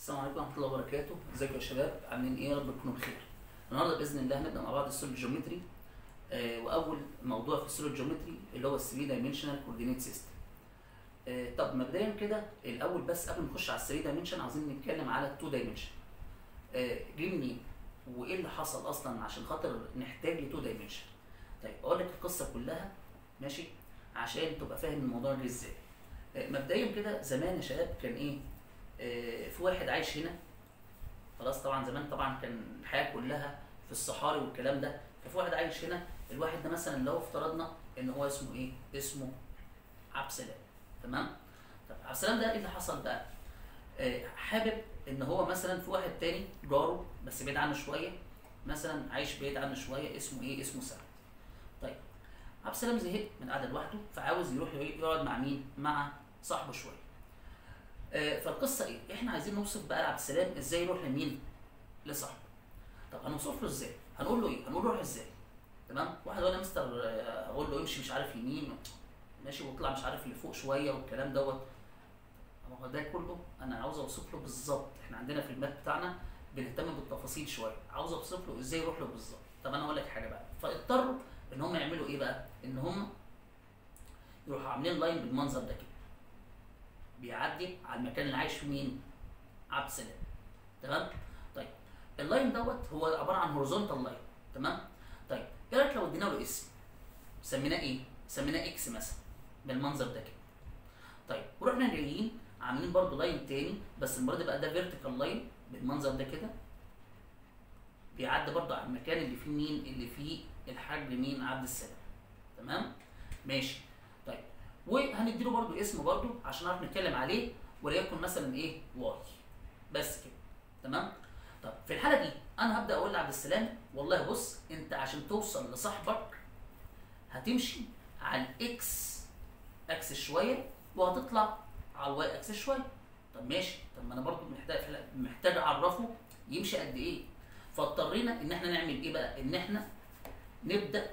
السلام عليكم ورحمه الله وبركاته ازيكم يا شباب عاملين ايه يا رب تكونوا بخير النهارده باذن الله هنبدا مع بعض السوليد جيومتري آه واول موضوع في السوليد جيومتري اللي هو ال 3 دايمنشنال كوردينيت سيستم آه طب مبدئيا كده الاول بس قبل ما نخش على ال 3 دايمنشن عاوزين نتكلم على ال 2 دايمنشن آه جه منين وايه اللي حصل اصلا عشان خاطر نحتاج ل 2 دايمنشن طيب اقول لك القصه كلها ماشي عشان تبقى فاهم الموضوع ده ازاي آه مبدئيا كده زمان يا شباب كان ايه آه، في واحد عايش هنا خلاص طبعا زمان طبعا كان الحياه كلها في الصحاري والكلام ده ففي واحد عايش هنا الواحد ده مثلا لو افترضنا ان هو اسمه ايه؟ اسمه عبد السلام تمام؟ طب عبد السلام ده ايه اللي حصل بقى؟ آه، حابب ان هو مثلا في واحد تاني جاره بس بعيد عنه شويه مثلا عايش بعيد عنه شويه اسمه ايه؟ اسمه سعد. طيب عبد السلام زهق من القعده لوحده فعاوز يروح يقعد مع مين؟ مع صاحبه شويه. آه، فالقصه ايه؟ احنا عايزين نوصف بقى لعبد السلام ازاي يروح لمين؟ لصاحبه. طب هنوصف له ازاي؟ هنقول له ايه؟ هنقول له روح ازاي؟ تمام؟ واحد يقول لي يا مستر آه، اقول له امشي مش عارف يمين ماشي واطلع مش عارف لفوق شويه والكلام دوت. ما هو ده كله انا عاوز اوصف له بالظبط، احنا عندنا في المات بتاعنا بنهتم بالتفاصيل شويه، عاوز اوصف له ازاي يروح له بالظبط. طب انا اقول لك حاجه بقى، فاضطروا ان هم يعملوا ايه بقى؟ ان هم يروحوا عاملين لاين بالمنظر ده كده. بيعدي على المكان اللي عايش فيه مين؟ عبد السلام تمام؟ طيب اللاين دوت هو عباره عن هوريزونتال لاين تمام؟ طيب ايه رايك لو ادينا له اسم؟ سميناه ايه؟ سميناه اكس مثلا بالمنظر ده كده. طيب ورحنا جايين عاملين برضو لاين تاني بس المره دي بقى ده فيرتيكال لاين بالمنظر ده كده بيعدي برضو على المكان اللي فيه مين؟ اللي فيه الحاج مين؟ عبد السلام تمام؟ ماشي طيب وهنديله برضو اسم برضو عشان نعرف نتكلم عليه وليكن مثلا ايه واي بس كده تمام طب في الحاله دي انا هبدا اقول لعبد السلام والله بص انت عشان توصل لصاحبك هتمشي على الاكس اكس شويه وهتطلع على الواي اكس شويه طب ماشي طب ما انا برضو محتاج محتاج اعرفه يمشي قد ايه فاضطرينا ان احنا نعمل ايه بقى ان احنا نبدا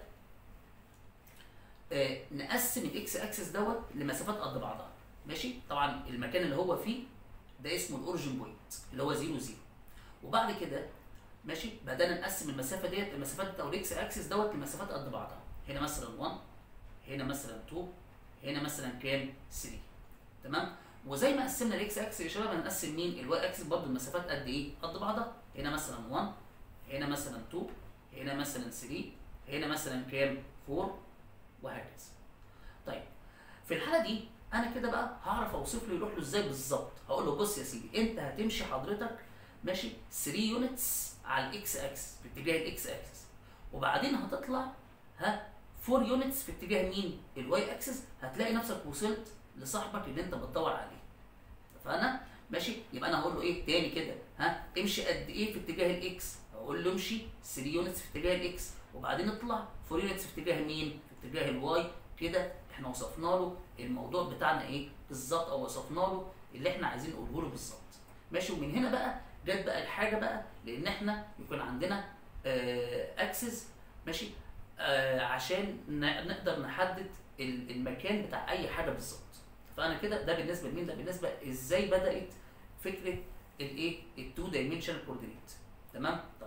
آه، نقسم الاكس اكسس دوت لمسافات قد بعضها ماشي طبعا المكان اللي هو فيه ده اسمه الاوريجن بوينت اللي هو 0 0 وبعد كده ماشي بدانا نقسم المسافه ديت المسافات او الاكس اكسس دوت لمسافات قد بعضها هنا مثلا 1 هنا مثلا 2 هنا مثلا كام 3 تمام وزي ما قسمنا الاكس اكسس يا شباب هنقسم مين الواي اكسس برضه المسافات قد ايه قد بعضها هنا مثلا 1 هنا مثلا 2 هنا مثلا 3 هنا مثلا كام 4 وهكذا. طيب في الحاله دي انا كده بقى هعرف اوصف له يروح له ازاي بالظبط هقول له بص يا سيدي انت هتمشي حضرتك ماشي 3 يونتس على الاكس اكس في اتجاه الاكس اكسس وبعدين هتطلع ها 4 يونتس في اتجاه مين الواي اكسس هتلاقي نفسك وصلت لصاحبك اللي انت بتدور عليه اتفقنا ماشي يبقى انا هقول له ايه تاني كده ها امشي قد ايه في اتجاه الاكس اقول له امشي 3 يونتس في اتجاه الاكس وبعدين اطلع 4 يونتس في اتجاه مين في اتجاه الواي كده احنا وصفنا له الموضوع بتاعنا ايه بالظبط او وصفنا له اللي احنا عايزين نقوله له بالظبط ماشي ومن هنا بقى جت بقى الحاجه بقى لان احنا يكون عندنا اكسس ماشي آه عشان ن- نقدر نحدد ال- المكان بتاع اي حاجه بالظبط فانا كده ده بالنسبه لمين ده بالنسبه ازاي بدات فكره الايه التو دايمنشنال كوردينيت تمام طيب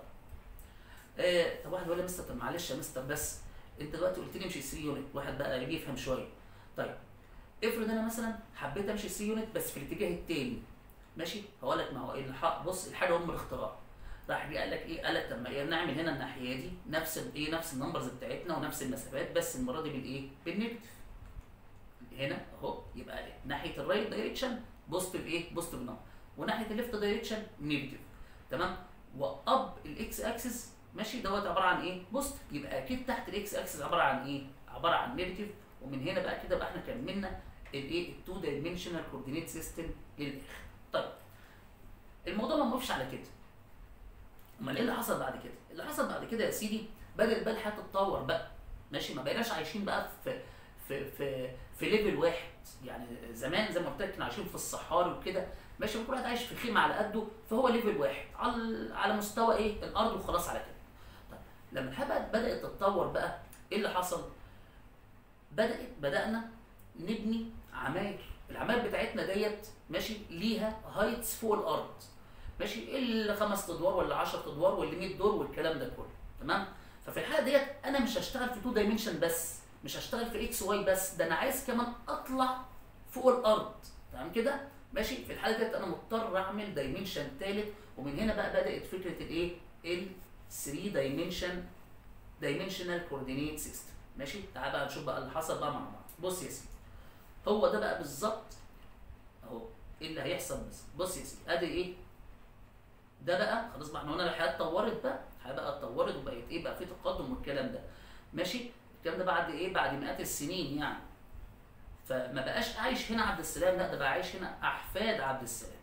آه طب واحد يقول لي مستر طب معلش يا مستر بس انت دلوقتي قلت لي امشي 3 يونت واحد بقى يجي يفهم شويه طيب افرض انا مثلا حبيت امشي 3 يونت بس في الاتجاه التاني ماشي هقول لك ما هو الحق بص الحاجه ام الاختراع راح جه قال لك ايه قال لك طب ما إيه نعمل هنا الناحيه دي نفس الايه نفس النمبرز بتاعتنا ونفس المسافات بس المره دي بالايه بالنيجاتيف هنا اهو يبقى إيه؟ ناحيه الرايت دايركشن بوزيتيف ايه بوزيتيف نمبر وناحيه الليفت دايركشن نيجاتيف تمام واب الاكس اكسس ماشي دوت عباره عن ايه بوزيتيف يبقى اكيد تحت الاكس اكسس عباره عن ايه عباره عن نيجاتيف ومن هنا بقى كده بقى احنا كملنا الايه التو دايمنشنال كوردينيت سيستم للاخر طيب الموضوع ما وقفش على كده امال ايه اللي حصل بعد كده اللي حصل بعد كده يا سيدي بدات بقى الحياه تتطور بقى ماشي ما بقيناش عايشين بقى في في في في ليفل واحد يعني زمان زي ما قلت لك كنا عايشين في الصحاري وكده ماشي كل واحد عايش في خيمه على قده فهو ليفل واحد على على مستوى ايه الارض وخلاص على كده طيب لما الحياه بقت بدات تتطور بقى ايه اللي حصل بدات بدانا نبني عماير العماير بتاعتنا ديت ماشي ليها هايتس فوق الارض ماشي الخمس ادوار ولا 10 ادوار واللي 100 دور والكلام ده كله تمام ففي الحاله ديت انا مش هشتغل في 2 دايمنشن بس مش هشتغل في اكس واي بس ده انا عايز كمان اطلع فوق الارض تمام كده ماشي في الحاله ديت انا مضطر اعمل دايمنشن ثالث ومن هنا بقى بدات فكره الايه ال 3 دايمنشن دايمنشنال كوردينيت سيستم ماشي تعال بقى نشوف بقى اللي حصل بقى مع بعض بص يا سيدي هو ده بقى بالظبط اهو ايه اللي هيحصل بس بص يا سيدي ادي ايه ده بقى خلاص بقى احنا قلنا الحياه اتطورت بقى الحياه بقى اتطورت وبقت ايه بقى في تقدم والكلام ده ماشي الكلام ده بعد ايه بعد مئات السنين يعني فما بقاش عايش هنا عبد السلام لا ده بقى عايش هنا احفاد عبد السلام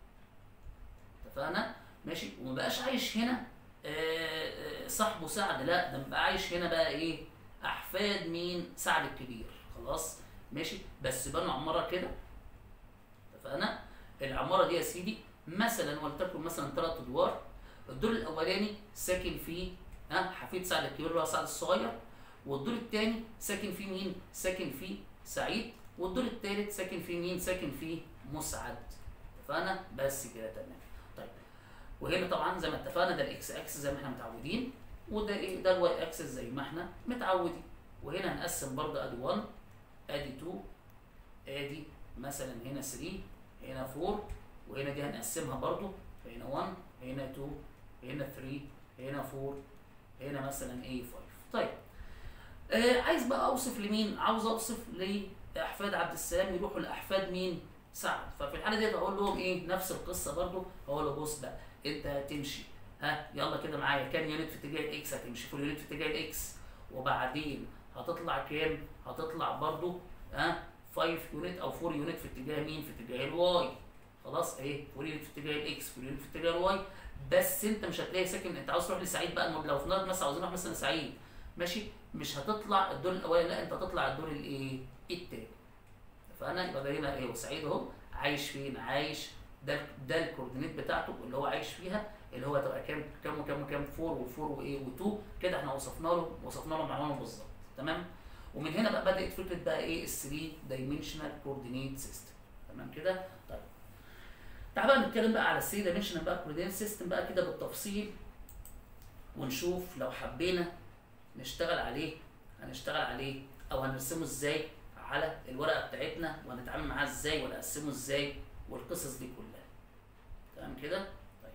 اتفقنا ماشي وما بقاش عايش هنا آه، آه، صاحبه سعد لا ده بقى عايش هنا بقى ايه احفاد مين سعد الكبير خلاص ماشي بس بنوا عماره كده اتفقنا العماره دي يا سيدي مثلا ولتكن مثلا ثلاث ادوار الدور الاولاني ساكن فيه ها حفيد سعد الكبير اللي هو سعد الصغير والدور الثاني ساكن فيه مين ساكن فيه سعيد والدور الثالث ساكن فيه مين ساكن فيه مسعد اتفقنا بس كده تمام طيب وهنا طبعا زي ما اتفقنا ده الاكس اكس زي ما احنا متعودين وده ايه ده الواي اكسس زي ما احنا متعودين وهنا هنقسم برضه ادي 1 ادي 2 ادي مثلا هنا 3 هنا 4 وهنا دي هنقسمها برضه هنا 1 هنا 2 هنا 3 هنا 4 هنا مثلا ايه 5 طيب آه عايز بقى اوصف لمين عاوز اوصف لاحفاد عبد السلام يروحوا لاحفاد مين سعد ففي الحاله ديت اقول لهم ايه نفس القصه برضه اقول له بص بقى انت هتمشي ها يلا كده معايا كام يونت في اتجاه الاكس هتمشي فول يونت في اتجاه الاكس وبعدين هتطلع كام هتطلع برضه ها 5 يونت او 4 يونت في اتجاه مين في اتجاه الواي خلاص ايه 4 يونت في اتجاه الاكس 4 يونت في اتجاه الواي بس انت مش هتلاقي ساكن انت عاوز تروح لسعيد بقى لو في نار مثلا عاوزين نروح مثلا سعيد ماشي مش هتطلع الدور الاولاني لا انت هتطلع الدور الايه التاني فانا يبقى ده هنا ايه وسعيد اهو عايش فين عايش ده ده الكوردينيت بتاعته اللي هو عايش فيها اللي هو تبقى كام كام وكام وكام 4 و4 وايه و2 كده احنا وصفنا له وصفنا له معلومه بالظبط تمام ومن هنا بقى بدات فكره بقى ايه ال 3 دايمنشنال كوردينيت سيستم تمام كده طيب تعال بقى نتكلم بقى على ال 3 دايمنشنال بقى كوردينيت سيستم بقى كده بالتفصيل ونشوف لو حبينا نشتغل عليه هنشتغل عليه او هنرسمه ازاي على الورقه بتاعتنا وهنتعامل معاه ازاي ونقسمه ازاي والقصص دي كلها تمام كده طيب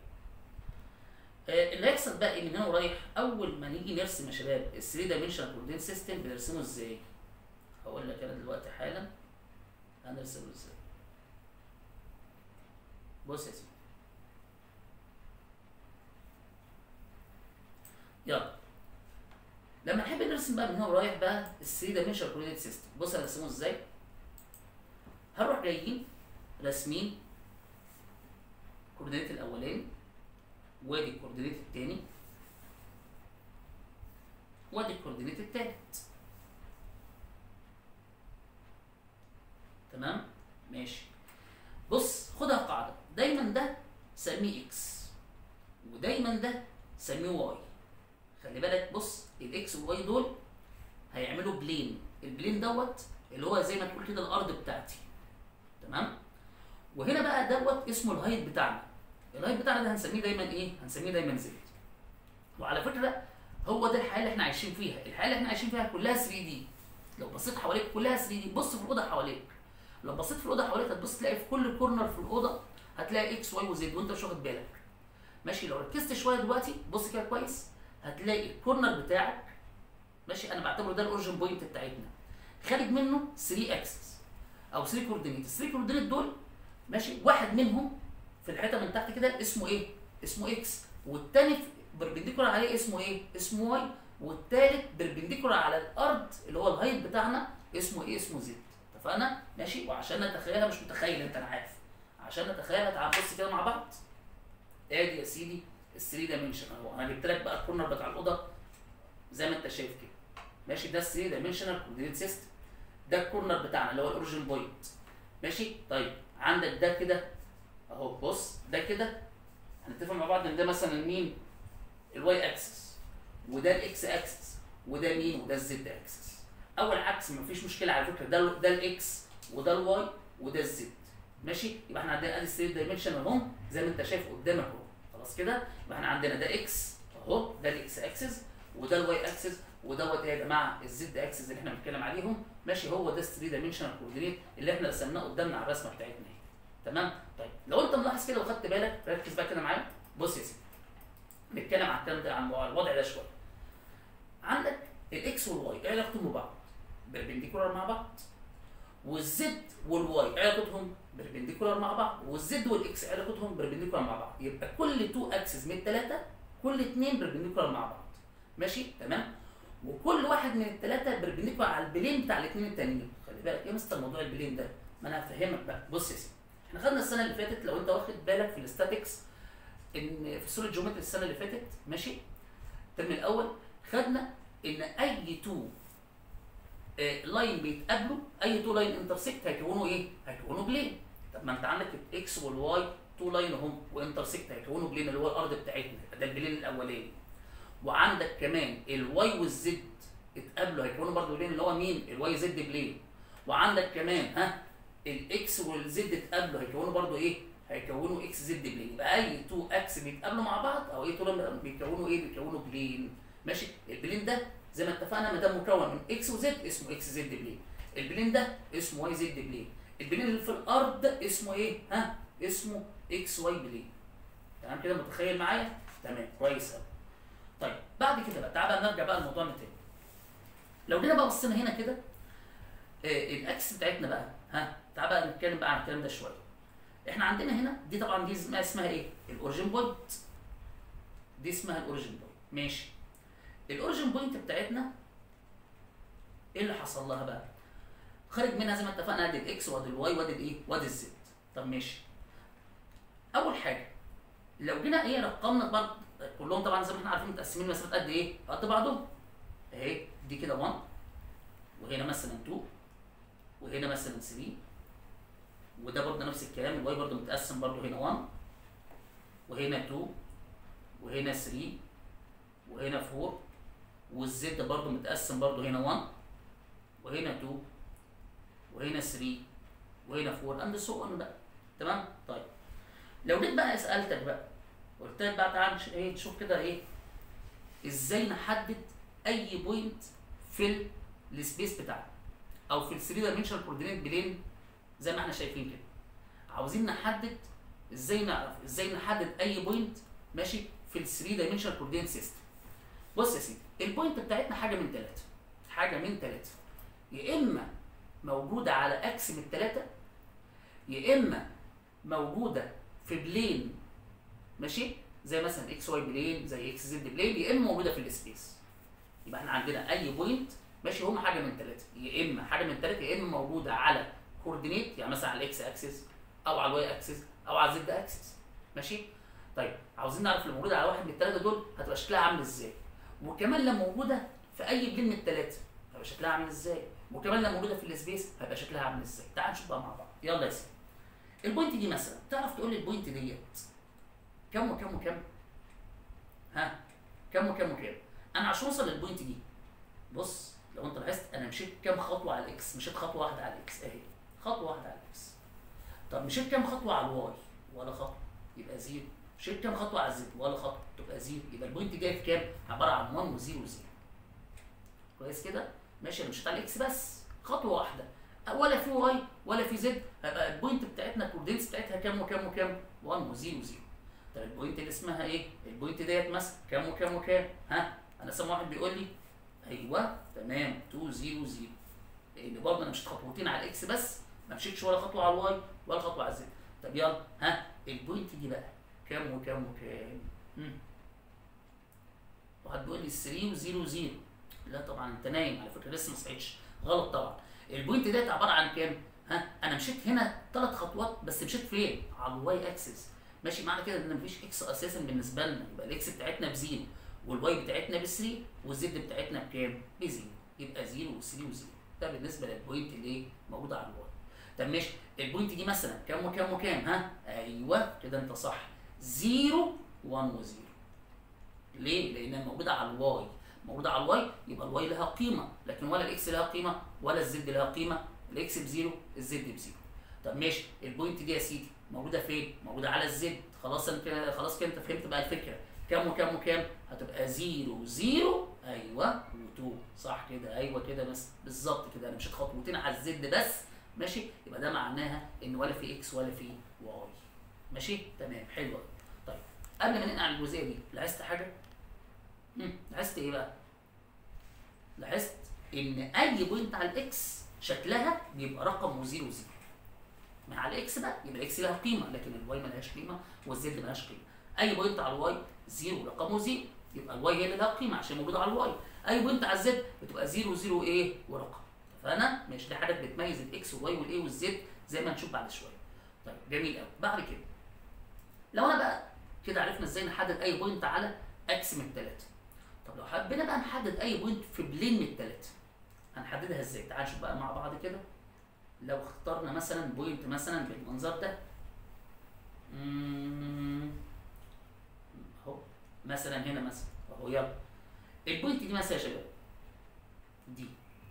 آه اللي هيحصل بقى إيه من هنا ورايح اول ما نيجي نرسم يا شباب ال 3 دايمنشنال كوردينيت سيستم بنرسمه ازاي هقول لك انا دلوقتي حالا هنرسمه ازاي بص يا سيدي يلا لما نحب نرسم بقى من هنا ورايح بقى ال 3 دايمنشنال كوردينيت سيستم بص هنرسمه ازاي هنروح جايين راسمين الكوردينيت الاولاني وادي الكوردينيت الثاني وادي الكوردينيت الثالث تمام ماشي بص خدها قاعده دايما ده سميه اكس ودايما ده سميه واي خلي بالك بص الاكس والواي دول هيعملوا بلين البلين دوت اللي هو زي ما تقول كده الارض بتاعتي تمام وهنا بقى دوت اسمه الهايت بتاعنا الهايت بتاعنا ده هنسميه دايما ايه هنسميه دايما زد وعلى فكره هو ده الحياه اللي احنا عايشين فيها الحياه اللي احنا عايشين فيها كلها 3 دي لو بصيت حواليك كلها 3 دي بص في الاوضه حواليك لو بصيت في الاوضه حواليك هتبص تلاقي في كل كورنر في الاوضه هتلاقي اكس واي وزد وانت مش واخد بالك ماشي لو ركزت شويه دلوقتي بص كده كويس هتلاقي الكورنر بتاعك ماشي انا بعتبره ده الاوريجن بوينت بتاعتنا خارج منه 3 اكسس او 3 كوردينيت ال 3 كوردينيت دول ماشي واحد منهم في الحته من تحت كده اسمه ايه اسمه اكس والتاني بربنديكولار عليه اسمه ايه اسمه واي والتالت بربنديكولار على الارض اللي هو الهايت بتاعنا اسمه ايه اسمه زد اتفقنا ماشي وعشان نتخيلها مش متخيل انت انا عارف عشان نتخيلها تعال بص كده مع بعض ادي يا سيدي ال 3 دايمنشن اهو انا جبت لك بقى الكورنر بتاع الاوضه زي ما انت شايف كده ماشي ده ال 3 دايمنشنال كوردينيت سيستم ده الكورنر بتاعنا اللي هو الاوريجن بوينت ماشي طيب عندك ده كده اهو بص ده كده هنتفق مع بعض ان ده مثلا مين الواي اكسس وده الاكس اكسس وده مين وده الزد اكسس اول عكس مفيش مشكله على فكره ده ده الاكس وده الواي وده الزد ماشي يبقى احنا عندنا ادي 3 دايمنشن اهم زي ما انت شايف قدامك اهو خلاص كده يبقى احنا عندنا ده اكس اهو ده الاكس اكسس وده الواي اكسس ودوت ايه يا جماعه الزد اكسس اللي احنا بنتكلم عليهم ماشي هو ده 3 دايمنشنال كوردينيت اللي احنا رسمناه قدامنا على الرسمه بتاعتنا اهي تمام طيب لو انت ملاحظ كده وخدت بالك ركز بقى كده معايا بص يا سيدي نتكلم عن الكلام ده عن الوضع ده شويه عندك الاكس والواي ايه علاقتهم ببعض بربنديكولار مع بعض والزد والواي علاقتهم بربنديكولار مع بعض والزد والاكس علاقتهم بربنديكولار مع بعض يبقى كل 2 اكسس من الثلاثه كل اثنين بربنديكولار مع بعض ماشي تمام وكل واحد من الثلاثه بربنديكولار على البلين بتاع الاثنين التانيين خلي بالك ايه مستر موضوع البلين ده ما انا هفهمك بقى بص يا سيدي احنا خدنا السنه اللي فاتت لو انت واخد بالك في الاستاتكس ان في سوره جيومتري السنه اللي فاتت ماشي الترم الاول خدنا ان اي تو لاين بيتقابلوا اي تو لاين انترسكت هيكونوا ايه؟ هيكونوا بلين طب ما انت عندك الاكس والواي تو لاين اهم وانترسكت هيكونوا بلين اللي هو الارض بتاعتنا ده البلين الاولاني وعندك كمان الواي والزد اتقابلوا هيكونوا برضه بلين اللي هو مين؟ الواي زد بلين وعندك كمان ها الاكس والزد اتقابلوا هيكونوا برضه ايه؟ هيكونوا اكس زد بلين يبقى اي تو اكس بيتقابلوا مع بعض او اي تو لاين بيكونوا ايه؟ بيكونوا بلين ماشي البلين ده زي ما اتفقنا ما دام مكون من اكس وزد اسمه اكس زد بلين البلين ده اسمه واي زد بلين البلين اللي في الارض اسمه ايه ها اسمه اكس واي بلين تمام كده متخيل معايا تمام كويس قوي طيب بعد كده بقى تعالى بقى نرجع بقى لموضوعنا تاني لو جينا بقى بصينا هنا كده آه الاكس بتاعتنا بقى ها تعالى بقى نتكلم بقى عن الكلام ده شويه احنا عندنا هنا دي طبعا دي اسمها اسمها ايه الاوريجن بوينت دي اسمها الاوريجن بوينت ماشي الاوريجن بوينت بتاعتنا ايه اللي حصل لها بقى؟ خرج منها زي ما اتفقنا ادي الاكس وادي الواي وادي الايه؟ وادي الزد. طب ماشي. اول حاجه لو جينا ايه رقمنا برضه كلهم طبعا زي ما احنا عارفين متقسمين مسافات قد ايه؟ قد بعضهم. اهي دي كده 1 وهنا مثلا 2 وهنا مثلا 3 وده برضه نفس الكلام الواي برضه متقسم برضه هنا 1 وهنا 2 وهنا 3 وهنا 4 والزد برضو متقسم برضو هنا 1 وهنا 2 وهنا 3 وهنا 4 اند سو اون بقى تمام طيب لو جيت بقى سالتك بقى قلت لك بقى تعالى ايه نشوف كده ايه ازاي نحدد اي بوينت في السبيس بتاعنا او في ال 3 دايمنشنال كوردينيت بلين زي ما احنا شايفين كده عاوزين نحدد ازاي نعرف ازاي نحدد اي بوينت ماشي في ال 3 دايمنشنال كوردينيت سيستم بص يا سيدي البوينت بتاعتنا حاجه من ثلاثه حاجه من ثلاثه يا اما موجوده على اكس من الثلاثه يا اما موجوده في بلين ماشي زي مثلا اكس واي بلين زي اكس زد بلين يا اما موجوده في السبيس يبقى احنا عندنا اي بوينت ماشي هم حاجه من ثلاثه يا اما حاجه من ثلاثه يا اما موجوده على كوردينيت يعني مثلا على الاكس اكسس او على الواي اكسس او على الزد اكسس ماشي طيب عاوزين نعرف اللي موجوده على واحد من الثلاثه دول هتبقى شكلها عامل ازاي وكمان لو موجوده في اي بلين من الثلاثه هيبقى شكلها عامل ازاي وكمان لو موجوده في السبيس هيبقى شكلها عامل ازاي تعال نشوف بقى مع بعض يلا يا سيدي البوينت دي مثلا تعرف تقول لي البوينت ديت كم وكم وكم ها كم وكم وكم انا عشان اوصل للبوينت دي بص لو انت لاحظت انا مشيت كام خطوه على الاكس مشيت خطوه واحده على الاكس اهي خطوه واحده على الاكس طب مشيت كام خطوه على الواي ولا خطوه يبقى زيرو مشيت كام خطوه على الزد ولا خطوه تبقى زيرو يبقى البوينت جاي في كام عباره عن 1 و0 و0 كويس كده ماشي انا مشيت على الاكس بس خطوه واحده ولا في واي ولا في زد هيبقى البوينت بتاعتنا الكوردينتس بتاعتها كام وكام وكام 1 و0 و0 طب البوينت اللي اسمها ايه البوينت ديت مثلا كام وكام وكام ها انا سامع واحد بيقول لي ايوه تمام 2 0 0 لان برضه انا مشيت خطوتين على الاكس بس ما مشيتش ولا خطوه على الواي ولا خطوه على الزد طب يلا ها البوينت دي بقى كام وكام وكام مم. واحد بيقول لي 3 و0 0 لا طبعا انت نايم على فكره لسه ما صحيتش غلط طبعا البوينت ديت عباره عن كام ها انا مشيت هنا ثلاث خطوات بس مشيت فين على الواي اكسس ماشي معنى كده ان مفيش اكس اساسا بالنسبه لنا يبقى الاكس بتاعتنا بزيرو والواي بتاعتنا ب 3 والزد بتاعتنا بكام؟ بزيرو يبقى 0 و3 و0 ده بالنسبه للبوينت اللي ايه موجوده على الواي طب ماشي البوينت دي مثلا كام وكام وكام ها؟ ايوه كده انت صح 0 1 و0 ليه؟ لانها موجوده على الواي موجوده على الواي يبقى الواي لها قيمه لكن ولا الاكس لها قيمه ولا الزد لها قيمه الاكس بزيرو الزد بزيرو طب ماشي البوينت دي يا سيدي موجوده فين موجوده على الزد خلاص انت كده خلاص كده انت فهمت بقى الفكره كام وكام وكام هتبقى 0 0 ايوه و2 صح كده ايوه كده بس بالظبط كده انا مشيت خطوتين على الزد بس ماشي يبقى ده معناها ان ولا في اكس ولا في واي ماشي تمام حلو أوي. طيب قبل ما ننقل على الجزئيه دي لاحظت حاجه مم. لاحظت ايه بقى لاحظت ان اي بوينت على الاكس شكلها بيبقى رقم وزيرو زيرو ما على الاكس بقى يبقى الاكس لها قيمه لكن الواي ملهاش قيمه والزد ملهاش قيمه اي بوينت على الواي زيرو رقمه زيرو يبقى الواي هي اللي لها قيمه عشان موجوده على الواي اي بوينت على الزد بتبقى زيرو زيرو ايه ورقم فانا مش دي حاجات بتميز الاكس والواي والايه والزد زي ما هنشوف بعد شويه طيب جميل قوي بعد كده لو انا بقى كده عرفنا ازاي نحدد اي بوينت على اكس من الثلاثه طب لو حبينا بقى نحدد اي بوينت في بلين من الثلاثه هنحددها ازاي تعال نشوف بقى مع بعض كده لو اخترنا مثلا بوينت مثلا بالمنظر ده مم، اهو مثلا هنا مثلا اهو يلا البوينت دي مثلا يا شباب دي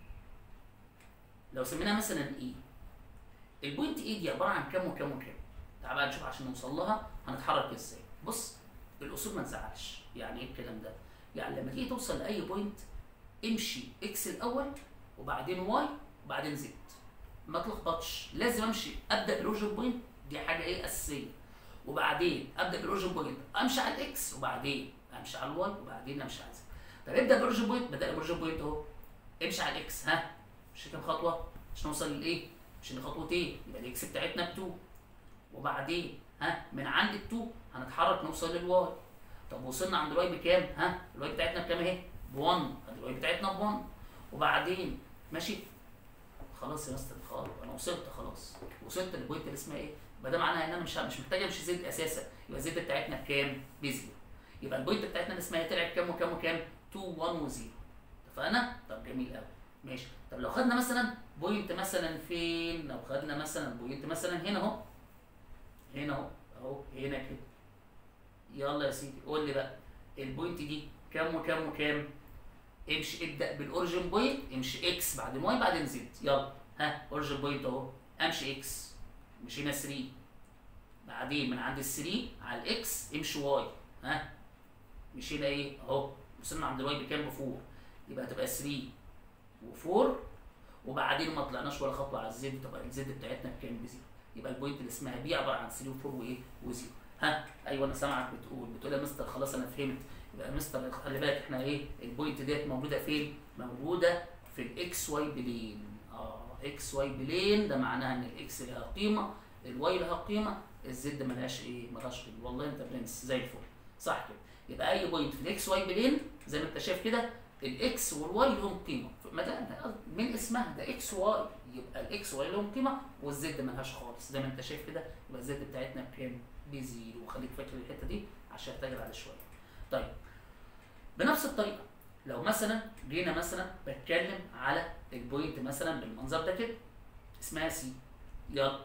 لو سميناها مثلا اي البوينت اي دي عباره عن كام وكام وكام تعال بقى نشوف عشان نوصل لها هنتحرك ازاي بص الاصول ما تزعلش يعني ايه الكلام ده يعني لما تيجي توصل لاي بوينت امشي اكس الاول وبعدين واي وبعدين زد ما تلخبطش لازم امشي ابدا بالاوريجن بوينت دي حاجه ايه اساسيه وبعدين ابدا بالاوريجن بوينت امشي على الاكس وبعدين امشي على الواي وبعدين امشي على زد طب ابدا بالاوريجن بوينت بدا بالاوريجن بوينت اهو امشي على الاكس ها مش كام خطوه عشان نوصل للايه مش خطوتين يبقى الاكس بتاعتنا ب 2 وبعدين ها من عند ال 2 هنتحرك نوصل للواي طب وصلنا عند الواي بكام ها الواي بتاعتنا بكام اهي ب 1 ادي الواي بتاعتنا ب 1 وبعدين ماشي خلاص يا مستر خلاص انا وصلت خلاص وصلت للبوينت اللي اسمها ايه يبقى ده معناها ان انا مش مش محتاج امشي زد اساسا يبقى الزد بتاعتنا بكام بزيرو يبقى البوينت بتاعتنا اللي اسمها طلعت كام وكام وكام 2 1 و0 اتفقنا طب جميل قوي ماشي طب لو خدنا مثلا بوينت مثلا فين لو خدنا مثلا بوينت مثلا هنا اهو هنا اهو اهو هنا كده يلا يا سيدي قول لي بقى البوينت دي كام وكام وكام امشي ابدا بالاوريجن بوينت امشي اكس بعدين واي بعدين زد يلا ها اوريجن بوينت اهو امشي اكس مشينا 3 بعدين من عند ال 3 على الاكس امشي واي ها مشينا ايه اهو وصلنا عند الواي بكام ب 4 يبقى هتبقى 3 و4 وبعدين ما طلعناش ولا خطوه على الزد تبقى الزد بتاعتنا بكام بزيرو يبقى البوينت اللي اسمها بي عباره عن 3 و4 وايه وزيرو ها ايوه انا سامعك بتقول بتقول يا مستر خلاص انا فهمت يبقى يا مستر خلي بالك احنا ايه البوينت ديت موجوده فين موجوده في الاكس واي بلين اه اكس واي بلين ده معناها ان الاكس لها قيمه الواي لها قيمه الزد ملهاش ايه ملهاش قيمه والله انت برنس زي الفل صح كده يبقى اي بوينت في الاكس واي بلين زي ما انت شايف كده الاكس والواي لهم قيمه ما ده ده من اسمها ده اكس واي يبقى الاكس واي لهم قيمه والزد ملهاش خالص زي ما انت شايف كده يبقى الزد بتاعتنا بكام؟ بزيرو وخليك فاكر الحته دي عشان هتجري على شويه. طيب بنفس الطريقه لو مثلا جينا مثلا بتكلم على البوينت مثلا بالمنظر ده كده اسمها سي يلا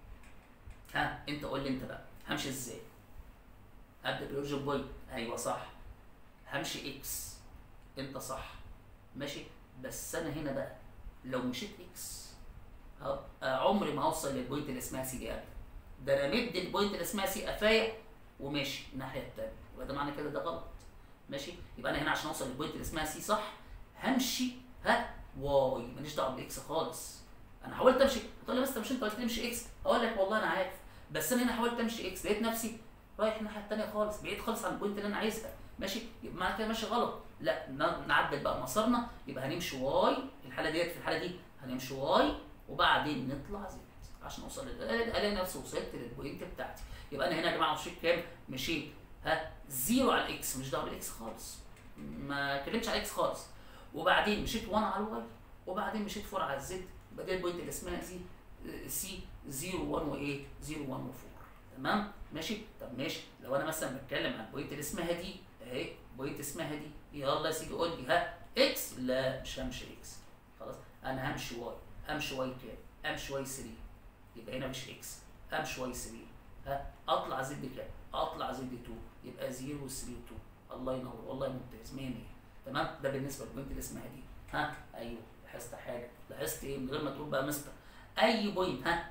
ها انت قول لي انت بقى همشي ازاي؟ ابدا بالاوريجن بوينت ايوه صح همشي اكس انت صح ماشي بس انا هنا بقى لو مشيت اكس هبقى عمري ما هوصل للبوينت اللي اسمها سي دي ابدا ده انا مدي البوينت اللي اسمها سي قفايا وماشي الناحيه الثانيه يبقى ده معنى كده ده غلط ماشي يبقى انا هنا عشان اوصل للبوينت اللي اسمها سي صح همشي ها واي ماليش دعوه بالاكس خالص انا حاولت امشي هتقول لي بس مش انت قلت لي امشي اكس اقول لك والله انا عارف بس انا هنا حاولت امشي اكس لقيت نفسي رايح الناحيه الثانيه خالص بعيد خالص عن البوينت اللي انا عايزها ماشي يبقى معنى كده ماشي غلط لا ن- نعدل بقى مسارنا يبقى هنمشي واي في الحاله ديت في الحاله دي هنمشي واي وبعدين نطلع زد عشان اوصل لل- الاقي نفسي وصلت للبوينت بتاعتي يبقى انا هنا يا جماعه مشيت كام؟ مشيت ها زيرو على الاكس مش دعوه بالاكس خالص ما اتكلمتش على الاكس خالص وبعدين مشيت 1 على الواي وبعدين مشيت 4 على الزد يبقى دي البوينت اللي اسمها سي سي 0 1 وايه 0 1 و4 تمام ماشي طب ماشي لو انا مثلا بتكلم عن البوينت اللي اسمها دي اهي بوينت اسمها دي يلا يا سيدي قول لي ها اكس لا مش همشي اكس خلاص انا همشي واي همشي واي كام امشي واي 3 يبقى هنا مش اكس امشي واي 3 ها اطلع زد كام اطلع زد 2 يبقى 0 و 3 و 2 الله ينور والله ممتاز 100 100 تمام ده بالنسبه للبوينت اللي اسمها دي ها ايوه لاحظت حاجه لاحظت ايه من غير ما تقول بقى مستر اي بوينت ها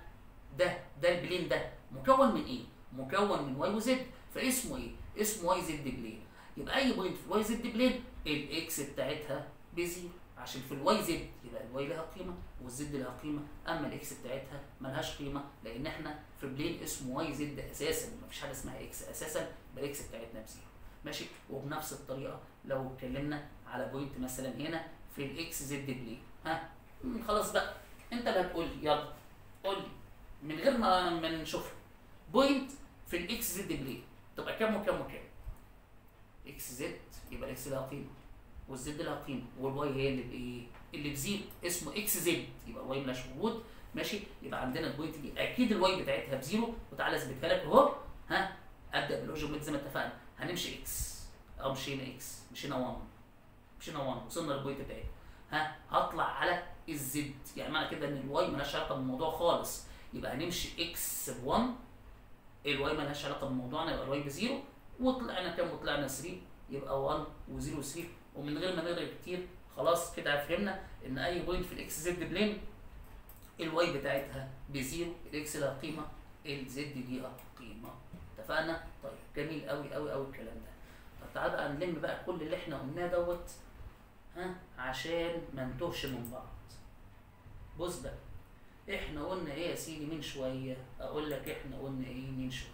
ده ده البلين ده مكون من ايه مكون من واي وزد فاسمه ايه اسمه واي زد بلين يبقى اي بوينت في الواي زد بلين الاكس بتاعتها بزيرو عشان في الواي زد يبقى الواي لها قيمه والزد لها قيمه اما الاكس بتاعتها ملهاش قيمه لان احنا في بلين اسمه واي زد اساسا مفيش حاجه اسمها اكس اساسا يبقى الاكس بتاعتنا بزيرو ماشي وبنفس الطريقه لو اتكلمنا على بوينت مثلا هنا في الاكس زد بلين ها مم، خلاص بقى انت اللي هتقول لي يلا قول لي من غير ما ما نشوفها بوينت في الاكس زد بلين تبقى كام وكام وكام اكس زد يبقى الاكس لها قيمه والزد لها قيمه والواي هي اللي بايه اللي بزيرو اسمه اكس زد يبقى الواي ملاش وجود ماشي يبقى عندنا البوينت دي اكيد الواي بتاعتها بزيرو وتعالى اثبتها لك اهو ها ابدا بالاوجومتر زي ما اتفقنا هنمشي اكس او مشينا اكس مشينا 1 مشينا 1 وصلنا للبوينت بتاعتنا ها هطلع على الزد يعني معنى كده ان الواي مالهاش علاقه بالموضوع خالص يبقى هنمشي اكس ب 1 الواي مالهاش علاقه بموضوعنا يبقى الواي بزيرو وطلعنا كام وطلعنا 3 يبقى 1 و0 3 ومن غير ما نقرا كتير خلاص كده فهمنا ان اي بوينت في الاكس زد بلين الواي بتاعتها بزيرو الاكس لها قيمه الزد ليها قيمه اتفقنا؟ طيب جميل قوي قوي قوي الكلام ده طب تعالى بقى نلم بقى كل اللي احنا قلناه دوت ها عشان ما نتوهش من بعض بص بقى احنا قلنا ايه يا سيدي من شويه اقول لك احنا قلنا ايه من شويه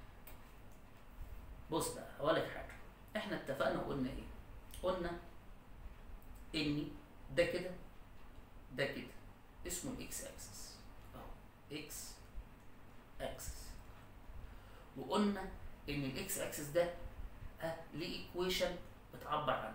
بص بقى هقول لك حاجه احنا اتفقنا وقلنا ايه قلنا ان ده كده ده كده اسمه الاكس اكسس اهو اكس اكسس وقلنا ان الاكس اكسس ده ها ليه ايكويشن بتعبر عنه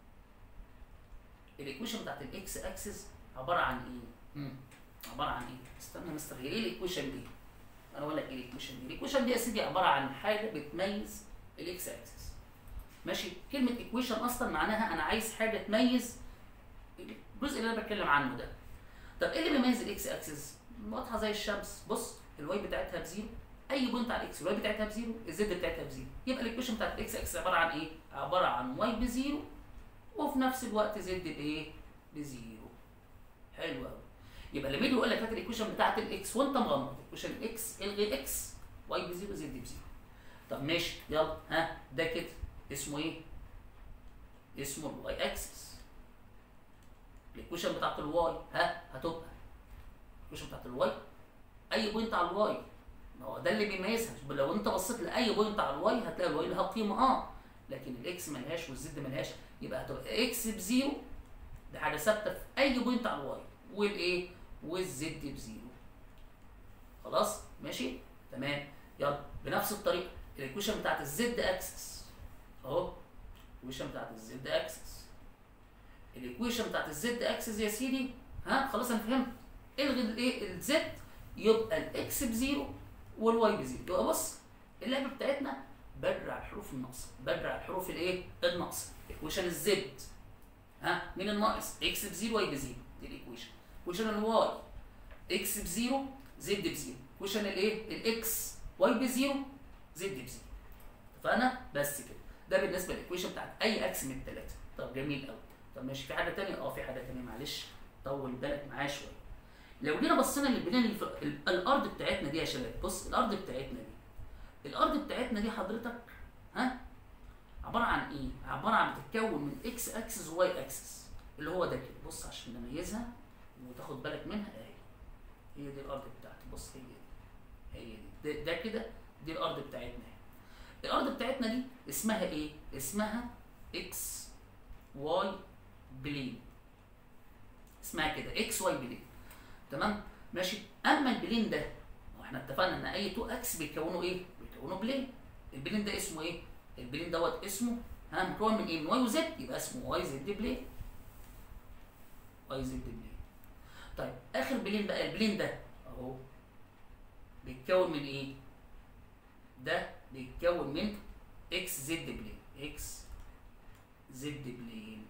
الايكويشن بتاعت الاكس اكسس عباره عن ايه؟ مم. عباره عن ايه؟ استنى يا مستر هي ايه الايكويشن دي؟ انا اقول لك ايه الايكويشن دي؟ الايكويشن دي يا سيدي عباره عن حاجه بتميز الاكس اكسس ماشي كلمه ايكويشن اصلا معناها انا عايز حاجه تميز الجزء اللي انا بتكلم عنه ده طب ايه اللي بيميز الاكس اكسس واضحه زي الشمس بص الواي بتاعتها بزيرو اي بوينت على الاكس الواي بتاعتها بزيرو الزد بتاعتها بزيرو يبقى الايكويشن بتاعت الاكس اكسس عباره عن ايه عباره عن واي بزيرو وفي نفس الوقت زد بايه بزيرو حلو قوي يبقى لما يجي يقول لك هات الايكويشن بتاعت الاكس وانت مغمض ايكويشن الاكس الغي الاكس واي بزيرو زد بزيرو طب ماشي يلا ها ده كده اسمه ايه اسمه الواي اكسس الايكويشن بتاعت الواي ها هتبقى الايكويشن بتاعت الواي اي بوينت على الواي ما هو ده اللي بيميزها لو انت بصيت لاي بوينت على الواي هتلاقي الواي لها قيمه اه لكن الاكس ملهاش والزد ملهاش يبقى هتبقى اكس بزيرو ده حاجه ثابته في اي بوينت على الواي والايه والزد بزيرو خلاص ماشي تمام يلا بنفس الطريقه الايكويشن بتاعت الزد اكسس اهو الايكويشن بتاعت الزد اكسس الايكويشن بتاعت الزد اكسس يا سيدي ها خلاص انا فهمت الغي الايه الزد يبقى الاكس بزيرو والواي بزيرو يبقى بص اللعبه بتاعتنا بدر على الحروف الناقصه بدر على الحروف الايه الناقصه ايكويشن الزد ها مين الناقص اكس بزيرو واي بزيرو دي الايكويشن ايكويشن الواي اكس بزيرو زد بزيرو ايكويشن الايه الاكس واي بزيرو زد بزيرو اتفقنا بس كده ده بالنسبه للايكويشن بتاعت اي اكس من الثلاثه طب جميل قوي طب ماشي في حاجه ثانيه اه في حاجه ثانيه معلش طول بالك معايا شويه لو جينا بصينا للبنيان اللي في ال- الارض بتاعتنا دي يا شباب بص الارض بتاعتنا دي الارض بتاعتنا دي حضرتك ها عباره عن ايه عباره عن بتتكون من اكس اكسس وواي اكسس اللي هو ده كده بص عشان نميزها وتاخد بالك منها اهي هي دي الارض بتاعتي بص هي دي هي دي ده, ده كده دي الارض بتاعتنا اهي الارض بتاعتنا دي اسمها ايه اسمها اكس واي بلين اسمها كده اكس واي بلين تمام ماشي اما البلين ده هو احنا اتفقنا ان اي تو اكس بيكونوا ايه بيكونوا بلين البلين ده اسمه ايه البلين دوت اسمه ها مكون من ايه من واي وزد يبقى اسمه واي زد بلين واي زد بلين طيب اخر بلين بقى البلين ده اهو بيتكون من ايه ده بيتكون من اكس زد بلين اكس زد بلين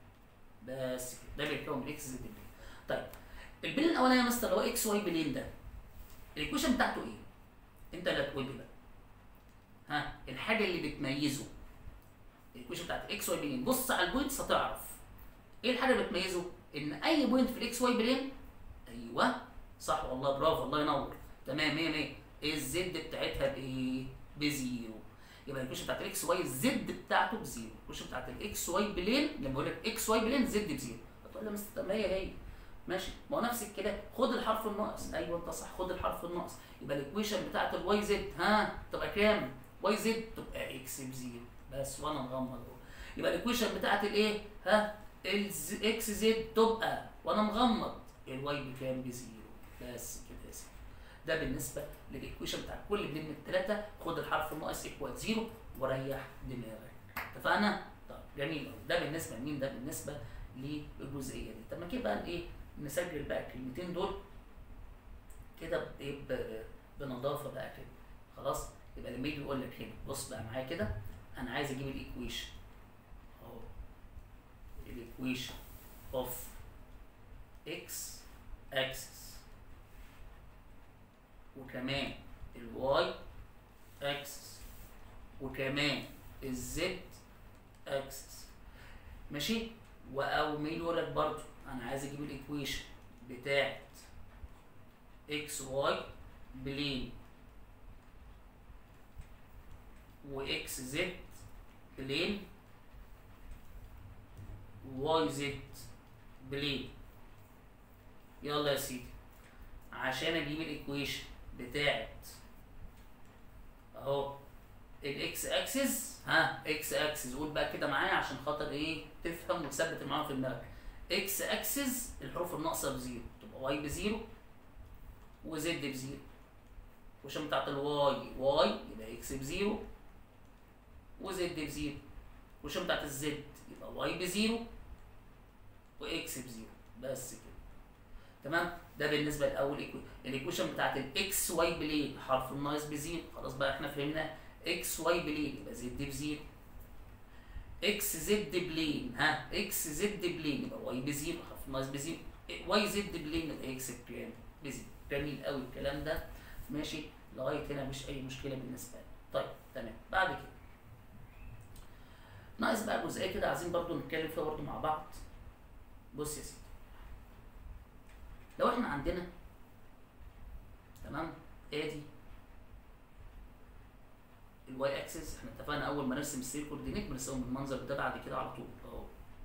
بس كده ده بيتكون من اكس زد بلين طيب البلين الاولاني يا مستر اللي هو اكس واي بلين ده الايكويشن بتاعته ايه انت اللي هتقول لي بقى ها الحاجه اللي بتميزه الايكويشن بتاعت اكس واي بلين بص على البوينتس هتعرف ايه الحاجه اللي بتميزه ان اي بوينت في الاكس واي بلين ايوه صح والله برافو الله ينور تمام 100 100 الزد بتاعتها بايه بزيرو يبقى الايكويشن بتاعت الاكس واي الزد بتاعته بزيرو الايكويشن بتاعت الاكس واي بلين لما بقول لك اكس واي بلين زد بزيرو هتقول لي مستر ما هي هي ماشي ما هو نفس الكلام خد الحرف الناقص ايوه انت صح خد الحرف الناقص يبقى الايكويشن بتاعت الواي زد ها تبقى كام واي زد تبقى اكس بزيرو بس وانا مغمض اهو يبقى الايكويشن بتاعت الايه ها الاكس زد تبقى وانا مغمض الواي بكام بزيرو بس كده يا سيدي ده بالنسبه للايكويشن بتاع كل بلين من الثلاثه خد الحرف الناقص ايكوال زيرو وريح دماغك اتفقنا؟ طيب جميل قوي ده بالنسبه لمين ده بالنسبه للجزئيه دي طب ما كده بقى ايه نسجل بقى الكلمتين دول كده بايه ب- بنظافه بقى كده خلاص يبقى لما يجي يقول لك هنا بص بقى معايا كده انا عايز اجيب الايكويشن اهو الايكويشن اوف اكس اكسس وكمان الواي اكسس وكمان الزد اكسس ماشي او ميل يقول لك برضه انا عايز اجيب الايكويشن بتاعت اكس واي بلين واكس زد بلين واي زد بلين يلا يا سيدي عشان اجيب الايكويشن بتاعت اهو الاكس اكسس ها اكس اكسس قول بقى كده معايا عشان خاطر ايه تفهم وتثبت المعلومه في دماغك اكس اكسس الحروف الناقصه بزيرو تبقى واي بزيرو وزد بزيرو وعشان بتاعت الواي واي يبقى اكس بزيرو وزد بزيرو وعشان بتاعت الزد يبقى واي بزيرو واكس بزيرو بس كده تمام ده بالنسبه لاول ايكويشن الايكويشن بتاعت الاكس واي بلين حرف الناقص بزيرو خلاص بقى احنا فهمنا اكس واي بلين يبقى زد بزيرو اكس زد بلين ها اكس زد بلين يبقى واي بزيرو حرف الناقص بزيرو واي زد بلين يبقى اكس بكام بزيرو جميل قوي الكلام ده ماشي لغايه هنا مش اي مشكله بالنسبه لي طيب تمام بعد كده ناقص بقى جزئيه كده عايزين برضو نتكلم فيها برضو مع بعض بص يا سيدي لو احنا عندنا تمام ادي الواي اكسس احنا اتفقنا اول ما نرسم السير كوردينيت بنرسمهم بالمنظر ده بعد كده على طول اهو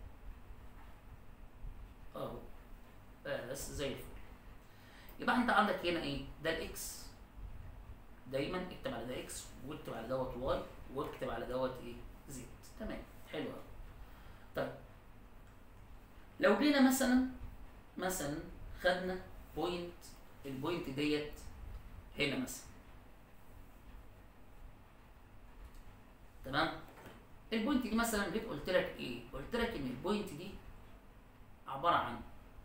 اهو بس زي الفل يبقى انت عندك هنا ايه ده الاكس دايما اكتب على ده اكس واكتب على دوت واي واكتب على دوت ايه زد تمام حلو قوي طيب لو جينا مثلا مثلا خدنا بوينت البوينت ديت هنا مثلا تمام البوينت دي مثلا جيت قلت لك ايه قلت لك ان البوينت دي عباره عن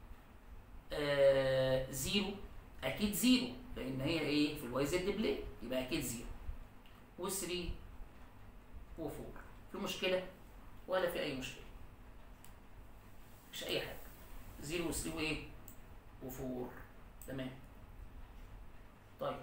آه زيرو اكيد زيرو لان هي ايه في الواي زد بلاي يبقى اكيد زيرو و3 و4 في مشكله ولا في اي مشكله مش اي حاجه زيرو و3 وايه و4 تمام طيب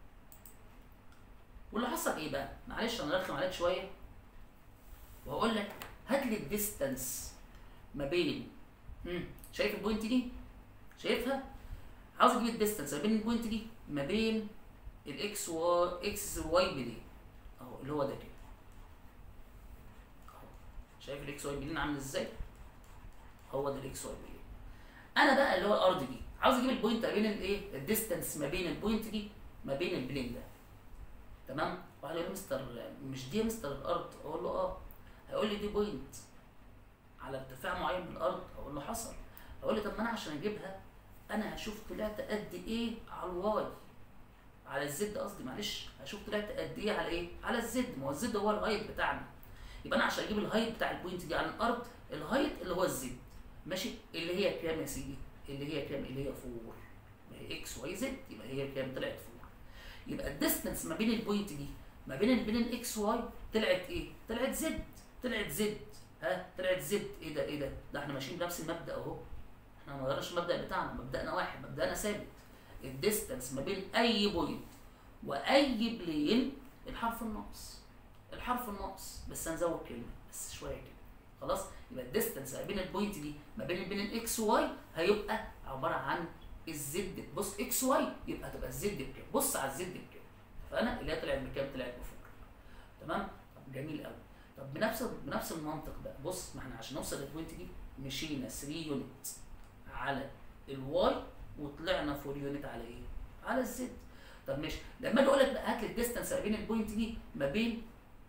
واللي حصل ايه بقى معلش انا رخم عليك شويه وهقول لك هات لي الديستانس ما بين مم. شايف البوينت دي شايفها عاوز اجيب الديستانس ما بين البوينت دي ما بين الاكس و اكس واي بلين اهو اللي هو ده كده اهو شايف الاكس واي بلين عامل ازاي هو ده الاكس واي بلين انا بقى اللي هو الارض دي عاوز اجيب البوينت ما بين الايه الديستانس ما بين البوينت دي ما بين البلين ده تمام واحد يقول لي مستر مش دي مستر الارض اقول له اه هيقول لي دي بوينت على ارتفاع معين من الارض اقول له حصل اقول لي طب ما انا عشان اجيبها انا هشوف طلعت قد ايه على الواي على الزد قصدي معلش هشوف طلعت قد ايه على ايه على الزد ما هو الزد هو الهايت بتاعنا يبقى انا عشان اجيب الهايت بتاع البوينت دي على الارض الهايت اللي هو الزد ماشي اللي هي كام يا سيدي اللي هي كام اللي هي 4 ما هي اكس واي زد يبقى هي كام طلعت 4 يبقى الديستنس ما بين البوينت دي ما بين البلين اكس واي طلعت ايه طلعت زد طلعت زد ها طلعت زد ايه ده ايه ده ده احنا ماشيين بنفس المبدا اهو احنا ما غيرناش المبدا بتاعنا مبدانا واحد مبدانا ثابت الديستنس ما بين اي بوينت واي بلين الحرف الناقص الحرف الناقص بس هنزود كلمه بس شويه كده خلاص يبقى الديستنس ما بين البوينت دي ما بين البلين اكس واي هيبقى عباره عن الزد بص اكس واي يبقى هتبقى الزد بكام بص على الزد بكام فانا اللي هي طلعت بكام طلعت بفور تمام طب جميل قوي طب بنفس بنفس المنطق بقى بص ما احنا عشان نوصل للبوينت دي مشينا 3 يونت على الواي وطلعنا 4 يونت على ايه؟ على الزد طب ماشي لما اجي اقول لك بقى هات لي الديستانس ما بين البوينت دي ما بين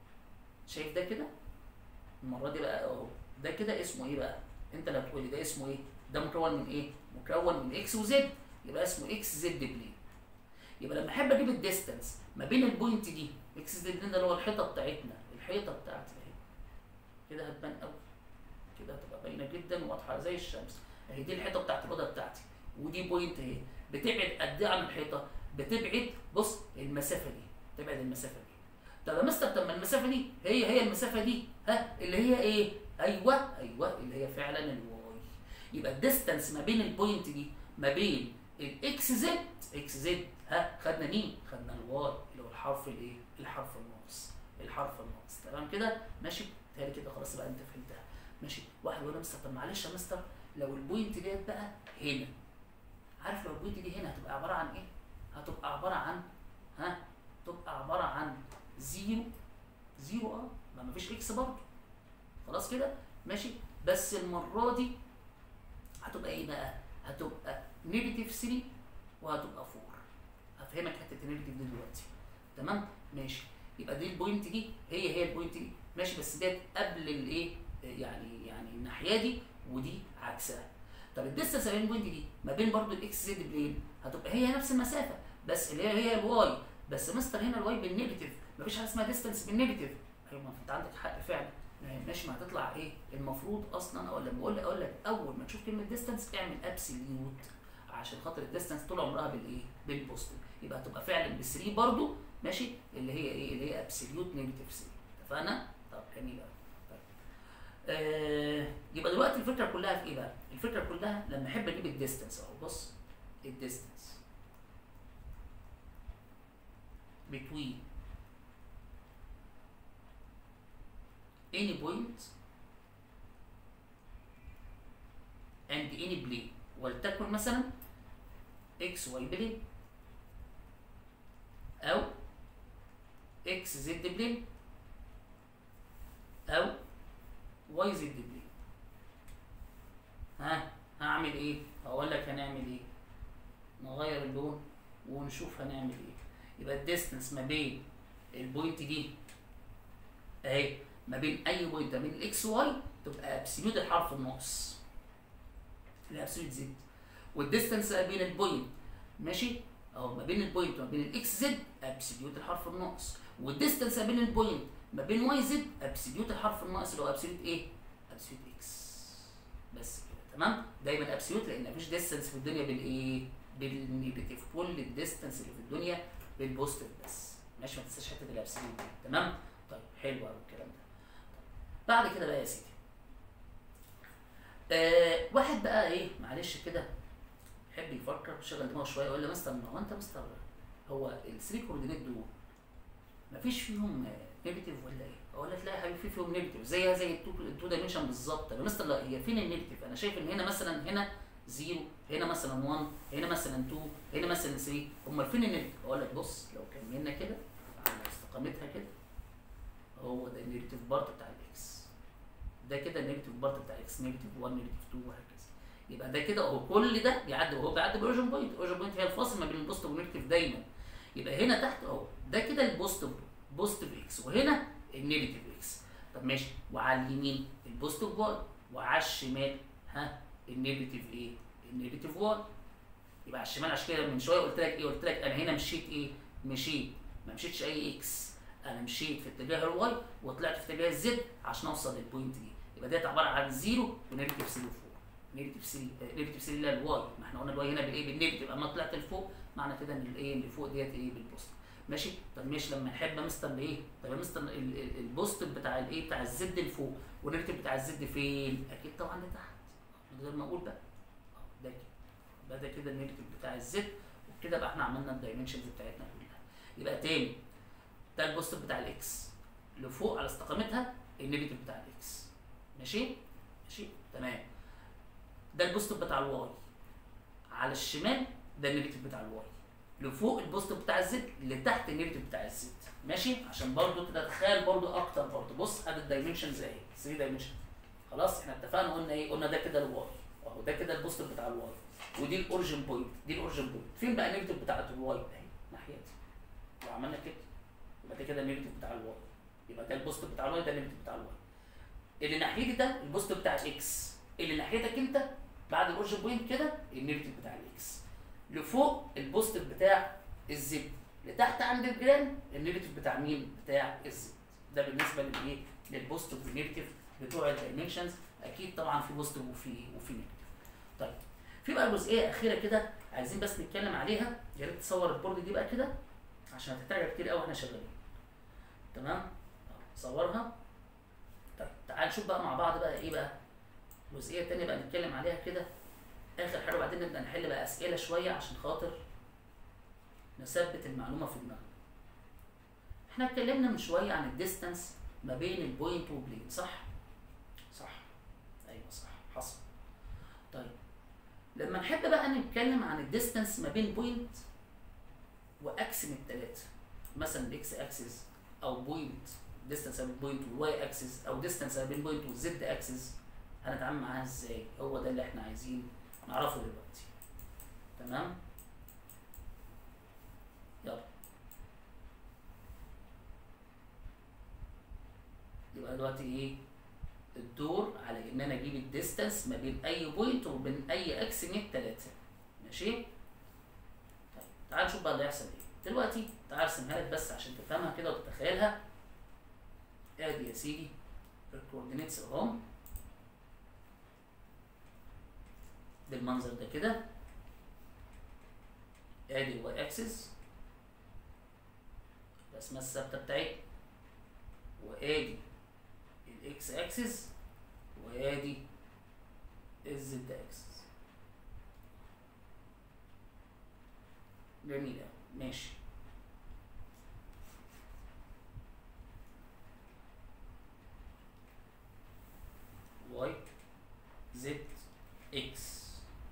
شايف ده كده؟ المره دي بقى اهو ده كده اسمه ايه بقى؟ انت اللي هتقول لي ده اسمه ايه؟ ده مكون من ايه؟ مكون من اكس وزد يبقى اسمه اكس زد بلين يبقى لما احب اجيب الديستانس ما بين البوينت دي اكس زد بلين ده اللي هو الحيطه بتاعتنا الحيطه بتاعتي اهي كده هتبان قوي كده هتبقى باينه جدا وواضحه زي الشمس اهي دي الحيطه بتاعت الاوضه بتاعتي ودي بوينت اهي بتبعد قد ايه عن الحيطه؟ بتبعد بص المسافه دي تبعد المسافه دي طب يا مستر طب ما المسافه دي هي هي المسافه دي ها اللي هي ايه؟ ايوه ايوه اللي هي فعلا الواي يبقى الديستانس ما بين البوينت دي ما بين الاكس زد اكس زد ها خدنا مين؟ خدنا الواي اللي هو الحرف الايه؟ الحرف الناقص الحرف الناقص تمام كده؟ ماشي؟ تهيألي كده خلاص بقى انت فهمتها ماشي واحد يقول يا مستر طب معلش يا مستر لو البوينت ديت بقى هنا عارف لو البوينت دي هنا هتبقى عباره عن ايه؟ هتبقى عباره عن ها تبقى عباره عن زيرو زيرو اه ما مفيش اكس برضه خلاص كده ماشي بس المره دي هتبقى ايه بقى؟ هتبقى نيجاتيف 3 وهتبقى 4 هفهمك حته النيجاتيف دي دلوقتي تمام؟ ماشي يبقى دي البوينت دي هي هي البوينت دي ماشي بس ديت قبل الايه؟ يعني يعني الناحيه دي ودي عكسها طب الديستنس ما بين البوينت دي ما بين برضو الاكس زد بلين هتبقى هي نفس المسافه بس اللي هي هي الواي بس مستر هنا الواي بالنيجاتيف مفيش حاجه اسمها ديستنس بالنيجاتيف ايوه ما انت عندك حق فعلا ماشي ما هتطلع ايه المفروض اصلا او لما اقول لك اقول لك اول ما تشوف كلمه ديستنس اعمل ابسوليوت عشان خاطر الديستنس طول عمرها بالايه بالبوزيتيف يبقى هتبقى فعلا بال 3 برضو ماشي اللي هي ايه اللي هي ابسوليوت نيجاتيف 3 اتفقنا طب جميل قوي آه يبقى دلوقتي الفكره كلها في ايه بقى؟ الفكره كلها لما احب اجيب الديستنس اهو بص الديستنس between any point and any plane ولتكن مثلا x y بلين او x z بلين او واي زد بلين ها هعمل ايه هقول لك هنعمل ايه نغير اللون ونشوف هنعمل ايه يبقى الديستنس ما بين البوينت دي اهي ما بين اي بوينت ما بين الاكس واي تبقى ابسوليوت الحرف الناقص الابسوليوت زد والديستنس ما بين البوينت ماشي اهو ما بين البوينت وما بين الاكس زد ابسوليوت الحرف الناقص والديستنس ما بين البوينت ما بين واي زد ابسوليوت الحرف الناقص اللي هو ابسوليوت ايه؟ ابسوليوت اكس بس كده تمام؟ دايما ابسوليوت لان مفيش ديستنس في الدنيا بالايه؟ بالنيجاتيف كل الديستنس اللي في الدنيا بالبوزيتيف بس ماشي ما تنساش حته الابسوليوت دي تمام؟ طيب حلو قوي الكلام ده طيب. بعد كده بقى يا سيدي آه واحد بقى ايه معلش كده يحب يفكر ويشغل دماغه شويه يقول لي مستر ما هو انت مستر هو الثري كوردينيت دول مفيش فيهم نيجاتيف ولا ايه؟ اقول لك لا يا حبيبي في فيهم نيجاتيف زيها زي التو دايمنشن بالظبط طب يا مستر لا هي فين النيجاتيف؟ انا شايف ان هنا مثلا هنا 0 هنا مثلا 1 هنا مثلا 2 هنا مثلا 3 امال فين النيجاتيف؟ اقول لك بص لو كملنا كده على استقامتها كده هو ده النيجاتيف بارت بتاع الاكس ده كده النيجاتيف بارت بتاع اكس نيجاتيف 1 نيجاتيف 2 وهكذا يبقى ده كده اهو كل ده بيعدي وهو بيعدي باوريجن بوينت الاوريجن بوينت هي الفاصل ما بين البوزيتيف والنيجاتيف دايما يبقى هنا تحت اهو ده كده البوزيتيف بوزيتيف اكس وهنا النيجاتيف اكس طب ماشي وعلى اليمين البوزيتيف واي وعلى الشمال ها النيجاتيف ايه؟ النيجاتيف واي يبقى على الشمال عشان كده من شويه قلت لك ايه؟ قلت لك انا هنا مشيت ايه؟ مشيت ما مشيتش اي اكس انا مشيت في اتجاه الواي وطلعت في اتجاه الزد عشان اوصل للبوينت دي يبقى ديت عباره عن زيرو ونيجاتيف 3 فوق نيجاتيف 3 نيجاتيف 3 اللي هي الواي ما احنا قلنا الواي هنا بالايه؟ بالنيجاتيف اما طلعت لفوق معنى كده ان الايه اللي فوق ديت ايه؟ بالبوزيتيف ماشي طب ماشي لما نحب مستر بايه طب مستر البوزيتيف بتاع الايه بتاع الزد لفوق والنيجاتيف بتاع الزد فين اكيد طبعا لتحت من غير ما اقول بقى ده كده يبقى ده كده النيجاتيف بتاع الزد وبكده بقى احنا عملنا الدايمنشنز بتاعتنا كلها يبقى تاني ده البوزيتيف بتاع الاكس لفوق على استقامتها النيجاتيف بتاع الاكس ماشي ماشي تمام ده البوزيتيف بتاع الواي على الشمال ده النيجاتيف بتاع الواي لفوق البوزيتيف بتاع الزد لتحت النيجاتيف بتاع الزد ماشي عشان برضو تتخيل برضو اكتر برضو بص ادي الدايمنشنز اهي 3 دايمنشن خلاص احنا اتفقنا قلنا ايه قلنا ده كده الواي اهو ده كده البوزيتيف بتاع الواي ودي الاوريجن بوينت دي الاوريجن بوينت فين بقى النيجاتيف بتاعت الواي اهي ناحيتي لو عملنا كده يبقى ده كده النيجاتيف بتاع الواي يبقى ده البوزيتيف بتاع الواي ده النيجاتيف بتاع الواي اللي ناحيتي ده البوزيتيف بتاع الاكس اللي ناحيتك انت بعد الاوريجن بوينت كده النيجاتيف بتاع الاكس لفوق البوزيتيف بتاع الزد لتحت عند الجرام النيجاتيف بتاع مين بتاع الزد ده بالنسبه للايه للبوزيتيف والنيجاتيف بتوع الدايمنشنز اكيد طبعا في بوزيتيف وفي وفي نيجاتيف طيب في بقى جزئيه اخيره كده عايزين بس نتكلم عليها يا ريت تصور البورد دي بقى كده عشان هتحتاجها كتير قوي واحنا شغالين تمام أهو، صورها طيب تعال نشوف بقى مع بعض بقى ايه بقى الجزئيه التانيه بقى نتكلم عليها كده اخر حاجه وبعدين نبدا نحل بقى اسئله شويه عشان خاطر نثبت المعلومه في دماغنا احنا اتكلمنا من شويه عن الديستانس ما بين البوينت وبلين صح صح ايوه صح حصل طيب لما نحب بقى نتكلم عن الديستانس ما بين بوينت واكس من الثلاثه مثلا الاكس اكسس او بوينت ديستانس ما بين بوينت والواي اكسس او ديستانس ما بين بوينت والزد اكسس هنتعامل معاها ازاي هو ده اللي احنا عايزين نعرفه دلوقتي تمام يلا يبقى دلوقتي ايه الدور على ان انا اجيب الديستانس ما بين اي بوينت وبين اي اكس من الثلاثه ماشي طيب تعال نشوف بقى اللي هيحصل ايه دلوقتي تعال ارسمها لك بس عشان تفهمها كده وتتخيلها ادي يا سيدي الكوردينيتس اهم بالمنظر ده كده ادي الواي اكسس الرسمه الثابته بتاعتنا وادي الاكس اكسس وادي الزد اكسس جميل أوي. ماشي واي زد اكس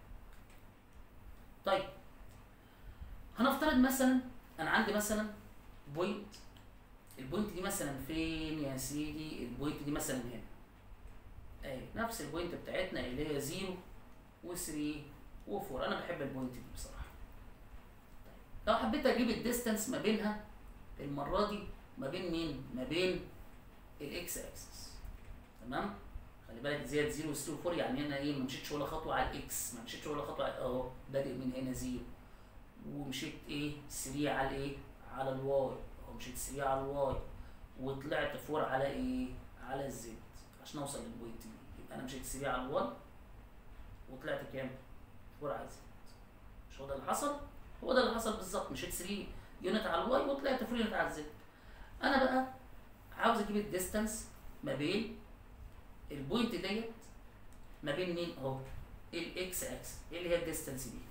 طيب هنفترض مثلا انا عندي مثلا بوينت البوينت دي مثلا فين يا سيدي البوينت دي مثلا هنا اهي نفس البوينت بتاعتنا اللي هي 0 و3 و4 انا بحب البوينت دي بصراحه طيب لو حبيت اجيب الديستانس ما بينها المره دي ما بين مين ما بين الاكس اكسس تمام خلي بالك زياد 0 و3 و4 يعني انا ايه ما مشيتش ولا خطوه على الاكس ما مشيتش ولا خطوه على اهو بادئ من هنا 0 ومشيت ايه 3 على ايه على الواي اهو مشيت 3 على الواي وطلعت 4 على ايه على الزد عشان اوصل للبوينت دي يبقى انا مشيت 3 على الواي وطلعت كام 4 على الزد مش هو ده اللي حصل هو ده اللي حصل بالظبط مشيت 3 يونت على الواي وطلعت 4 يونت على الزد انا بقى عاوز اجيب الديستانس ما بين البوينت ديت ما بين مين اهو الاكس اكس ايه اللي هي الديستانس دي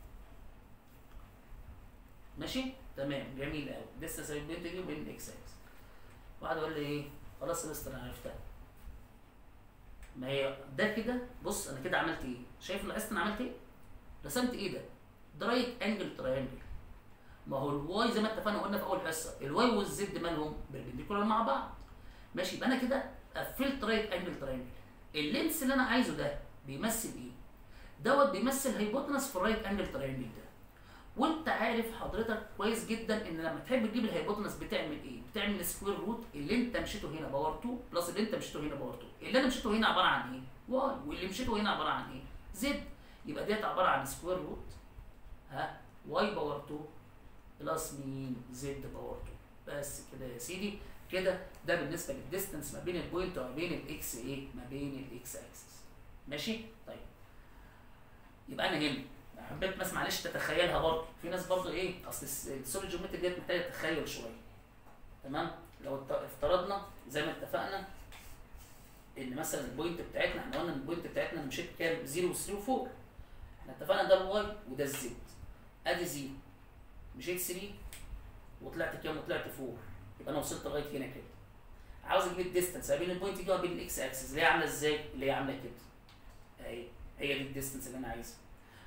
ماشي تمام جميل قوي ديستانس بين البوينت دي وبين الاكس اكس واحد يقول لي ايه خلاص يا مستر انا عرفتها ما هي ده كده بص انا كده عملت ايه شايف لاحظت انا عملت ايه رسمت ايه ده ده رايت انجل تراينجل ما هو الواي زي ما اتفقنا قلنا في اول حصه الواي والزد مالهم بربنديكولار مع بعض ماشي يبقى انا كده قفلت رايت انجل تراينجل اللينس اللي انا عايزه ده بيمثل ايه دوت بيمثل هيبوتنس في الرايت انجل تراينجل ده وانت عارف حضرتك كويس جدا ان لما تحب تجيب الهيبوتنس بتعمل ايه بتعمل سكوير روت اللي انت مشيته هنا باور 2 بلس اللي انت مشيته هنا باور 2 اللي انا مشيته هنا عباره عن ايه واي واللي مشيته هنا عباره عن ايه زد يبقى ديت عباره عن سكوير روت ها واي باور 2 بلس مين زد باور 2 بس كده يا سيدي كده ده بالنسبه للديستنس ما بين البوينت وما بين الاكس ايه ما بين الاكس اكسس ماشي طيب يبقى انا هنا حبيت بس معلش تتخيلها برضه في ناس برضه ايه اصل السوليد جيومتري ديت محتاجه تخيل شويه تمام لو ات- افترضنا زي ما اتفقنا ان مثلا البوينت بتاعتنا احنا قلنا ان البوينت بتاعتنا انا مشيت كام 0 و3 و4 احنا اتفقنا ده الواي وده الزد ادي 0 مشيت 3 وطلعت كام وطلعت 4 يبقى انا وصلت لغايه هنا كده عاوز اجيب الديستنس ما بين البوينت دي وما بين الاكس اكسس اللي هي عامله ازاي اللي هي عامله كده اهي هي دي الديستنس اللي انا عايزها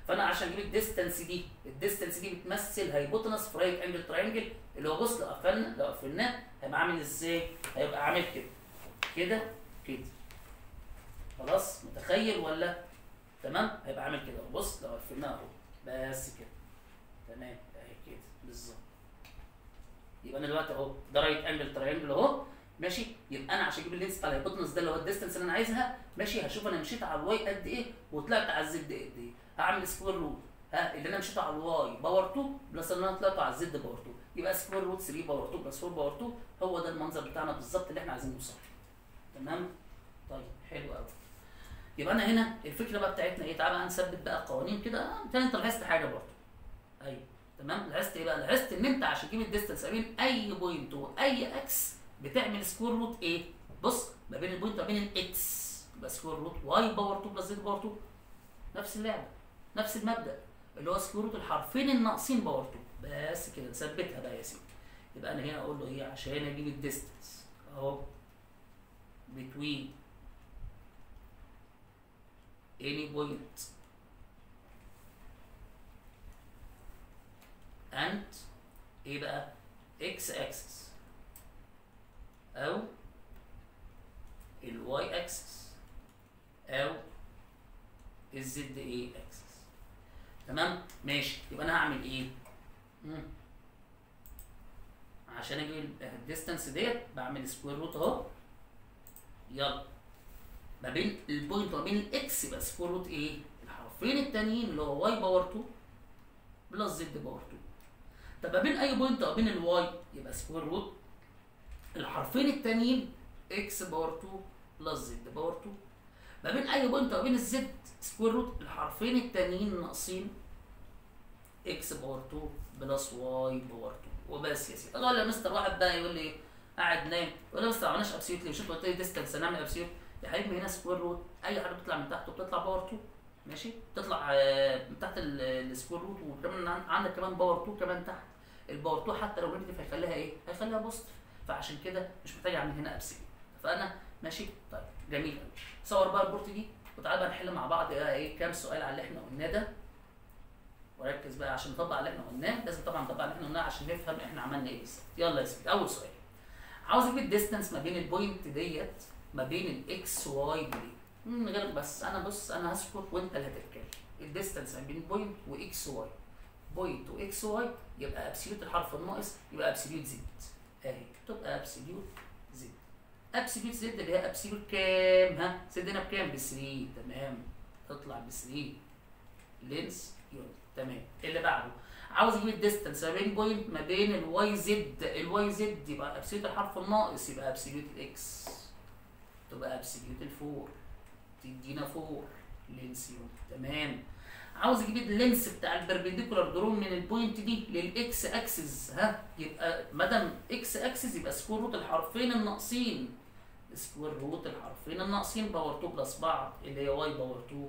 فانا عشان اجيب الديستانس دي الديستانس دي بتمثل هايبوتنس في رايت انجل تراينجل اللي هو بص لو قفلنا لو قفلناه هيبقى عامل ازاي؟ هيبقى عامل كده كده كده خلاص متخيل ولا تمام هيبقى عامل كده بص لو قفلناه اهو بس كده تمام اهي كده بالظبط يبقى انا دلوقتي اهو ده رايت انجل تراينجل اهو ماشي يبقى انا عشان اجيب اللينس بتاع الهايبوتنس ده اللي هو الديستنس اللي انا عايزها ماشي هشوف انا مشيت على الواي قد ايه وطلعت على الزد قد ايه هعمل سكوير روت ها اللي انا مشيت على الواي باور 2 بلس اللي انا طلعت على الزد باور 2 يبقى سكوير روت 3 باور 2 بلس 4 باور 2 هو ده المنظر بتاعنا بالظبط اللي احنا عايزين نوصل تمام طيب حلو قوي يبقى انا هنا الفكره بقى بتاعتنا ايه تعالى بقى نثبت بقى قوانين كده آه، تاني انت لاحظت حاجه برضه ايوه تمام لاحظت ايه بقى لاحظت ان انت عشان تجيب الديستنس ما بين اي بوينت واي اكس بتعمل سكوير روت ايه بص ما بين البوينت وما بين الاكس يبقى سكوير روت واي باور 2 بلس زد باور 2 نفس اللعبه نفس المبدا اللي هو سكوير روت الحرفين الناقصين باور 2 بس كده نثبتها بقى يا سيدي يبقى انا هنا اقول له ايه عشان اجيب الديستنس اهو between any point and ايه بقى x axis او ال y axis او ال z ايه axis تمام ماشي يبقى انا هعمل ايه مم. عشان اجيب الديستانس ديت بعمل سكوير روت اهو يلا ما بين البوينت وما بين الاكس يبقى سكوير روت ايه الحرفين التانيين اللي هو واي باور 2 بلس زد باور 2 طب ما بين اي بوينت وما بين الواي يبقى سكوير روت الحرفين التانيين اكس باور 2 بلس زد باور 2 ما بين اي بوينت وما بين الزد سكوير روت الحرفين التانيين ناقصين اكس باور 2 بلس واي باور 2 وبس يا سيدي طبعا يا مستر واحد بقى يقول لي قاعد نايم يقول لي مستر ما عملناش ابسيوت ليه شوف قلت لي ديستنس هنعمل ابسيوت يا حبيبي هنا سكوير روت اي حاجه بتطلع من تحت وبتطلع باور 2 ماشي بتطلع آه، من تحت ال- السكوير روت وكمان عن- عندك كمان باور 2 كمان تحت الباور 2 حتى لو نيجاتيف هيخليها ايه؟ هيخليها بوزيتيف فعشان كده مش محتاج اعمل هنا ابسيوت فانا ماشي طيب جميل قوي صور بقى البورت دي وتعالى بقى نحل مع بعض بقى ايه كام سؤال على اللي احنا قلناه ده وركز بقى عشان نطبق على اللي احنا قلناه لازم طبعا نطبق على اللي احنا قلناه عشان نفهم احنا عملنا ايه بالظبط يلا يا سيدي اول سؤال عاوز اجيب الديستانس ما بين البوينت ديت ما بين الاكس واي دي من غير بس انا بص انا هسكت وانت اللي هتتكلم الديستانس ما بين بوينت واكس واي بوينت واكس واي يبقى ابسوليوت الحرف الناقص يبقى ابسوليوت زد اهي تبقى ابسوليوت زد ابسوليوت زد اللي هي ابسوليوت كام ها زد هنا بكام ب 3 تمام تطلع ب 3 لينس يونت تمام اللي بعده عاوز اجيب الديستانس ما بين بوينت ما بين الواي زد الواي زد يبقى ابسوليوت الحرف الناقص يبقى ابسوليوت الاكس تبقى ابسوليوت الفور تدينا فور لينس يونت تمام عاوز اجيب اللينس بتاع البربنديكولار درون من البوينت دي للاكس اكسس ها يبقى ما دام اكس اكسس يبقى سكوير روت الحرفين الناقصين سكوير روت الحرفين الناقصين باور 2 بلس بعض اللي هي واي باور 2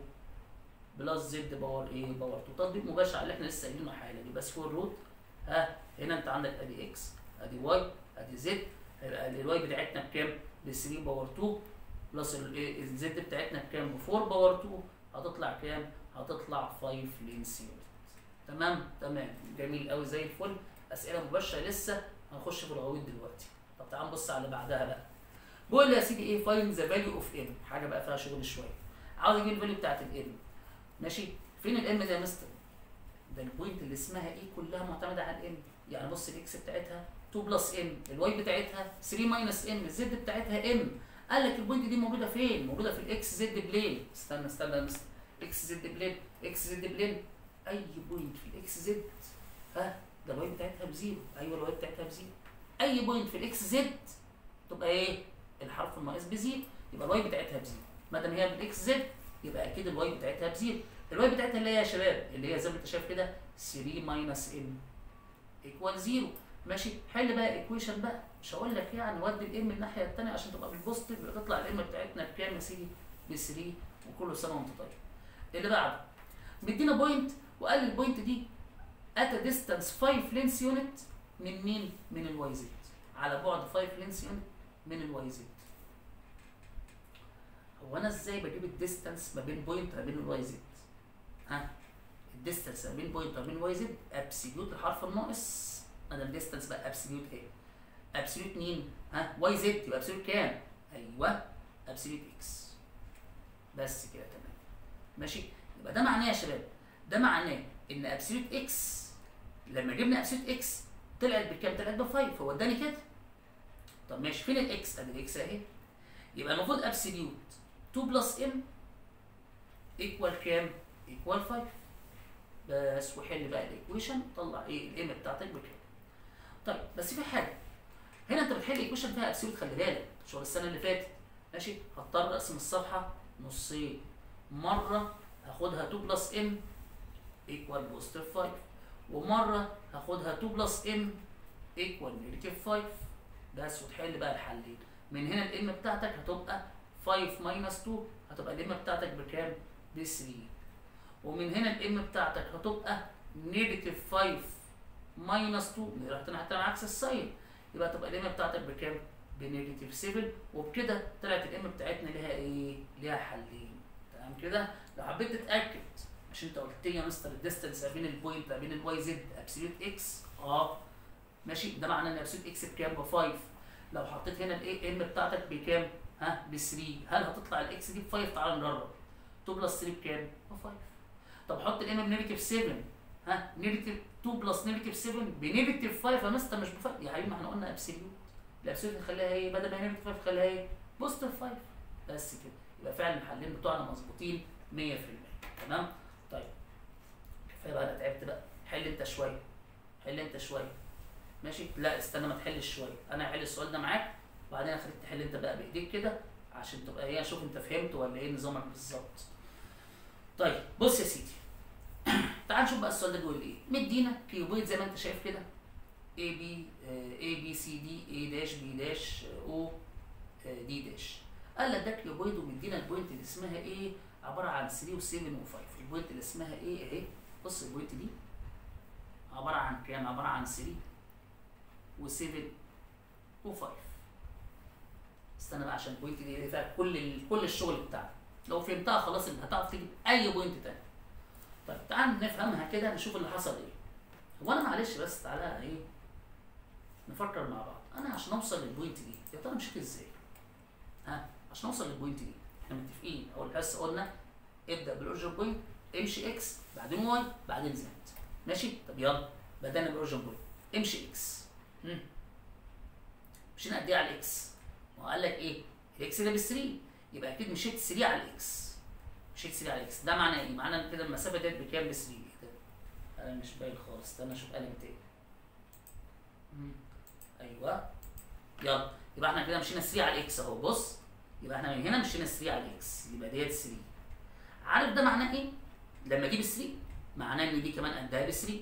بلس زد باور ايه باور 2 تطبيق مباشر على اللي احنا لسه قايلينه حالا يبقى سكوير روت ها هنا انت عندك ادي اكس ادي واي ادي زد هيبقى الواي بتاعتنا بكام؟ ب 3 باور 2 بلس الزد بتاعتنا بكام؟ ب 4 باور 2 هتطلع كام؟ هتطلع 5 لينس يونت تمام تمام جميل قوي زي الفل اسئله مباشره لسه هنخش في الغويط دلوقتي طب تعال نبص على اللي بعدها بقى بقول لي يا سيدي ايه فايند ذا فاليو اوف ام حاجه بقى فيها شغل شويه عاوز اجيب الفاليو بتاعت الام ماشي فين الام ده يا مستر ده البوينت اللي اسمها ايه كلها معتمده على الام يعني بص الاكس بتاعتها 2 بلس ام الواي بتاعتها 3 ماينس ام الزد بتاعتها ام قال لك البوينت دي موجوده فين موجوده في الاكس زد بلين استنى استنى يا مستر اكس زد بلين اكس زد بلين اي بوينت في الاكس زد ها ده الواي بتاعتها بزيرو ايوه الواي بتاعتها بزيرو اي بوينت في الاكس زد تبقى ايه الحرف الناقص بزيرو يبقى الواي بتاعتها بزيرو ما دام هي بالاكس زد يبقى اكيد الواي بتاعتها بزيرو الواي بتاعتها اللي هي يا شباب اللي هي زي ما انت شايف كده 3 ماينس ام ايكوال 0 ماشي حل بقى ايكويشن بقى مش هقول لك يعني ودي الام الناحيه الثانيه عشان تبقى بالبوزيتيف يبقى تطلع الام بتاعتنا بكام يا سيدي ب 3 وكل سنه وانت طيب اللي بعده مدينا بوينت وقال لي البوينت دي ات ديستانس 5 لينس يونت من مين؟ من الواي زد على بعد 5 لينس يونت من الواي زد هو انا ازاي بجيب الديستانس ما بين بوينت ما بين الواي زد ها الديستانس ما بين بوينت وما بين واي زد ابسوليوت الحرف الناقص انا الديستانس بقى ابسوليوت ايه ابسوليوت مين ها واي زد يبقى ابسوليوت كام ايوه ابسوليوت اكس بس كده تمام ماشي يبقى ده معناه يا شباب ده معناه ان ابسوليوت اكس لما جبنا ابسوليوت اكس طلعت بكام طلعت ب 5 هو اداني كده طب ماشي فين الاكس ادي الاكس اهي يبقى المفروض ابسوليوت 2 بلس ام ايكوال كام ايكوال 5 بس وحل بقى الايكويشن طلع ايه الام بتاعتك بكام طيب بس في حاجه هنا انت بتحل ايكويشن فيها ابسوليوت خلي بالك شغل السنه اللي فاتت ماشي هضطر اقسم الصفحه نصين مره هاخدها 2 بلس ام ايكوال بوزيتيف 5 ومره هاخدها 2 بلس ام ايكوال نيجاتيف 5 بس وتحل بقى الحلين من هنا الام بتاعتك هتبقى 5 ماينس 2 هتبقى الام بتاعتك بكام؟ ب 3 ومن هنا الام بتاعتك هتبقى نيجاتيف 5 ماينس 2 رحت حتى عكس الساين يبقى تبقى الام بتاعتك بكام؟ بنيجاتيف 7 وبكده طلعت الام بتاعتنا ليها ايه؟ ليها حلين تمام كده؟ لو حبيت تتاكد مش انت قلت لي يا مستر الديستنس ما بين البوينت ما بين الواي زد ابسوليوت اكس اه ماشي ده معناه ان ابسوليوت اكس بكام؟ ب 5 لو حطيت هنا الايه ام بتاعتك بكام؟ ها ب 3 هل هتطلع الاكس دي ب 5 تعال نجرب 2 بلس 3 بكام؟ ب 5 طب حط الام بنيجاتيف 7 ها نيجاتيف 2 بلس نيجاتيف 7 بنيجاتيف 5 يا مستر مش ب 5 يا حبيبي ما احنا قلنا ابسوليوت الابسوليوت نخليها ايه بدل ما هي نيجاتيف 5 نخليها ايه؟ بوزيتيف 5 بس كده يبقى فعلا الحلين بتوعنا مظبوطين 100% تمام؟ طيب كفايه بقى انا تعبت بقى حل انت شويه حل انت شويه ماشي لا استنى ما تحلش شويه انا هحل السؤال ده معاك وبعدين اخليك تحل انت بقى بايديك كده عشان تبقى ايه اشوف انت فهمت ولا ايه نظامك بالظبط طيب بص يا سيدي تعال نشوف بقى السؤال ده بيقول ايه مدينا كيوبويد زي ما انت شايف كده A B A B C D A داش B داش O D داش قال لك ده كيوبويد ومدينا البوينت اللي اسمها ايه عباره عن 3 و7 و5 البوينت اللي اسمها ايه اهي بص البوينت دي عباره عن كام عباره عن 3 و7 و5 استنى بقى عشان البوينت دي فيها كل ال... كل الشغل بتاعنا لو فهمتها خلاص انت هتعرف تجيب اي بوينت تاني طيب تعال نفهمها كده نشوف اللي حصل ايه هو انا معلش بس تعالى ايه نفكر مع بعض انا عشان اوصل للبوينت دي يا ترى مشيت ازاي ها عشان اوصل للبوينت دي احنا متفقين اول حصه قلنا ابدا بالاوريجن بوينت امشي اكس بعدين واي بعدين زد ماشي طب يلا بدانا بالاوريجن بوينت امشي اكس مم. مشينا قد ايه على الاكس ما هو قال لك ايه الاكس ده ب 3 يبقى اكيد مشيت 3 على الاكس مشيت 3 على الاكس ده معناه ايه معناه كده المسافه ديت بكام ب 3 كده انا مش باين خالص استنى اشوف قلم تاني مم. ايوه يلا يبقى احنا كده مشينا 3 على الاكس اهو بص يبقى احنا من هنا مشينا 3 على الاكس يبقى ديت 3 عارف ده معناه ايه لما اجيب 3 معناه ان دي كمان قدها ب 3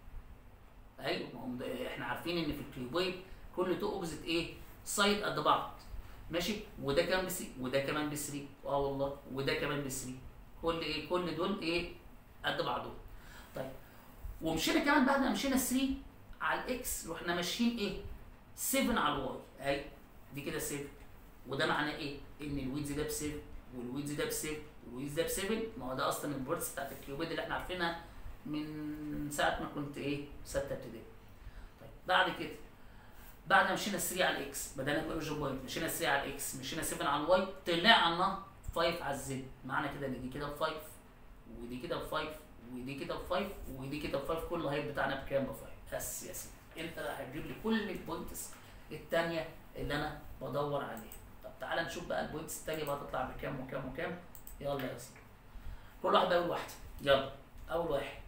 ايوه ما هو ده- احنا عارفين ان في الكيوبويد كل تو اوبزيت ايه سايد قد بعض ماشي وده كمان ب 3 وده كمان ب 3 اه والله وده كمان ب 3 كل ايه كل دول ايه قد بعضهم طيب ومشينا كمان بعد ما مشينا 3 على الاكس رحنا ماشيين ايه 7 على الواي اهي دي كده 7 وده معناه ايه ان الويدز ده ب 7 والويدز ده ب 7 والويدز ده ب 7 ما هو ده اصلا البورتس بتاعت الكيوبيد اللي احنا عارفينها من ساعه ما كنت ايه سته ابتدائي طيب بعد كده بعد ما مشينا 3 على الاكس بدانا بالاوريجن بوينت مشينا 3 على الاكس مشينا 7 على الواي طلعنا 5 على الزد معنى كده ان دي كده ب 5 ودي كده ب 5 ودي كده ب 5 ودي كده ب 5 كل هيت بتاعنا بكام ب 5 بس يا سيدي انت بقى هتجيب لي كل البوينتس الثانيه اللي انا بدور عليها طب تعالى نشوف بقى البوينتس الثانيه بقى تطلع بكام وكام وكام يلا يا سيدي كل واحد اول واحده يلا اول واحد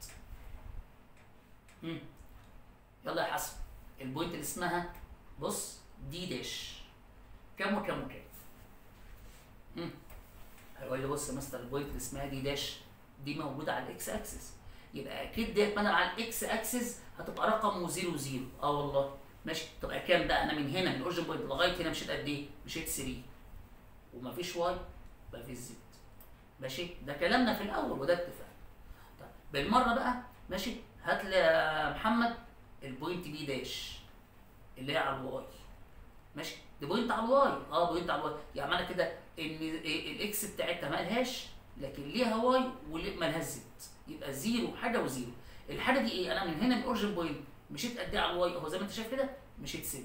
مم. يلا يا حسن البوينت اللي اسمها بص دي داش كام وكام وكام مم. هيقول لي بص يا مستر البوينت اللي اسمها دي داش دي موجوده على الاكس اكسس يبقى اكيد ديت ما انا على الاكس اكسس هتبقى رقم وزيرو زيرو اه والله ماشي تبقى كام بقى انا من هنا من الاوريجن بوينت لغايه هنا مشيت قد ايه؟ مشيت 3 ومفيش واي مفيش زد ماشي ده كلامنا في الاول وده اتفاق طيب بالمره بقى ماشي هات لي يا محمد البوينت بي داش اللي هي على الواي ماشي دي بوينت على الواي اه بوينت على الواي يعني معنى كده ان إيه الاكس بتاعتها ما لهاش لكن ليها واي ومالهاش زد يبقى زيرو حاجه وزيرو الحاجه دي ايه انا من هنا من اوريجن بوينت مشيت قد ايه على الواي اهو زي ما انت شايف كده مشيت 7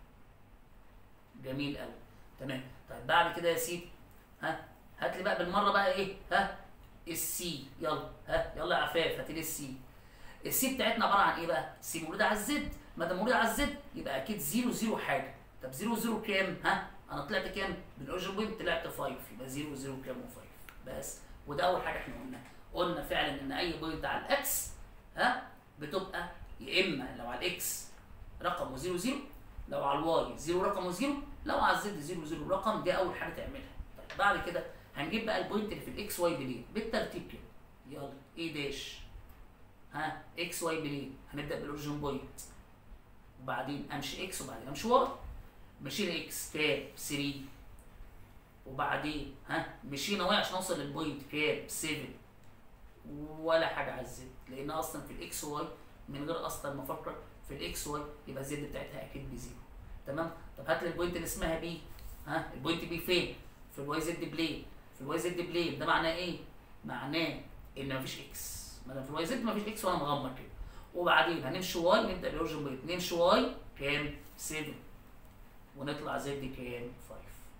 جميل قوي تمام طيب بعد كده يا سيدي ها هات لي بقى بالمره بقى ايه ها السي يلا ها يلا يا عفاف هات لي السي السي بتاعتنا عباره عن ايه بقى سي موجوده على الزد ما دام موجوده على الزد يبقى اكيد 0 0 حاجه طب 0 0 كام ها انا طلعت كام من الاوريجن بوينت طلعت 5 يبقى 0 0 كام و5 بس وده اول حاجه احنا قلناها قلنا فعلا ان اي بوينت على الاكس ها بتبقى يا اما لو على الاكس رقمه 0 0 لو على الواي 0 رقمه 0 لو على الزد 0 0 رقم دي اول حاجه تعملها طيب بعد كده هنجيب بقى البوينت اللي في الاكس واي بلين بالترتيب كده يلا ايه داش ها اكس واي بلين هنبدا بالاوريجن بوينت وبعدين امشي اكس وبعدين امشي واي مشينا اكس كام 3 وبعدين ها مشينا واي عشان اوصل للبوينت كام 7 ولا حاجه على الزد لان اصلا في الاكس واي من غير اصلا ما افكر في الاكس واي يبقى الزد بتاعتها اكيد بزيرو تمام طب هات لي البوينت اللي اسمها بي ها البوينت بي فين في الواي زد بلين في الواي زد بلين ده معناه ايه معناه ان مفيش اكس ما دام في الواي زد مفيش اكس وانا مغمض كده وبعدين هنمشي واي نبدا بالاوريجن بوينت نمشي واي كام 7 ونطلع زد كام 5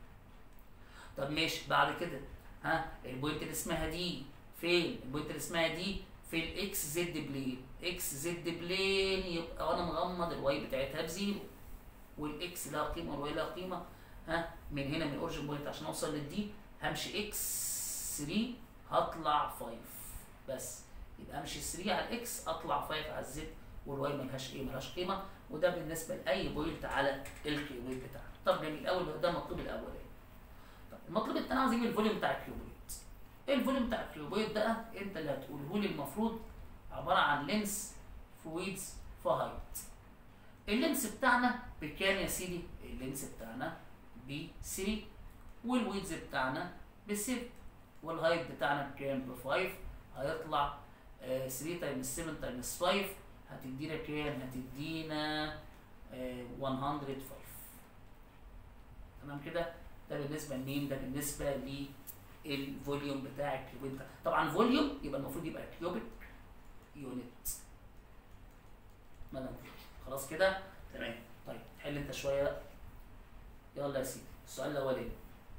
طب ماشي بعد كده ها البوينت اللي اسمها دي فين البوينت اللي اسمها دي في الاكس زد بلين اكس زد بلين يبقى وانا مغمض الواي بتاعتها بزيرو والاكس لها قيمه والواي لها قيمه ها من هنا من الاوريجن بوينت عشان اوصل للدي همشي اكس 3 هطلع 5 بس يبقى امشي 3 على الاكس اطلع 5 على الزد والواي ملهاش ايه ملهاش قيمه وده بالنسبه لاي بوينت على الكيوبيت بتاعنا طب جميل اول ده المطلوب الاولاني طب المطلوب الثاني عاوز اجيب الفوليوم بتاع الكيوبيت ايه الفوليوم بتاع الكيوبيت بقى انت اللي هتقوله لي المفروض عباره عن لينس في ويدز في هايت اللينس بتاعنا بكام يا سيدي اللينس بتاعنا ب 3 والويدز بتاعنا ب 6 والهايت بتاعنا بكام ب 5 هيطلع 3 تايمز 7 تايمز 5 هتدينا كام هتدينا آه 105 تمام كده ده بالنسبه لمين ده بالنسبه للفوليوم بتاع الكيوبيت طبعا فوليوم يبقى المفروض يبقى كيوبيك يونت مدام خلاص كده تمام طيب حل انت شويه يلا يا سيدي السؤال الاولاني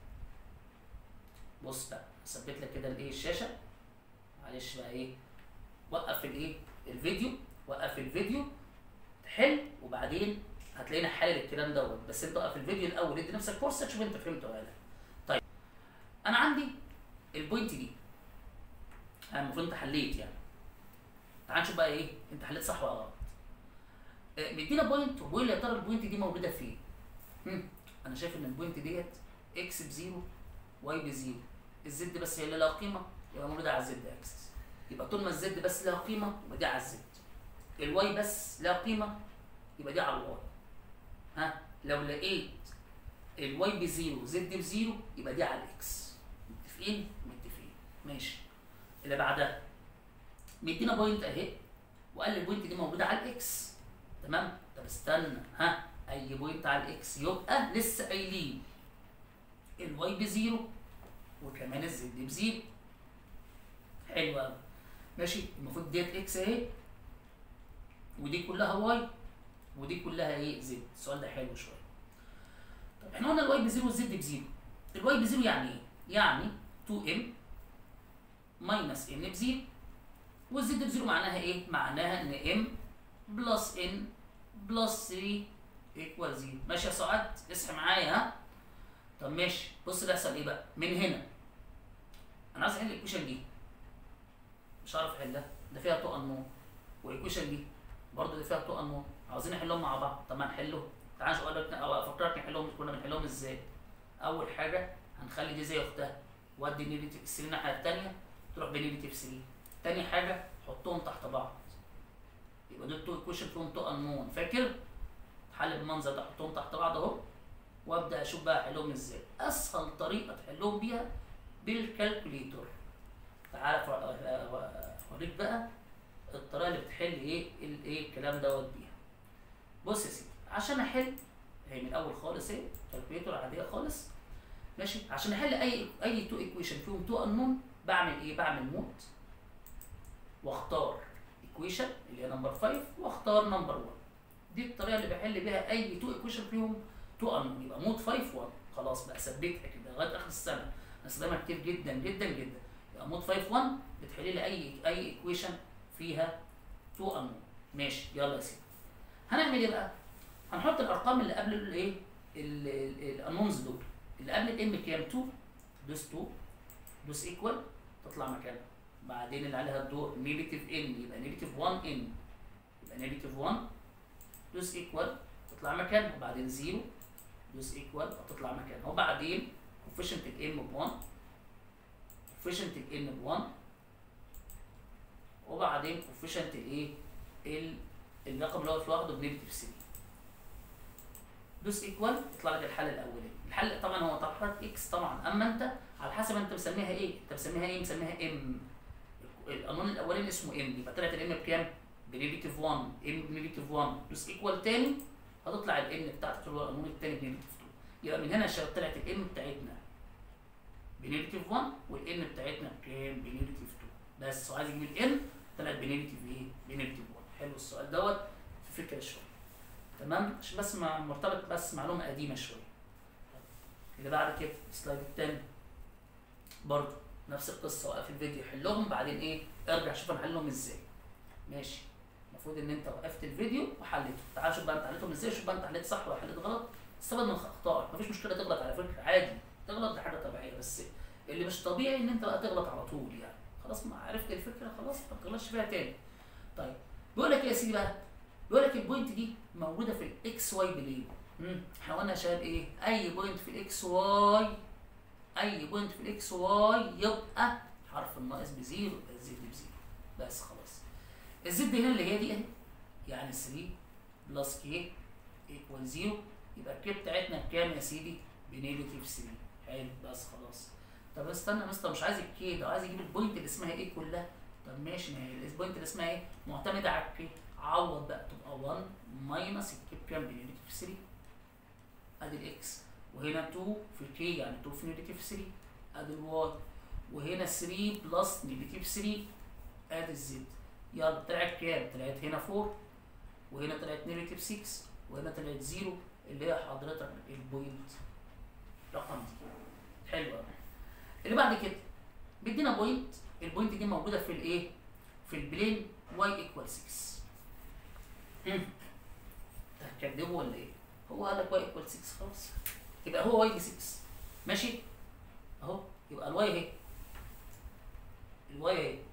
بص بقى اثبت لك كده الايه الشاشه معلش بقى ايه وقف الايه الفيديو وقف الفيديو تحل وبعدين هتلاقينا حلل الكلام دوت بس انت وقف الفيديو الاول ادي نفسك فرصه تشوف انت فهمت ولا لا طيب انا عندي البوينت دي انا المفروض انت حليت يعني تعال نشوف بقى ايه انت حليت صح ولا غلط آه، مدينا بوينت وبيقول لي يا ترى البوينت دي موجوده فين هم، انا شايف ان البوينت ديت اكس بزيرو واي بزيرو الزد بس هي اللي لها قيمه يبقى موجوده على الزد اكسس يبقى طول ما الزد بس لها قيمه يبقى دي على الزد الواي بس لها قيمه يبقى دي على الواي ها لو لقيت الواي بزيرو زد بزيرو يبقى دي على الاكس متفقين متفقين ماشي اللي بعدها مدينا بوينت اهي وقال لي البوينت دي موجوده على الاكس تمام طب استنى ها اي بوينت على الاكس يبقى لسه قايلين الواي بزيرو وكمان الزد بزيرو حلو قوي ماشي المفروض ديت اكس اهي ودي كلها واي ودي كلها ايه زد السؤال ده حلو شويه طب احنا قلنا الواي بزيرو والزد بزيرو الواي بزيرو يعني ايه؟ يعني 2 ام ماينس ان بزيرو والزد بزيرو معناها ايه؟ معناها ان ام بلس ان بلس 3 ايكوال 0 ماشي يا سعاد اصحى معايا ها طب ماشي بص ده يحصل ايه بقى من هنا انا عايز احل الايكويشن دي مش هعرف احلها ده فيها تو انون والايكويشن دي برضه دي فيها تو انون عاوزين نحلهم مع بعض طب ما نحلهم تعال نشوف اقول لك او افكرك نحلهم كنا بنحلهم ازاي اول حاجه هنخلي دي زي اختها وادي نيجاتيف 3 الناحيه الثانيه تروح بنيجاتيف 3 تاني حاجه حطهم تحت بعض يبقى دول تو ايكويشن فيهم تو انون فاكر حل بالمنظر ده احطهم تحت بعض اهو وابدا اشوف بقى احلهم ازاي اسهل طريقه تحلهم بيها بالكالكوليتور تعالى ف- اوريك بقى الطريقه اللي بتحل ايه الايه الكلام دوت بيها بص يا سيدي عشان احل هي من الاول خالص ايه كالكوليتور عاديه خالص ماشي عشان احل اي اي تو ايكويشن فيهم تو انون بعمل ايه بعمل مود واختار ايكويشن اللي هي نمبر 5 واختار نمبر 1 دي الطريقه اللي بحل بيها اي تو ايكويشن فيهم تو ان يبقى مود 5 1 خلاص بقى ثبتها كده لغايه اخر السنه هستخدمها كتير جدا جدا جدا يبقى مود 5 1 بتحل لي اي اي ايكويشن فيها تو ان ماشي يلا يا سيدي هنعمل ايه بقى؟ هنحط الارقام اللي قبل الايه؟ الانونز دول اللي قبل الام كام 2 دوس 2 دوس ايكوال تطلع مكانها بعدين اللي عليها الدور نيجاتيف ان يبقى نيجاتيف 1 ان يبقى نيجاتيف 1 دوس ايكوال تطلع مكانها وبعدين 0 دوس ايكوال تطلع مكانها وبعدين كوفيشنت الام ب 1 كوفيشنت الان ب 1 وبعدين كوفيشنت الايه ال- الرقم اللي هو في لوحده بنيجاتيف 3 دوس ايكوال يطلع لك الحل الاولاني الحل طبعا هو طرحات اكس طبعا اما انت على حسب انت مسميها ايه انت مسميها ايه مسميها ام القانون الاولاني اسمه ام يبقى طلعت الام بكام بنيجاتيف 1 ام بنيجاتيف 1 دوس ايكوال تاني هتطلع الام بتاعتك اللي هو القانون الثاني بنيجاتيف 2 يبقى من هنا يا شباب طلعت الام بتاعتنا بنيجاتيف 1 والان بتاعتنا بكام بنيجاتيف 2 بس وعايز يجيب الان طلعت بنيجاتيف ايه بنيجاتيف 1 حلو السؤال دوت في فكره شويه تمام عشان بس مع مرتبط بس معلومه قديمه شويه اللي بعد كده السلايد الثاني برضه نفس القصه وقف الفيديو حلهم بعدين ايه ارجع شوف انا حلهم ازاي ماشي المفروض ان انت وقفت الفيديو وحليته تعال شوف بقى انت حليتهم ازاي شوف بقى انت حليت صح ولا حليت غلط استفاد من اخطائك مفيش مشكله تغلط على فكره عادي تغلط دي حاجه طبيعيه بس اللي مش طبيعي ان انت بقى تغلط على طول يعني خلاص ما عرفت الفكره خلاص ما تغلطش فيها تاني طيب بيقول لك ايه يا سيدي بقى بيقول لك البوينت دي موجوده في الاكس واي بلين امم احنا قلنا يا شباب ايه اي بوينت في الاكس واي اي بوينت في الاكس واي يبقى حرف الناقص بزيرو يبقى الزد بزيرو بس خلاص الزد هنا اللي هي دي اهي يعني 3 بلس كي ايكوال 0 يبقى الكي بتاعتنا بكام يا سيدي؟ بنيجاتيف 3 حلو بس خلاص طب استنى يا مستر مش عايز الكي ده عايز يجيب البوينت اللي اسمها ايه كلها طب ماشي ما هي البوينت اللي اسمها ايه؟ معتمده على الكي عوض بقى تبقى 1 ماينس الكي بكام بنيجاتيف 3 ادي الاكس وهنا 2 في كي يعني 2 في نيجاتيف 3 ادي الواي وهنا 3 بلس نيجاتيف 3 ادي الزد يلا طلعت كام؟ طلعت هنا 4 وهنا طلعت نيجاتيف 6 وهنا طلعت 0 اللي هي حضرتك البوينت رقم دي حلو قوي اللي بعد كده بيدينا بوينت البوينت دي موجوده في الايه؟ في البلين واي ايكوال 6 هتكدبه ولا ايه؟ هو قال لك واي ايكوال 6 خلاص يبقى هو واي ب 6 ماشي؟ اهو يبقى الواي اهي الواي اهي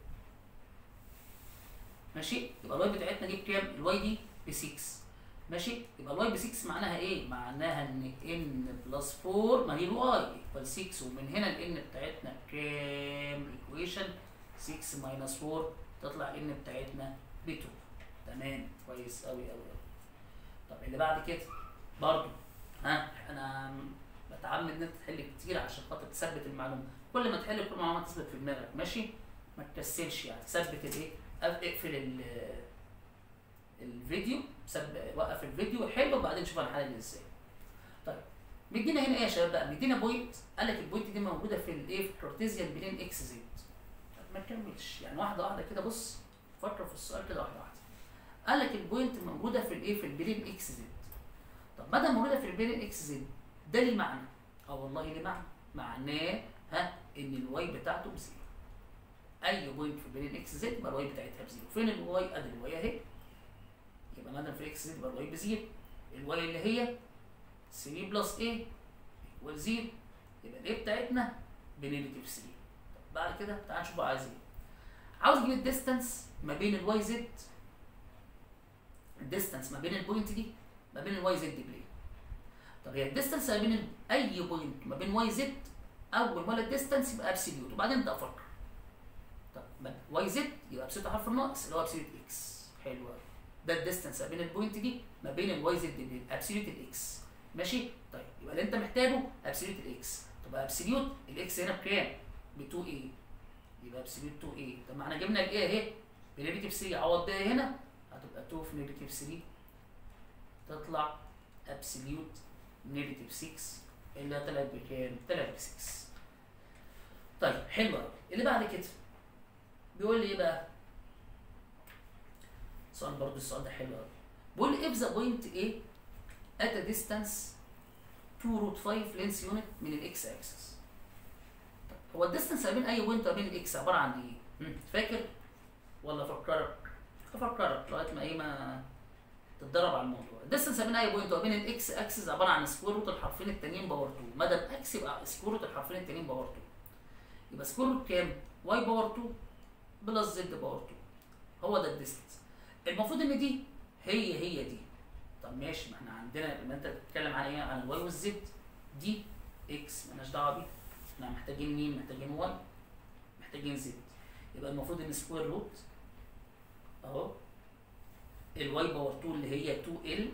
ماشي يبقى الواي بتاعتنا دي بكام؟ الواي دي ب 6 ماشي يبقى الواي ب 6 معناها ايه؟ معناها ان ان بلس 4 ما هي الواي ايكوال 6 ومن هنا الان بتاعتنا بكام؟ ايكويشن 6 ماينس 4 تطلع ان بتاعتنا ب 2 تمام كويس قوي قوي قوي طب اللي بعد كده برضو ها انا بتعمد ان انت تحل كتير عشان خاطر تثبت المعلومه كل ما تحل كل ما المعلومه تثبت في دماغك ماشي ما تكسلش يعني ثبت الايه اقفل ال- الفيديو سب... وقف الفيديو حلو وبعدين شوف انا حلل ازاي طيب مدينا هنا ايه يا شباب بقى مدينا بوينت قال لك البوينت دي موجوده في الايه في الكارتيزيان بلين اكس زد طب ما تكملش يعني واحده واحده كده بص فكر في السؤال كده واحده واحده قال لك البوينت موجوده في الايه في البلين اكس زد طب ما دام موجوده في البلين اكس زد ده ليه معنى اه والله ليه معنى معناه ها ان الواي بتاعته بزيرو اي بوينت في البلين اكس زد يبقى الواي بتاعتها بزيرو فين الواي ادي الواي اهي يبقى ما دام في اكس زد يبقى الواي بزيرو الواي اللي هي 3 بلس ايه ايكوال زيرو يبقى الايه بتاعتنا بنيجاتيف 3 طب بعد كده تعال نشوف بقى عايز ايه عاوز اجيب الديستانس ما بين الواي زد الديستانس ما بين البوينت دي ما بين الواي زد بلين طب هي الديستانس ما بين ال- اي بوينت ما بين واي زد اول ما الديستانس يبقى ابسوليوت وبعدين ابدا افكر طب ما واي زد يبقى ابسوليوت حرف الناقص اللي هو ابسوليوت اكس حلو قوي ده الديستانس ما بين البوينت دي ما بين الواي زد بلين ابسوليوت الاكس ماشي طيب يبقى اللي انت محتاجه ابسوليوت الاكس طب ابسوليوت الاكس هنا بكام ب 2 اي يبقى ابسوليوت 2 اي طب ما احنا جبنا الايه اهي بنيجاتيف 3 عوض ده هنا هتبقى 2 في نيجاتيف 3 تطلع ابسوليوت نيجاتيف 6 اللي طلعت بكام؟ طلعت ب 6 طيب حلو قوي اللي بعد كده بيقول لي ايه بقى سؤال برضه السؤال ده حلو قوي بيقول لي if the point A at a distance 2 root 5 length unit من الاكس اكسس هو الديستنس ما بين اي بوينت وما بين الاكس عباره عن ايه؟ مم، فاكر ولا افكرك؟ افكرك لغايه ما ايه ما تتدرب على الموضوع الديستنس ما بين اي بوينت وما بين الاكس اكسس عباره عن سكوير روت الحرفين التانيين باور 2 ما دام اكس يبقى سكوير روت الحرفين التانيين باور 2 يبقى سكوير روت كام؟ واي باور 2 بلس زد باور 2 هو ده الديستنس المفروض ان دي هي هي دي طب ماشي ما احنا عندنا لما انت بتتكلم عن ايه عن الواي والزد دي اكس مالناش دعوه بيها احنا محتاجين مين محتاجين واي محتاجين زد يبقى المفروض ان سكوير روت اهو الواي باور 2 اللي هي 2 ال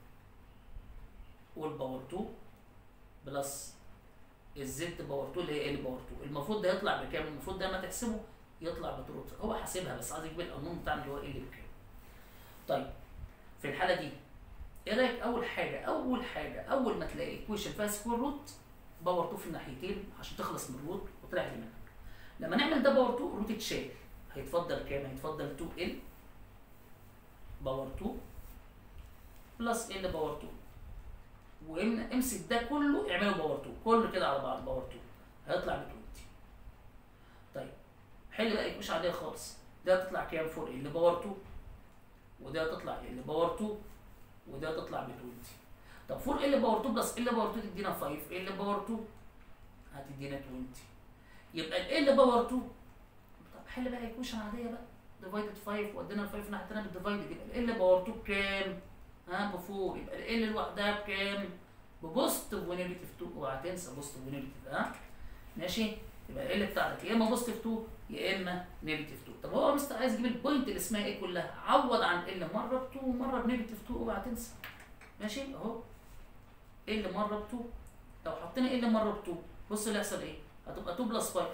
والباور 2 بلس الزد باور 2 اللي هي ال باور 2 المفروض ده يطلع بكام المفروض ده ما تحسبه يطلع بتروت هو حاسبها بس عايز يجيب القانون بتاعنا اللي هو ال بكام طيب في الحاله دي ايه رايك اول حاجه اول حاجه اول ما تلاقي ايكويشن فيها سكوير روت باور 2 في الناحيتين عشان تخلص من الروت وطلع لي منها لما نعمل ده باور 2 روت اتشال هيتفضل كام هيتفضل 2 ال باور 2 بلس ال باور 2 وامسك ده كله اعمله باور 2 كله كده على بعض باور 2 هيطلع ب 20 طيب حل بقى ايكويشن عاديه خالص ده هتطلع كام 4 ال باور 2 وده هتطلع ال باور 2 وده هتطلع ب 20 طب 4 ال باور 2 بلس ال باور 2 تدينا 5 ال باور 2 هتدينا 20 يبقى ال باور 2 طب حل بقى ايكويشن عاديه بقى ديفايدد 5 ودينا ال 5 الناحيه الثانيه بالديفايدد يبقى ال باور 2 بكام؟ ها ب 4 يبقى ال لوحدها بكام؟ ببوزيتيف ونيجاتيف 2 اوعى تنسى بوزيتيف ونيجاتيف ها ماشي؟ يبقى ال بتاعتك يا اما بوزيتيف 2 يا اما نيجاتيف 2 طب هو مستر عايز يجيب البوينت اللي اسمها ايه كلها عوض عن ال مره ب 2 ومره بنيجاتيف 2 اوعى تنسى ماشي اهو ال مره ب 2 لو حطينا ال مره ب 2 بص اللي هيحصل ايه؟ هتبقى 2 بلس 5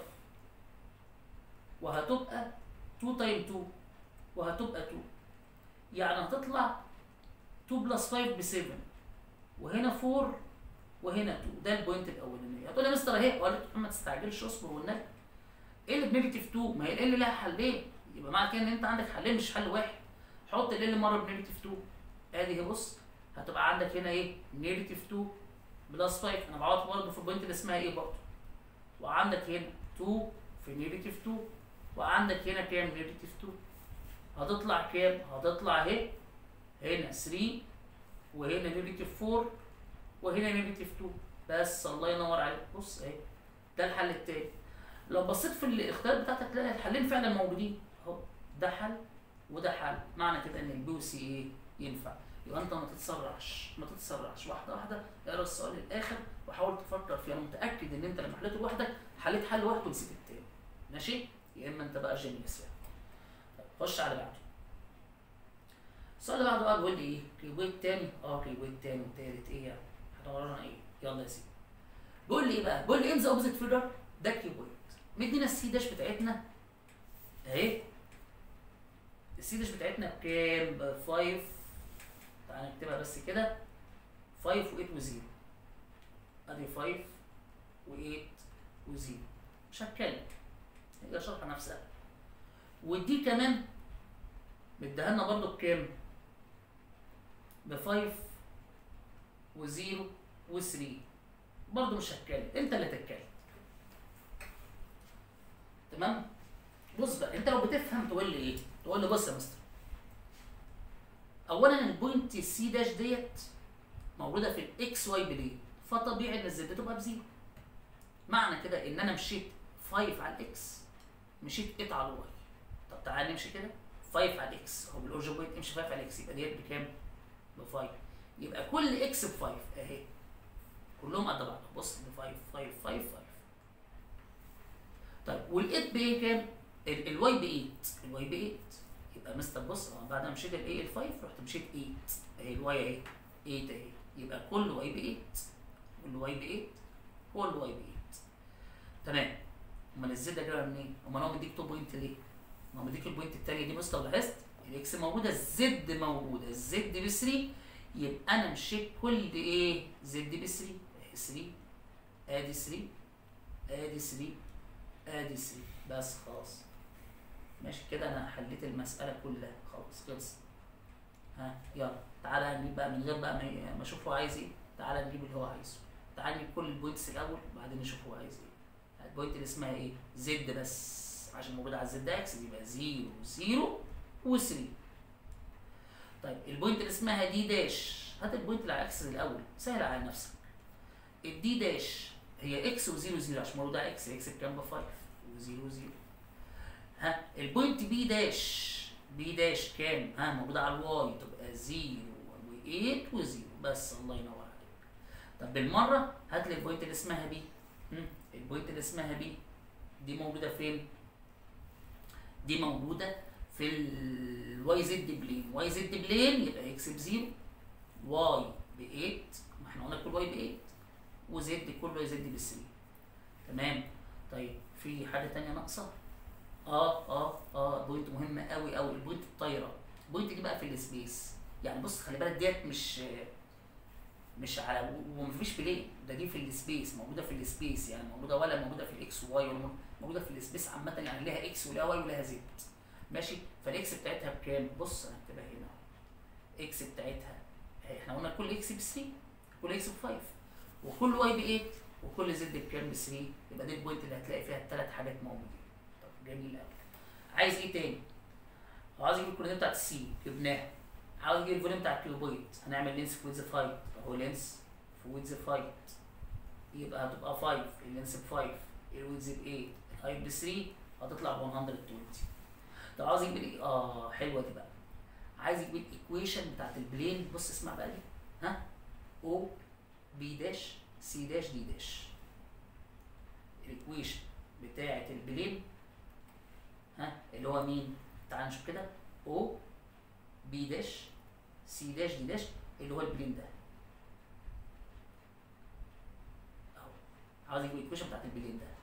وهتبقى 2 تايم 2 وهتبقى 2 يعني هتطلع 2 بلس 5 ب 7 وهنا 4 وهنا 2 ده البوينت الاولانيه هتقول لي يا مستر اهي اقول لك ما تستعجلش اصبر والنبي ايه اللي بنيجاتيف 2 ما هي ال لها حلين يبقى معنى كده ان انت عندك حلين مش حل واحد حط ال مره بنيجاتيف 2 ادي اهي بص هتبقى عندك هنا ايه نيجاتيف 2 بلس 5 انا بعوض برضه في البوينت اللي اسمها ايه برضه وعندك هنا 2 في نيجاتيف 2 وعندك هنا كام نيجاتيف 2 هتطلع كام هتطلع اهي هنا 3 وهنا نيجاتيف 4 وهنا نيجاتيف 2 بس الله ينور عليك بص اهي ده الحل التاني لو بصيت في الاختيار بتاعتك تلاقي الحلين فعلا موجودين اهو ده حل وده حل معنى كده ان البي وسي ايه ينفع يبقى انت ما تتسرعش ما تتسرعش واحده واحده اقرا السؤال للاخر وحاول تفكر فيه انا متاكد ان انت لما حليته لوحدك حليت حل واحد ونسيت التاني ماشي يا اما انت بقى جينيوس يعني طيب خش على بعده السؤال اللي بعده بقى بيقول لي ايه كيبويت تاني اه كيبويت تاني وتالت ايه يعني احنا ورانا ايه يلا يا سيدي بيقول لي ايه بقى بيقول لي ان ذا اوبزيت فيجر ده كيبويت مدينا السي داش بتاعتنا اهي السي داش بتاعتنا بكام؟ ب 5 تعالى نكتبها بس كده 5 و8 و0 ادي 5 و8 و0 مش هتكلم هي شرحه نفسها ودي كمان مديها لنا برضه بكام؟ ب 5 و0 و3 برضه مش هتكلم انت اللي هتتكلم تمام بص بقى انت لو بتفهم تقول لي ايه تقول لي بص يا مستر اولا البوينت سي داش ديت موجوده في الاكس واي بلين فطبيعي ان الزد تبقى بزيرو معنى كده ان انا مشيت 5 على الاكس مشيت 8 على الواي طب تعالى نمشي كده 5 على الاكس هو بالاورجن بوينت امشي 5 على الاكس يبقى ديت بكام؟ ب 5 يبقى كل اكس ب 5 اهي كلهم قد بعض بص ب 5 5 5 5 طيب وال8 بايه كام؟ الواي ب 8 الواي ب 8 يبقى مستر بص انا بعد ما مشيت الايه ال 5 رحت مشيت 8 اهي الواي اهي 8 اهي يبقى كل واي ب 8 كل واي ب 8 كل واي ب 8 تمام امال الزد ده جايبها منين؟ امال هو مديك 2 بوينت ليه؟ ما هو مديك البوينت الثانيه دي بص لو لاحظت الاكس موجوده الزد موجوده الزد ب 3 يبقى انا مشيت كل ايه؟ زد ب 3 اهي 3 ادي 3 ادي 3 ادي 3 بس خلاص ماشي كده انا حليت المساله كلها خلاص خلص ها يلا تعالى نجيب بقى من غير بقى ما- ما اشوف هو عايز ايه تعالى نجيب اللي هو عايزه تعالى نجيب كل البوينتس الاول وبعدين نشوف هو عايز ايه البوينت اللي اسمها ايه زد بس عشان موجود على الزد اكس يبقى 0 0 و3 طيب البوينت اللي اسمها دي داش هات البوينت اللي على الاكسس الاول سهل على نفسك الدي داش هي اكس و0 0 عشان موجود على اكس اكس بكام ب 5 و0 0 ها البوينت بي داش بي داش كام ها موجوده على الواي تبقى 0 و8 و0 بس الله ينور عليك طب بالمره هات لي البوينت اللي اسمها بي هم، البوينت اللي اسمها بي دي موجوده فين دي موجوده في الواي زد بلين واي زد بلين يبقى اكس بزيرو واي ب 8 ما احنا قلنا كل واي ب 8 وزد كله زد ب 3 تمام طيب في حاجه تانية ناقصه اه اه اه بوينت مهمه قوي قوي البوينت الطايره البوينت دي بقى في السبيس يعني بص خلي بالك ديت مش مش على ومفيش بلين ده دي في السبيس موجوده في السبيس يعني موجوده ولا موجوده في الاكس وواي ولا موجوده في السبيس عامه يعني ليها اكس ولها واي ولها زد ماشي فالاكس بتاعتها بكام بص انا هكتبها هنا اهو. اكس بتاعتها اهي احنا قلنا كل اكس ب 3 كل اكس ب 5 وكل واي ب 8 وكل زد بكام ب 3 يبقى دي البوينت اللي هتلاقي فيها الثلاث حاجات موجودين طب جميل قوي عايز ايه تاني؟ عاوز اجيب الكوردينات بتاعت السي جبناها عاوز اجيب الفوليوم بتاع الكيوبويد هنعمل لينس في ويدز 5 اهو لينس في ويدز 5 يبقى هتبقى 5 اللينس ب 5 الويدز ب 8 الهايت ب 3 هتطلع ب 120 طب عاوز اجيب الإيه؟ اه حلوه دي بقى عايز اجيب الايكويشن بتاعت البلين بص اسمع بقى لي ها او بي داش سي داش دي داش الايكويشن بتاعت البلين ها اللي هو مين تعال نشوف كده او بي داش سي داش دي داش اللي هو البلين ده اهو عاوز اجيب الايكويشن بتاعت البلين ده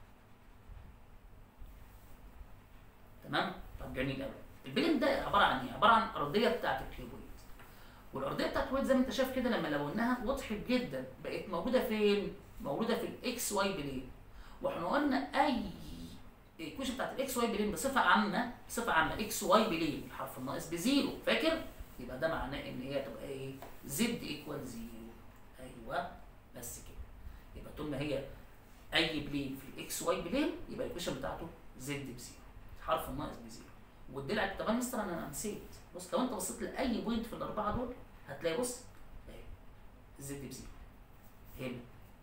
تمام طب جميل قوي البلين ده عباره عن ايه عباره عن ارضيه بتاعت الكيوبويد والارضيه بتاعت الكيوبويد زي ما انت شايف كده لما لوناها وضحت جدا بقت موجوده فين موجوده في الاكس واي بلين واحنا قلنا اي الايكويشن بتاعت الاكس واي بلين بصفه عامه بصفه عامه اكس واي بلين الحرف الناقص بزيرو فاكر يبقى ده معناه ان هي تبقى ايه زد ايكوال زيرو ايوه بس كده يبقى طول ما هي اي بلين في الاكس واي بلين يبقى الايكويشن بتاعته زد بزيرو الحرف الناقص بزيرو والدلع طب يا مستر انا نسيت بص لو انت بصيت لاي بوينت في الاربعه دول هتلاقي بص اهي زد بزيرو هنا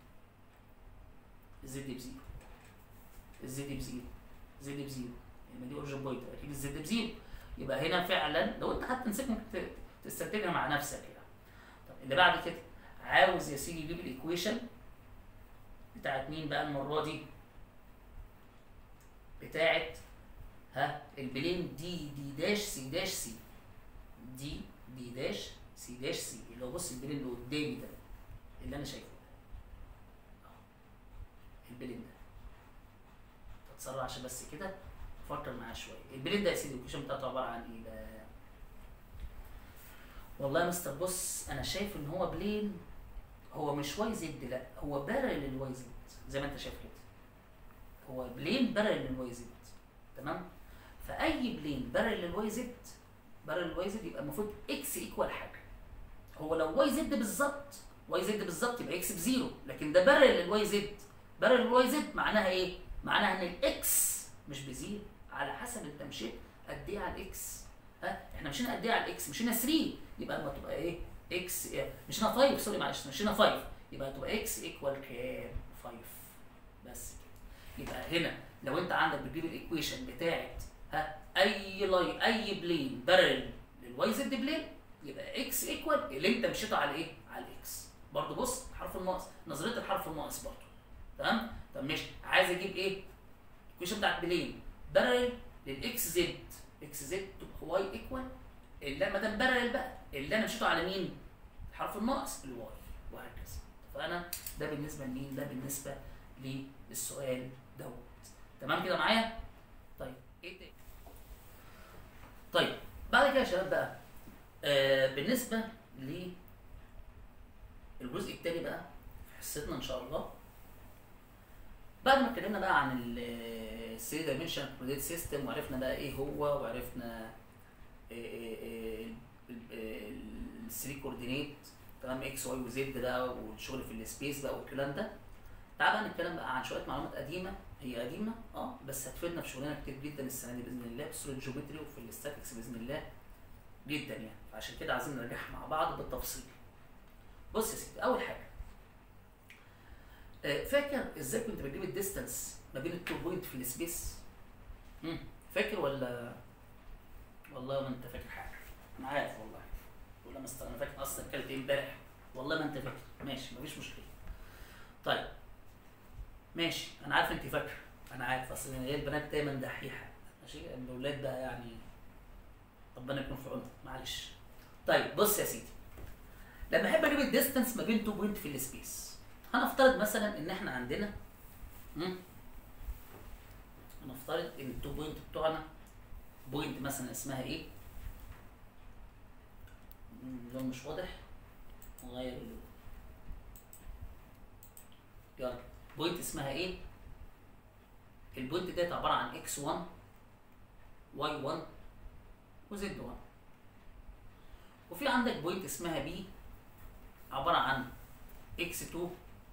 زد بزيرو الزد بزيرو زد بزيرو يعني دي اوريجن بوينت اكيد الزد بزيرو يبقى هنا فعلا لو انت حتى نسيت ممكن ت- تستنتجها مع نفسك يعني طب اللي بعد كده عاوز يا سيدي يجيب الايكويشن بتاعت مين بقى المره دي بتاعت ها البلين دي دي داش سي داش سي دي دي داش سي داش سي اللي هو بص البلين اللي قدامي ده اللي انا شايفه ده أهو. البلين ده تتسرع عشان بس كده فكر معاه شويه البلين ده يا سيدي الكوشن بتاعته عباره عن ايه بقى والله يا مستر بص انا شايف ان هو بلين هو مش واي زد لا هو بارل للواي زد زي ما انت شايف كده هو بلين بارل للواي زد تمام فاي بلين بارل للواي زد بارل للواي زد يبقى المفروض اكس ايكوال حاجه هو لو واي زد بالظبط واي زد بالظبط يبقى اكس بزيرو لكن ده بارل للواي زد بارل للواي زد معناها ايه معناها ان الاكس مش بزيرو على حسب انت مشيت قد ايه على الاكس ها احنا مشينا قد ايه على الاكس مشينا 3 يبقى لما تبقى ايه اكس مشينا 5 سوري معلش مشينا 5 يبقى هتبقى اكس ايكوال كام 5 بس كده يبقى هنا لو انت عندك بتجيب الايكويشن بتاعت ها اي لاي اي بلين بارل للواي زد بلين يبقى اكس ايكوال اللي انت مشيته على ايه على الاكس برضه بص الحرف الناقص نظريه الحرف الناقص برضه تمام طب ماشي عايز اجيب ايه الايكويشن بتاعت بلين بارل للاكس زد اكس زد تبقى واي ايكوال اللي ما دام بارل بقى اللي انا مشيته على مين الحرف الناقص الواي وهكذا فانا ده بالنسبه لمين ده بالنسبه للسؤال دوت تمام كده معايا طيب ايه تاني طيب بعد كده يا شباب بقى آه بالنسبه للجزء الثاني بقى في حصتنا ان شاء الله بعد ما اتكلمنا بقى عن ال 3 دايمنشن كوردينيت سيستم وعرفنا بقى ايه هو وعرفنا ال 3 كوردينيت تمام اكس واي وزد بقى والشغل في السبيس بقى والكلام ده تعال بقى نتكلم بقى عن شويه معلومات قديمه هي قديمه اه بس هتفيدنا في شغلنا كتير جدا السنه دي باذن الله في سوره الجيومتري وفي الاستاتكس باذن الله جدا يعني فعشان كده عايزين نراجعها مع بعض بالتفصيل بص يا سيدي اول حاجه آه، فاكر ازاي كنت بجيب الديستانس ما بين التو بوينت في السبيس مم، فاكر ولا والله ما انت فاكر حاجه انا عارف والله ولا مستر انا فاكر اصلا كلت ايه امبارح والله ما انت فاكر ماشي مفيش مشكله طيب ماشي انا عارف انت فاكره انا عارف اصل هي البنات دايما دحيحه ماشي الاولاد بقى يعني ربنا يكون في عونهم معلش طيب بص يا سيدي لما احب اجيب الديستانس ما بين تو بوينت في السبيس هنفترض مثلا ان احنا عندنا مم، هنفترض ان التو بوينت بتوعنا بوينت مثلا اسمها ايه مم، اللون مش واضح نغير اللون يلا بوينت اسمها ايه البوينت ديت عباره عن اكس 1 واي 1 وزد 1 وفي عندك بوينت اسمها بي عباره عن اكس 2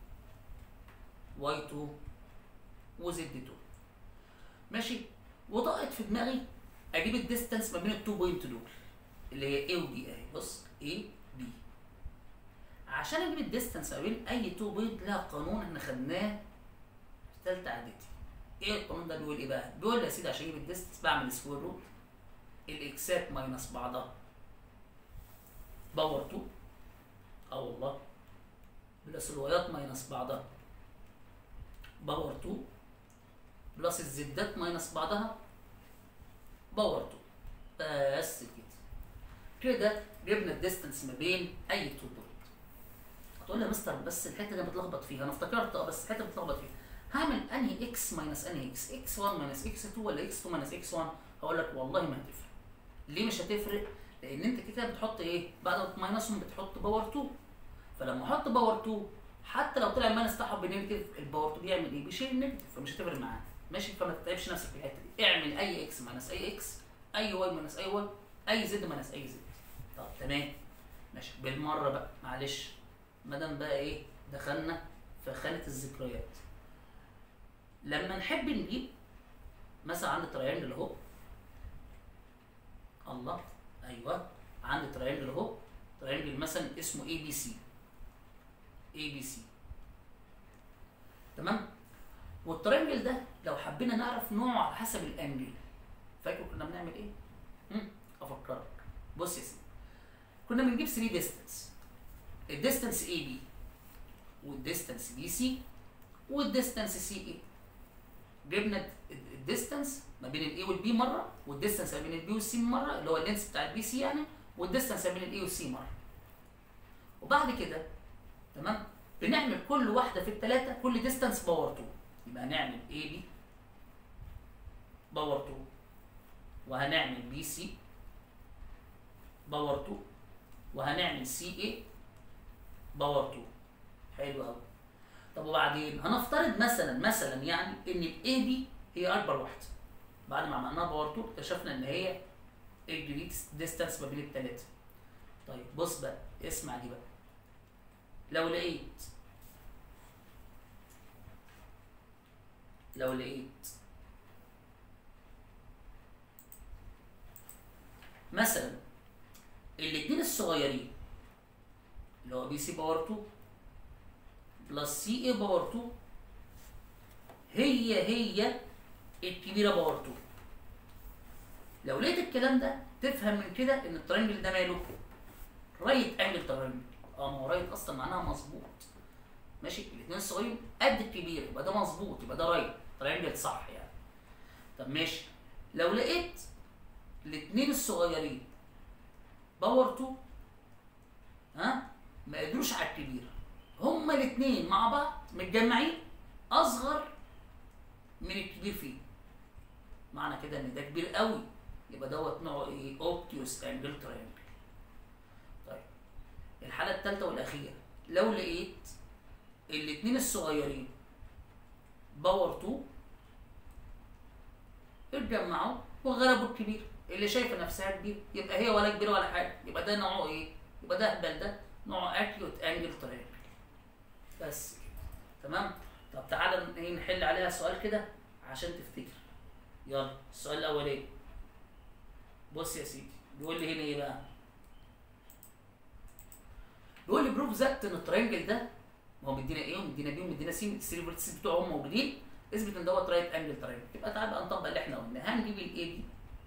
واي 2 وزد 2 ماشي وضاقت في دماغي اجيب الديستانس ما بين التو بوينت دول اللي هي A و B اهي بص A B عشان اجيب الديستانس ما بين اي تو بوينت لها قانون احنا خدناه في ثالثه اعدادي ايه القانون ده بيقول ايه بقى؟ بيقول يا سيدي عشان اجيب الديستانس بعمل سكوير روت الاكسات ماينس بعضها باور 2 اه والله بلس الوايات ماينس بعضها باور 2 بلس الزدات ماينس بعضها باور 2 بس كده كده جبنا الديستانس ما بين اي تو بوينت هتقول لي يا مستر بس الحته دي بتلخبط فيها انا افتكرت اه بس الحته بتلخبط فيها هعمل انهي اكس ماينس انهي اكس اكس 1 ماينس اكس 2 ولا اكس 2 ماينس اكس 1 هقول لك والله ما هتفرق ليه مش هتفرق لان انت كده كده بتحط ايه بعد ما تماينسهم بتحط باور 2 فلما احط باور 2 حتى لو طلع الماينس بتاعهم بنيجاتيف الباور 2 بيعمل ايه بيشيل النيجاتيف فمش هتفرق معاك ماشي فما تتعبش نفسك في الحته دي اعمل اي اكس ماينس اي اكس اي واي ماينس اي واي اي زد ماينس اي زد طب تمام ماشي بالمره بقى معلش ما دام بقى ايه دخلنا في خانه الذكريات لما نحب نجيب مثلا عندي تريانجل اهو الله ايوه عندي تريانجل اهو تريانجل مثلا اسمه اي بي سي اي بي سي تمام والتريانجل ده لو حبينا نعرف نوعه على حسب الانجل فاكر كنا بنعمل ايه؟ امم افكرك بص يا سيدي كنا بنجيب 3 ديستانس الديستانس اي بي والديستانس بي سي والديستانس سي اي جبنا الديستانس ما بين الاي والبي مره والديستانس ما بين البي والسي مره اللي هو اللينس بتاع البي سي يعني والديستانس ما بين الاي والسي مره وبعد كده تمام بنعمل كل واحده في الثلاثه كل ديستانس باور 2 يبقى هنعمل اي بي باور 2 وهنعمل بي سي باور 2 وهنعمل سي اي باور 2 حلو قوي طب وبعدين هنفترض مثلا مثلا يعني ان الاي بي هي اكبر واحده بعد ما عملناها باور 2 اكتشفنا ان هي الجريت ديستانس ما بين الثلاثه طيب بص بقى اسمع دي بقى لو لقيت لو لقيت مثلا الاثنين الصغيرين اللي هو بي سي باور 2 بلس سي اي باور 2 هي هي الكبيره باور 2 لو لقيت الكلام ده تفهم من كده ان الترينجل ده ماله رايت انجل ترينجل اه ما هو رايت اصلا معناها مظبوط ماشي الاثنين الصغيرين قد الكبير يبقى ده مظبوط يبقى ده رايت ترينجل صح يعني طب ماشي لو لقيت الاثنين الصغيرين باور 2 ها ما قدروش على الكبير هما الاثنين مع بعض متجمعين اصغر من الكبير فيه معنى كده ان ده كبير قوي يبقى دوت نوعه ايه اوبتيوس انجل ترينجل طيب الحاله الثالثه والاخيره لو لقيت الاثنين الصغيرين باور 2 اتجمعوا وغلبوا الكبير اللي شايفه نفسها كبير يبقى هي ولا كبيره ولا حاجه يبقى ده نوعه ايه؟ يبقى ده هبل ده نوعه اكيوت انجل تريانجل بس كده تمام؟ طب تعالى ن- نحل عليها سؤال كده عشان تفتكر يلا السؤال الاولاني بص يا سيدي بيقول لي هنا ايه بقى؟ بيقول لي بروف ذات ان الترينجل ده ما هو مدينا ايه ومدينا بي ومدينا سي الثري فيرتسز بتوعهم موجودين اثبت ان دوت رايت انجل ترينجل يبقى تعالى بقى نطبق اللي احنا قلناه هنجيب الاي بي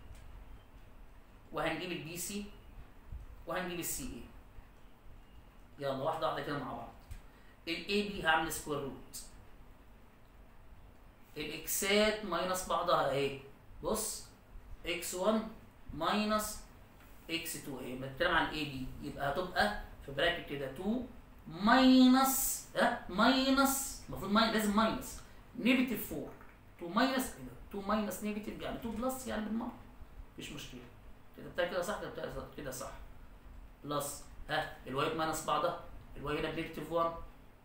وهنجيب البي سي وهنجيب السي اي يلا واحده واحده كده مع بعض الاي بي هعمل سكوير روت الاكسات ماينس بعضها اهي بص اكس 1 ماينس اكس 2 اهي بنتكلم عن الاي بي يبقى هتبقى في براكت كده 2 ماينس ها ماينس المفروض ماينس لازم ماينس نيجاتيف 4 2 ماينس كده 2 ماينس نيجاتيف يعني 2 بلس يعني بالمره مفيش مشكله كده بتاع كده صح كده بتاع كده صح بلس ها الواي ماينس بعضها الواي هنا بنيجاتيف 1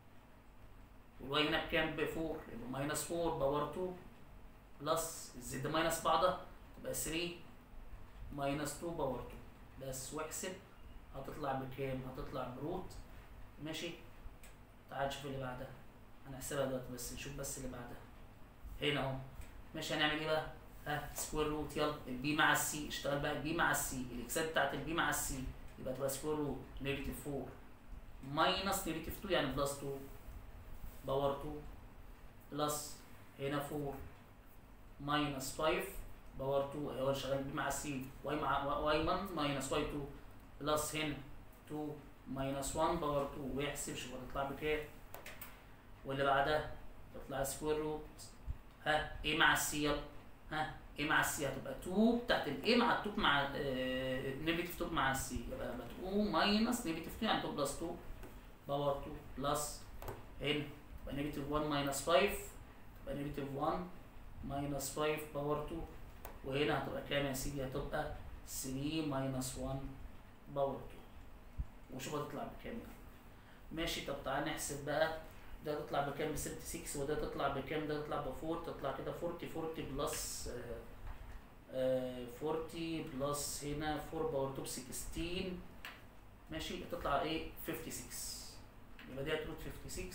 والواي هنا بكام ب 4 يبقى ماينس 4 باور 2 بلس الزد ماينس بعضها تبقى 3 ماينس 2 باور 2 بس واحسب هتطلع بكام؟ هتطلع بروت ماشي تعال نشوف اللي بعدها هنحسبها دلوقتي بس نشوف بس اللي بعدها هنا اهو ماشي هنعمل ايه بقى؟ ها سكوير روت يلا البي مع السي اشتغل بقى البي مع السي الاكسات بتاعت البي مع السي يبقى تبقى سكوير روت نيجاتيف 4 ماينس نيجاتيف 2 يعني بلس 2 باور 2 بلس هنا 4 ماينس 5 باور 2 هو شغال بي مع السي واي مع واي 1 ماينس واي 2 بلس هنا 2 ماينس 1 باور 2 ويحسب شوف هتطلع بكام واللي بعدها تطلع سكوير روت ها ايه مع السي يلا ها ايه مع السي هتبقى 2 بتاعت الايه مع التوب مع نيجاتيف 2 مع السي يبقى يبقى 2 ماينس نيجاتيف 2 يعني 2 بلس 2 باور 2 بلس هنا يبقى نيجاتيف 1 ماينس 5 يبقى نيجاتيف 1 ماينس 5 باور 2 وهنا هتبقى كام يا سيدي هتبقى 3 ماينس 1 باور 2 وشوف هتطلع بكام يعني ماشي طب تعال نحسب بقى ده تطلع بكام ب 36 وده تطلع بكام ده تطلع ب 4 تطلع كده 40 40 بلس آه، آه، 40 بلس هنا 4 باور 2 ب 16 ماشي تطلع ايه 56 يبقى ديت روت 56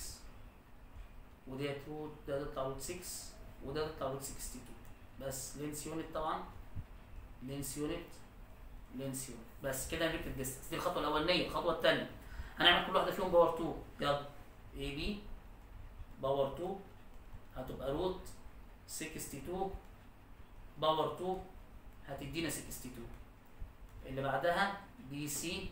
وديت روت ده تطلع روت 6 وده تطلع روت 62 بس لينس يونت طبعا لينس يونت لينس يونت بس كده جبت الديستنس دي الخطوه الاولانيه الخطوه الثانيه هنعمل كل واحده فيهم باور 2 يلا اي بي باور 2 هتبقى روت 62 باور 2 هتدينا 62 اللي بعدها بي سي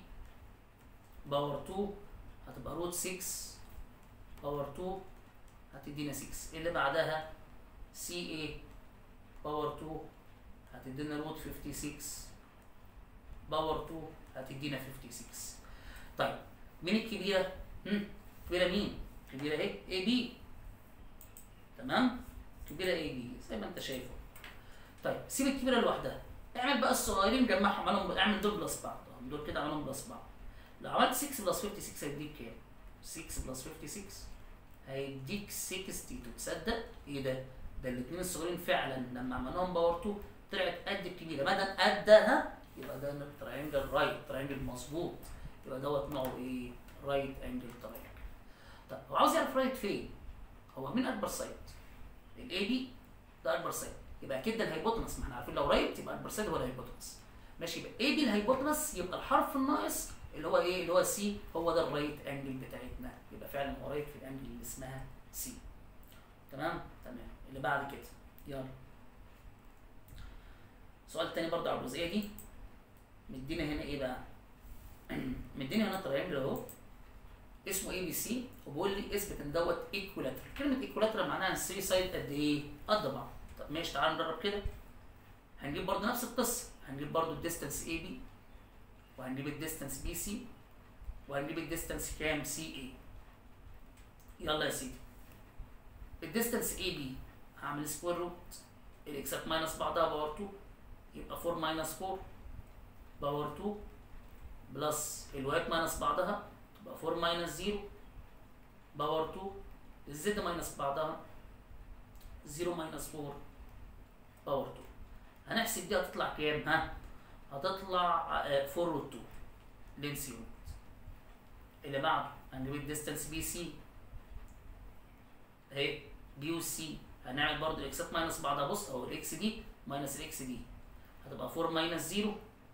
باور 2 هتبقى روت 6 باور 2 هتدينا 6 اللي بعدها سي اي باور 2 هتدينا روت 56 باور 2 هتدينا 56 طيب مين الكبيره؟ هم؟ كبيره مين؟ كبيره ايه؟ اي بي تمام؟ كبيره اي بي زي ما انت شايفه طيب سيب الكبيره لوحدها اعمل بقى الصغيرين جمعهم اعملهم اعمل دول بلس بعض دول كده اعملهم بلس بعض لو عملت 6 بلس 56 هيديك كام؟ 6 بلس 56 هيديك 62 تصدق ايه ده؟ ده الاثنين الصغيرين فعلا لما عملناهم باور 2 طلعت قد الكبيره ما دام قدها يبقى ده تراينجل رايت تراينجل مظبوط يبقى دوت نوعه ايه؟ رايت انجل تراينجل طب هو عاوز يعرف رايت فين؟ هو مين اكبر سايد؟ الاي بي ده اكبر سايد يبقى اكيد ده الهيبوتنس ما احنا عارفين لو رايت يبقى اكبر سايد هو الهيبوتنس ماشي يبقى اي بي الهيبوتنس يبقى الحرف الناقص اللي هو ايه؟ اللي هو سي هو ده الرايت انجل بتاعتنا يبقى فعلا هو رايت في الانجل اللي اسمها سي تمام؟ تمام اللي بعد كده يلا سؤال تاني برضه على الجزئيه دي مدينا هنا ايه بقى؟ مديني هنا تريانجل اهو اسمه اي بي سي وبيقول لي اثبت ان دوت ايكولاترال كلمه ايكولاترال معناها الثري سايد قد ايه؟ قد بعض طب ماشي تعال نجرب كده هنجيب برضه نفس القصه هنجيب برضه الديستانس اي بي وهنجيب الديستانس بي سي وهنجيب الديستانس كام سي اي يلا يا سيدي الديستانس اي بي هعمل سكوير روت الاكسات ماينس بعضها باور 2 يبقى 4 ماينس 4 باور 2 بلس الوايت ماينس بعضها تبقى 4 ماينس 0 باور 2 الزد ماينس بعضها 0 ماينس 4 باور 2 هنحسب دي هتطلع كام ها هتطلع 4 روت 2 لينس يونت اللي بعده هنجيب الديستانس بي سي اهي بي والسي هنعمل برضو الاكسات ماينس بعضها بص اهو الاكس دي ماينس الاكس دي هتبقى 4 ماينس 0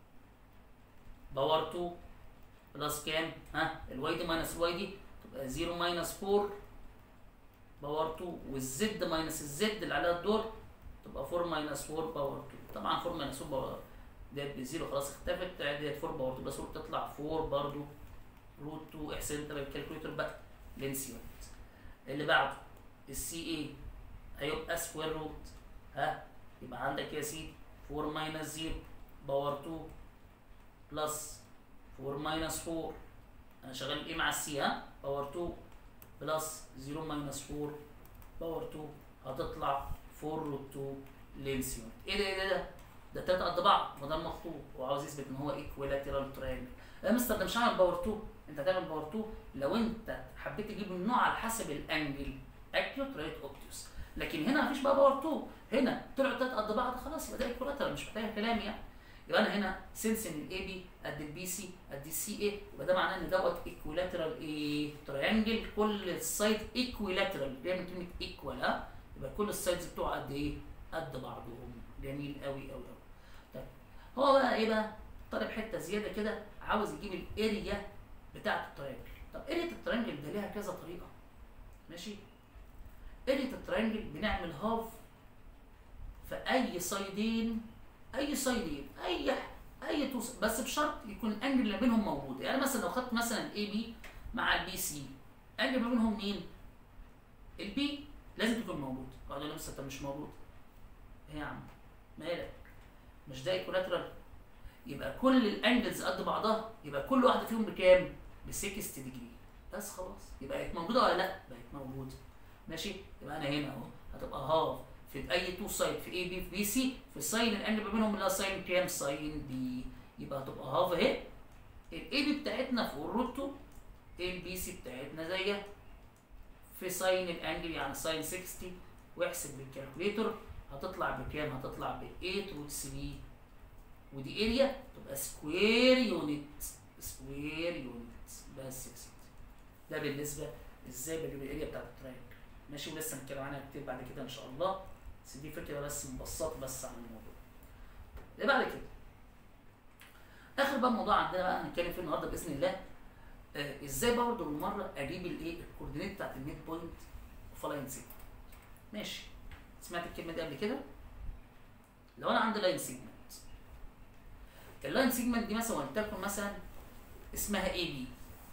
باور 2 بلس كام ها الواي دي ماينس الواي دي تبقى 0 ماينس 4 باور 2 والزد ماينس الزد اللي عليها الدور تبقى 4 ماينس 4 باور 2 طبعا 4 ماينس 4 باور ديت بزيرو خلاص اختفت ديت 4 باور 2 بس 4 تطلع 4 برضو روت 2 احسب انت بالكالكوليتر بقى لينس يونت اللي بعده السي اي هيبقى سكوير روت ها يبقى عندك يا سيدي 4 ماينس 0 باور 2 بلس 4 ماينس 4 انا شغال ايه مع السي ها باور 2 بلس 0 ماينس 4 باور 2 هتطلع 4 روت 2 لينس يونت ايه ده ايه ده ده ده تلاتة قد بعض ما ده المخطوط وعاوز يثبت ان هو ايكويلاترال تراينجل يا مستر ده مش هعمل باور 2 انت هتعمل باور 2 لو انت حبيت تجيب النوع على حسب الانجل اكيوت رايت اوبتيوس لكن هنا مفيش بقى باور 2 هنا طلعوا تلات قد بعض خلاص يبقى ده ايكويلاترال مش محتاج كلام يعني يبقى انا هنا سنس ان الاي بي قد البي سي قد السي اي يبقى ده معناه ان دوت ايكويلاترال ايه تريانجل كل السايد ايكويلاترال جاي من كلمه ايكوال ها يبقى كل السايدز بتوعه قد ايه؟ قد بعضهم جميل قوي قوي قوي طيب هو بقى ايه بقى؟ طالب حته زياده كده عاوز يجيب الاريا بتاعت التريانجل طب اريا التريانجل ده ليها كذا طريقه ماشي؟ اريا التريانجل بنعمل هاف في اي سايدين اي سايدين اي اي توس بس بشرط يكون الانجل اللي بينهم موجود يعني مثلا لو خدت مثلا اي بي مع البي سي الانجل ما بينهم مين؟ البي لازم تكون موجود اقعد اقول لسه مش موجود ايه يا عم مالك مش ده ايكولاترال يبقى كل الانجلز قد بعضها يبقى كل واحده فيهم بكام؟ ب 60 ديجري بس خلاص يبقى بقت موجوده ولا لا؟ بقت موجوده ماشي يبقى انا هنا اهو هتبقى هاف في اي تو سايد في اي بي في بي سي في الساين الانجل ما بينهم اللي هو ساين كام؟ ساين بي يبقى هتبقى هاف اهي الاي بي بتاعتنا فوق الروت البي سي بتاعتنا زيها في ساين الانجل يعني ساين 60 واحسب بالكالكوليتر هتطلع بكام؟ هتطلع ب 8 روت 3 ودي اريا تبقى سكوير يونت سكوير يونت بس يا سيدي ده بالنسبه ازاي بجيب الاريا بتاعت التراينجل ماشي ولسه هنتكلم عنها كتير بعد كده ان شاء الله بس دي فكره بس مبسطه بس عن الموضوع ده بعد كده اخر بقى موضوع عندنا بقى هنتكلم فيه النهارده باذن الله آه ازاي برضه بالمره اجيب الايه الكوردينيت بتاعت الميد بوينت اوف لاين سيجمنت ماشي سمعت الكلمه دي قبل كده لو انا عندي لاين سيجمنت اللاين سيجمنت دي مثلا ولتكن مثلا اسمها اي بي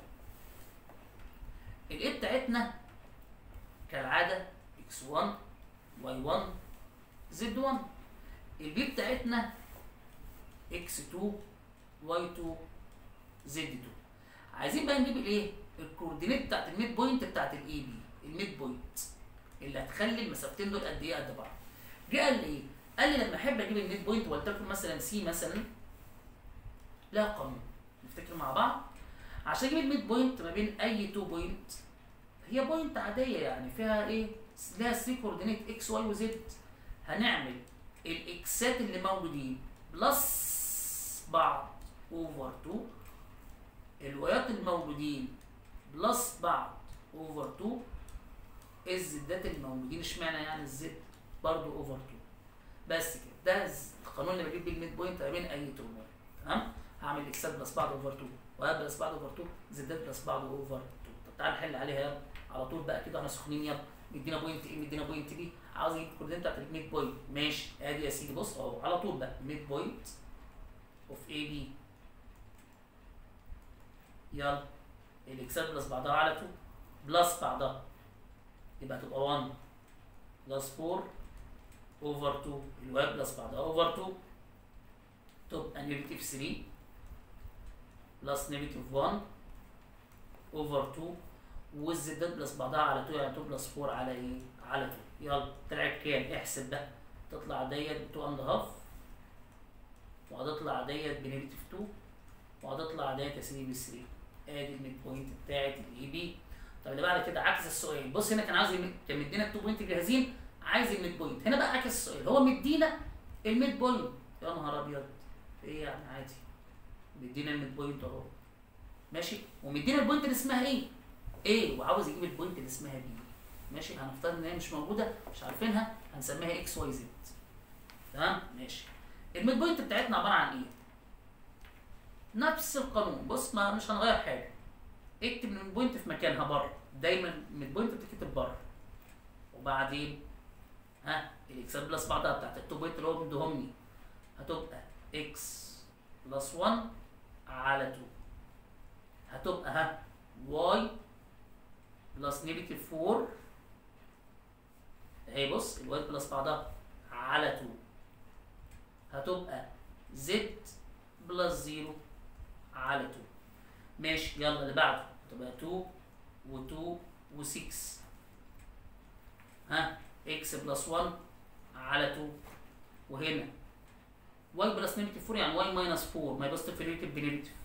الاي بتاعتنا كالعاده اكس 1 واي 1 زد 1 البي بتاعتنا اكس 2 واي 2 زد 2 عايزين بقى نجيب الايه الكوردينيت بتاعت الميد بوينت بتاعت الاي بي الميد بوينت اللي هتخلي المسافتين دول قد ايه قد بعض جه قال لي ايه قال لي لما احب اجيب الميد بوينت ولتكن مثلا سي مثلا لها قانون نفتكر مع بعض عشان اجيب الميد بوينت ما بين اي تو بوينت هي بوينت عاديه يعني فيها ايه لها 3 كوردينيت اكس واي وزد هنعمل الاكسات اللي موجودين بلس بعض اوفر 2 الوايات الموجودين بلس بعض اوفر 2 الزدات الموجودين اشمعنى يعني الزد برضه اوفر 2 بس كده ده القانون اللي بجيب بيه الميد بوينت ما بين اي تو بوينت تمام هعمل اكسات بلس بعض اوفر 2 وايات بلس بعض اوفر 2 زدات بلس بعض اوفر 2 طب تعال نحل عليها يلا على طول بقى كده احنا سخنين يلا مدينا بوينت ايه مدينا بوينت بي عاوز اجيب الكوردينيت بتاعت الميد بوينت ماشي ادي يا سيدي بص اهو على طول بقى ميد بوينت اوف اي بي يلا الاكسات بلس بعضها على 2 بلس بعضها يبقى تبقى 1 بلس 4 اوفر 2 الواي بلس بعضها اوفر 2 تبقى نيجاتيف 3 بلس نيجاتيف 1 اوفر 2 والزدات بلس بعضها على 2 يعني 2 بلس 4 على ايه؟ على 2 يلا طلعت كام؟ احسب بقى تطلع ديت ب 2 اند هاف وهتطلع ديت بنيجاتيف 2 وهتطلع ديت يا سيدي ب 3 ادي الميد بوينت بتاعت الاي بي طب اللي بعد كده عكس السؤال بص هنا كان عاوز يمد... كان مدينا التو بوينت جاهزين عايز الميد بوينت هنا بقى عكس السؤال هو مدينا الميد بوينت يا نهار ابيض ايه يعني عادي مدينا الميد بوينت اهو ماشي ومدينا البوينت اللي اسمها ايه ايه وعاوز يجيب البوينت اللي اسمها بي ماشي هنفترض ان هي مش موجوده مش عارفينها هنسميها اكس واي زد تمام ماشي الميد بوينت بتاعتنا عباره عن ايه نفس القانون بص ما مش هنغير حاجه اكتب الميد بوينت في مكانها بره دايما الميد بوينت بتتكتب بره وبعدين ها الاكسات بلس بعضها بتاعت التو بوينت اللي هو مديهم لي هتبقى اكس بلس 1 على 2 هتبقى ها واي بلس نيجاتيف 4 اهي بص الواي بلس بعضها على 2 هتبقى زد بلس 0 على 2 ماشي يلا اللي بعده هتبقى 2 و2 و6 ها اكس بلس 1 على 2 وهنا واي بلس نيجاتيف 4 يعني واي ماينس 4 ما يبقى في نيجاتيف بنيجاتيف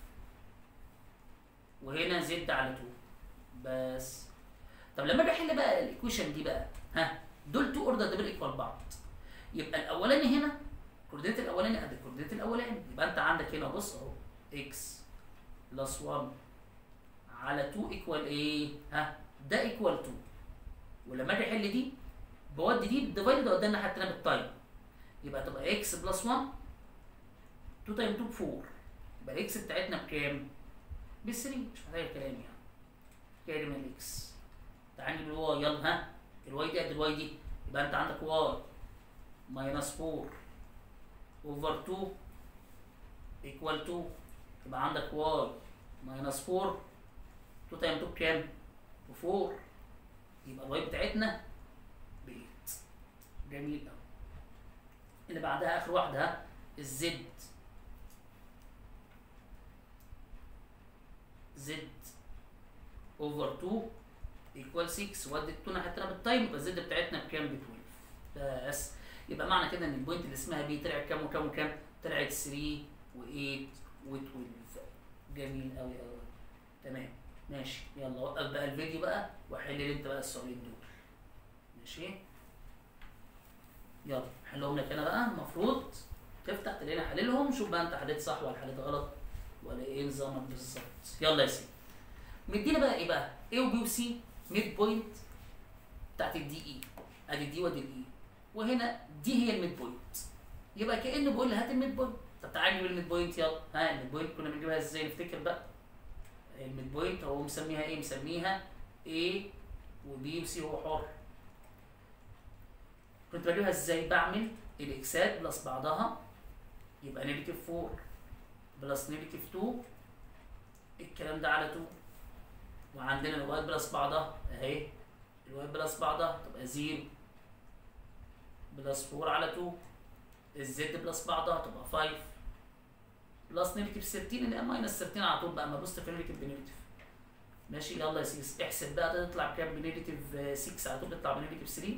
وهنا زد على 2 بس طب لما اجي احل بقى الايكويشن دي بقى ها دول تو اوردر دبل ايكوال بعض يبقى الاولاني هنا الكوردينيت الاولاني قد الكوردينيت الاولاني يبقى انت عندك هنا بص اهو اكس بلس 1 على 2 ايكوال ايه ها ده ايكوال 2 ولما اجي احل دي بودي دي بالديفايد اوديها الناحيه الثانيه بالتايم يبقى تبقى اكس بلس 1 2 تايم 2 ب 4 يبقى الاكس بتاعتنا بكام؟ ب 3 مش محتاج كلام يعني كده من الاكس تعال نجيب الواي يلا ها الواي دي قد الواي دي يبقى انت عندك واي ماينس 4 اوفر 2 ايكوال 2 يبقى عندك واي ماينس 4 2 تايم 2 بكام؟ ب 4 يبقى الواي بتاعتنا ب 8 جميل قوي اللي بعدها اخر واحده ها الزد زد اوفر 2 ايكوال 6 ودي 2 ناحيه التانيه بالتايم يبقى الزد بتاعتنا بكام؟ ب 12 بس يبقى معنى كده ان البوينت اللي اسمها بي طلعت كام وكام وكام؟ طلعت 3 و8 و12 جميل قوي قوي تمام ماشي يلا وقف بقى الفيديو بقى وحل لي انت بقى السؤالين دول ماشي يلا حلهم لك انا بقى المفروض تفتح تلاقيني حللهم شوف بقى انت حليت صح ولا حليت غلط ولا ايه نظامك بالظبط يلا يا سيدي مدينا بقى ايه بقى A وبي وسي ميد بوينت بتاعت الدي اي ادي دي وادي الاي وهنا دي هي الميد بوينت يبقى كانه بيقول لي هات الميد بوينت طب تعالى نجيب الميد بوينت يلا ها الميد بوينت كنا بنجيبها ازاي نفتكر بقى الميد بوينت هو مسميها ايه مسميها A وبي وسي هو حر كنت بجيبها ازاي بعمل الاكسات بلس بعضها يبقى نيجاتيف 4 بلس نيجاتيف 2 الكلام ده على 2 وعندنا الواي بلس بعضها اهي الواي بلس بعضها تبقى 0 بلس 4 على 2 الزد بلس بعضها تبقى 5 بلس نيجاتيف 13 اللي هي ماينس 13 على طول بقى ما بوست في نيجاتيف بنيجاتيف ماشي يلا يا سيدي احسب بقى ده تطلع بكام بنيجاتيف 6 على طول تطلع بنيجاتيف 3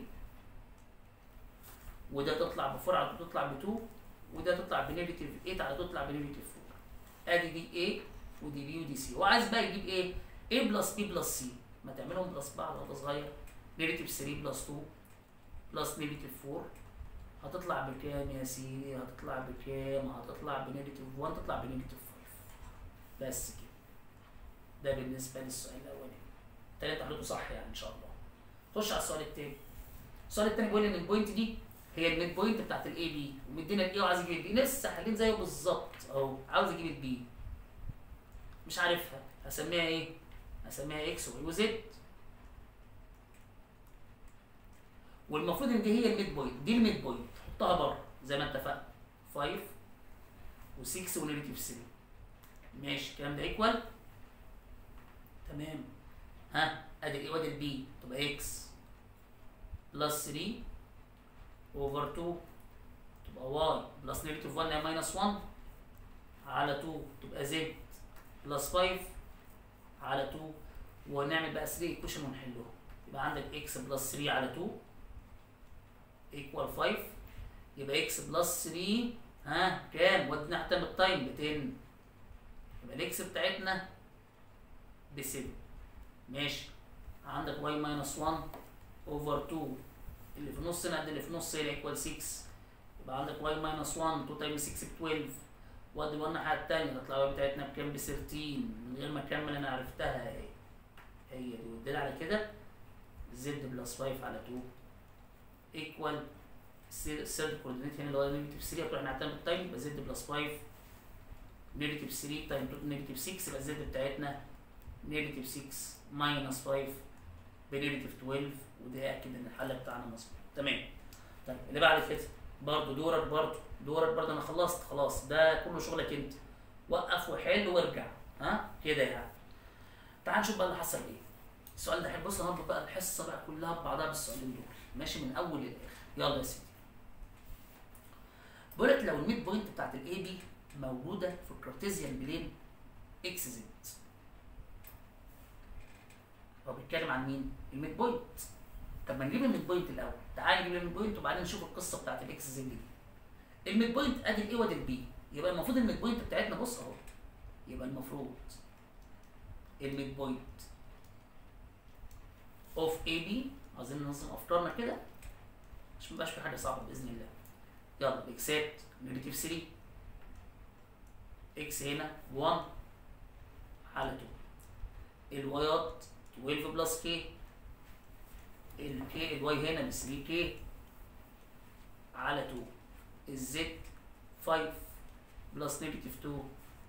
وده تطلع ب 4 على طول تطلع ب 2 وده تطلع بنيجاتيف 8 على طول تطلع بنيجاتيف 4 ادي دي A ودي B ودي C هو عايز بقى يجيب ايه؟ A بلس B بلس C ما تعملهم بلس بعض وانت صغير نيجاتيف 3 بلس 2 بلس نيجاتيف 4 هتطلع بكام يا سيدي؟ هتطلع بكام؟ هتطلع بنيجاتيف 1 تطلع بنيجاتيف 5 بس كده ده بالنسبه للسؤال الاولاني التاني انت حليته صح يعني ان شاء الله خش على السؤال التاني السؤال التاني بيقول ان البوينت دي هي الميد بوينت بتاعت الاي بي ومدينا الاي وعايز يجيب البي لسه حالين زيه بالظبط اهو عاوز يجيب البي مش عارفها هسميها ايه؟ هسميها اكس واي وزد والمفروض ان دي هي الميد بوينت دي الميد بوينت حطها بره زي ما اتفقنا 5 و6 ونيجاتيف 3 ماشي الكلام ده ايكوال تمام ها ادي الاي وادي البي تبقى اكس بلس 3 اوفر 2 تبقى واي بلس نيجاتيف 1 يعني ماينس 1 على 2 تبقى زد بلس 5 على 2 ونعمل بقى 3 ايكويشن ونحلهم يبقى عندك اكس بلس 3 على 2 ايكوال 5 يبقى اكس بلس 3 ها كام؟ ودينا حتى بالتايم ب 10 يبقى الاكس بتاعتنا ب 7 ماشي عندك واي ماينس 1 اوفر 2 اللي في النص هنا قد اللي في النص هنا ايكوال 6 يبقى عندك واي ماينس 1 2 تايمز 6 ب 12 وادي الواي الناحيه الثانيه تطلع الواي بتاعتنا بكام ب 13 من غير ما اكمل انا عرفتها اهي هي دي والدليل على كده زد بلس 5 على 2 ايكوال الثيرد كوردينيت هنا اللي هو نيجاتيف 3 هتروح ناحيه الثانيه بالتايم يبقى زد بلس 5 نيجاتيف 3 تايم نيجاتيف 6 يبقى الزد بتاعتنا نيجاتيف 6 ماينس 5 بنيجاتيف 12 وده ياكد ان الحل بتاعنا مظبوط تمام طيب اللي بعد كده برضه دورك برضه دورك برضه انا خلصت خلاص ده كله شغلك انت وقف وحل وارجع ها كده يعني تعال نشوف بقى اللي حصل ايه السؤال ده حلو بص هنضرب بقى الحصه بقى كلها ببعضها بالسؤالين دول ماشي من اول للاخر يلا يا سيدي بقول لك لو الميد بوينت بتاعت الاي بي موجوده في الكارتيزيان بلين اكس زد هو بيتكلم عن مين؟ الميد بوينت طب ما نجيب الميد بوينت الاول تعال نجيب الميد بوينت وبعدين نشوف القصه بتاعت الاكس زد دي الميد بوينت ادي الاي وادي البي يبقى المفروض الميد بوينت بتاعتنا بص اهو يبقى المفروض الميد بوينت اوف اي بي عايزين ننظم افكارنا كده عشان ميبقاش في حاجه صعبه باذن الله يلا اكسات نيجاتيف 3 اكس هنا 1 على 2 الوايات 12 بلس كي الكي الواي هنا ب 3 كي على 2 الزد 5 بلس نيجاتيف 2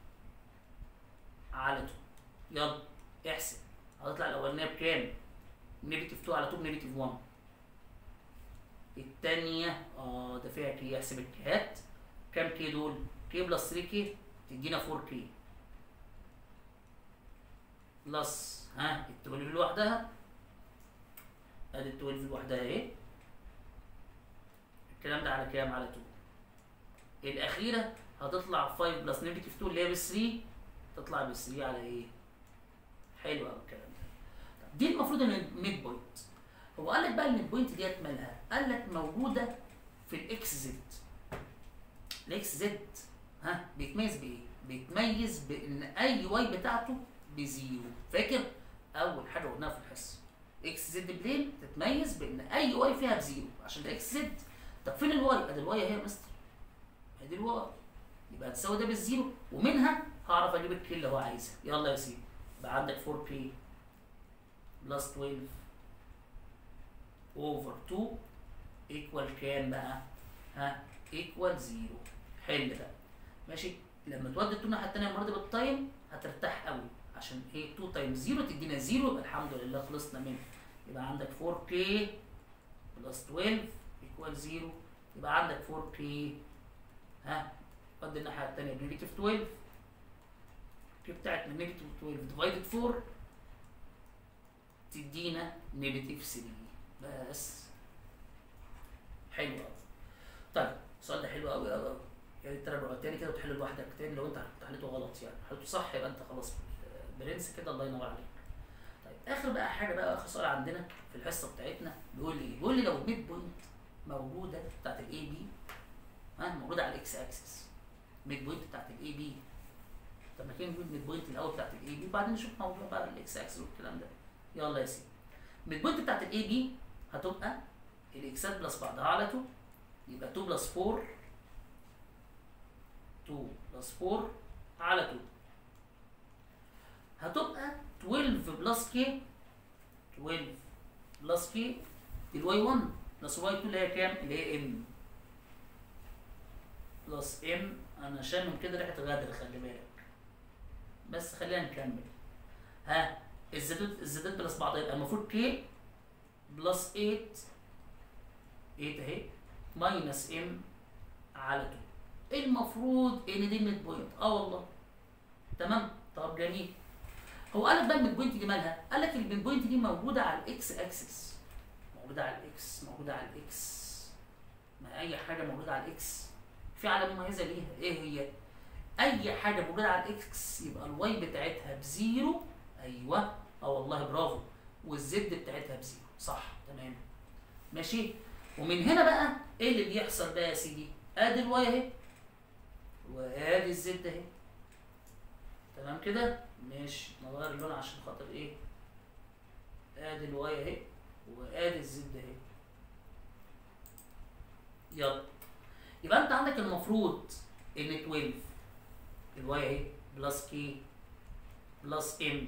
على 2 يلا احسب هتطلع الاولانيه بكام؟ نيجاتيف 2 على 2 بنيجاتيف 1 الثانيه اه ده فيها كي احسب الكيهات كام كي دول؟ كي بلس 3 كي تدينا 4 كي بلس ها ال 12 لوحدها ادي ال 12 لوحدها اهي الكلام ده على كام؟ على 2 الاخيره هتطلع 5 بلس نيجاتيف 2 اللي هي ب 3 تطلع ب 3 على ايه؟ حلو قوي الكلام ده طب دي المفروض ان الميد بوينت هو قال لك بقى الميد بوينت ديت مالها؟ قال لك موجوده في الاكس زد الاكس زد ها بيتميز بايه؟ بيتميز بان اي واي بتاعته بزيرو فاكر؟ اول حاجه قلناها في الحصه اكس زد بلين تتميز بان اي واي فيها بزيرو عشان ده اكس زد طب فين الواي؟ ادي الواي اهي يا مستر ادي الواي يبقى هتساوي ده بالزيرو ومنها هعرف اجيب الكي اللي هو عايزها يلا يا سيدي يبقى عندك 4 كي بلس 12 اوفر 2 ايكوال كام بقى؟ ها ايكوال زيرو حل بقى ماشي لما تودي التو الناحيه الثانيه المره دي بالتايم هترتاح قوي عشان ايه 2 تايمز 0 تدينا 0 يبقى الحمد لله خلصنا منه يبقى عندك 4 كي بلس 12 ايكوال 0 يبقى عندك 4 كي ها ودي الناحيه الثانيه بنيجاتيف 12 كي بتاعتنا نيجاتيف 12 ديفايدد 4 تدينا نيجاتيف 3 بس حلو قوي طيب السؤال ده حلو قوي قوي قوي يا ريت تراجعه تاني كده وتحله لوحدك تاني لو انت حليته غلط يعني حليته صح يبقى انت خلاص برنس كده الله ينور عليك طيب اخر بقى حاجه بقى اخر سؤال عندنا في الحصه بتاعتنا بيقول لي ايه؟ بيقول لي لو الميد بوينت موجوده بتاعت الاي بي ها موجوده على الاكس اكسس ميد بوينت بتاعت الاي بي طب ما كان نجيب الميد بوينت الاول بتاعت الاي بي وبعدين نشوف موضوع بقى الاكس اكسس والكلام ده يلا يا سيدي الميد بوينت بتاعت الاي بي هتبقى الاكسات بلس بعضها على 2 يبقى 2 بلس 4 2 بلس 4 على 2 هتبقى 12 بلس كي 12 بلس كي الواي 1 بلس الواي 2 اللي هي كام؟ اللي هي ام بلس ام انا شامم كده ريحه غدر خلي بالك بس خلينا نكمل ها الزداد الزداد بلس بعض يبقى المفروض كي بلس 8 8 اهي ماينس ام على 2 المفروض ان دي الميد بوينت اه والله تمام طب جميل هو قال لك بقى الميد بوينت دي مالها قال لك الميد بوينت دي موجوده على الاكس اكسس موجوده على الاكس موجوده على الاكس ما اي حاجه موجوده على الاكس في علامه مميزه ليها ايه هي اي حاجه موجوده على الاكس يبقى الواي بتاعتها بزيرو ايوه اه والله برافو والزد بتاعتها بزيرو صح تمام ماشي ومن هنا بقى ايه اللي بيحصل بقى يا سيدي ادي الواي اهي وادي الزد اهي تمام كده ماشي نغير اللون عشان خاطر ايه ادي الواي اهي وادي الزد اهي يلا يبقى انت عندك المفروض ان 12 الواي اهي بلس كي بلس ام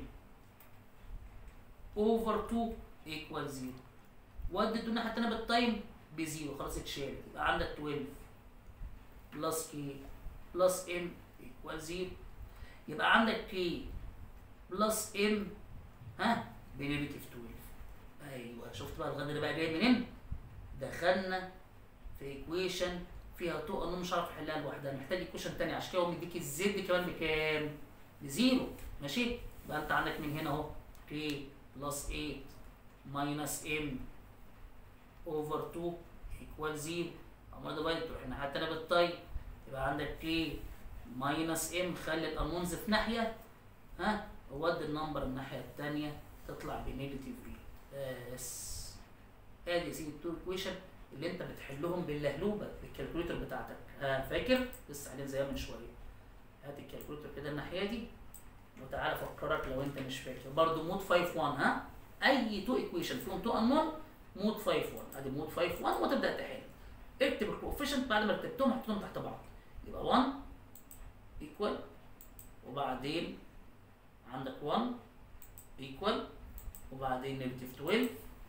اوفر 2 ايكوال 0 وديته الناحيه التانيه بالتايم بزيرو خلاص اتشالت يبقى عندك 12 بلس كي بلس ام ايكوال 0 يبقى عندك كي بلس ام ها بنيجاتيف 12 ايوه شفت بقى الغد ده بقى جاي منين؟ دخلنا في ايكويشن فيها تو انا مش عارف احلها لوحدها محتاج ايكويشن تاني عشان كده هو مديك الزد كمان بكام؟ بزيرو ماشي؟ يبقى انت عندك من هنا اهو كي بلس 8 ماينس ام اوفر 2 ايكوال 0 امال ده بقى تروح الناحيه التانيه بالطي يبقى عندك كي ماينس ام خلي الانونز في ناحيه ها وودي النمبر الناحيه التانيه تطلع بنيجاتيف بي بس ادي يا سيدي التو ايكويشن اللي انت بتحلهم باللهلوبه بالكالكوليتر بتاعتك ها فاكر لسه عليه زيها من شويه هات الكالكوليتر كده الناحيه دي وتعالى افكرك لو انت مش فاكر برضو مود 5 1 ها اي تو ايكويشن فيهم تو انون مود 5 1 ادي مود 5 1 وتبدا تحل اكتب الكوفيشنت بعد ما كتبتهم حطهم تحت بعض يبقى 1 ايكوال وبعدين عندك 1 ايكوال وبعدين نيجاتيف 12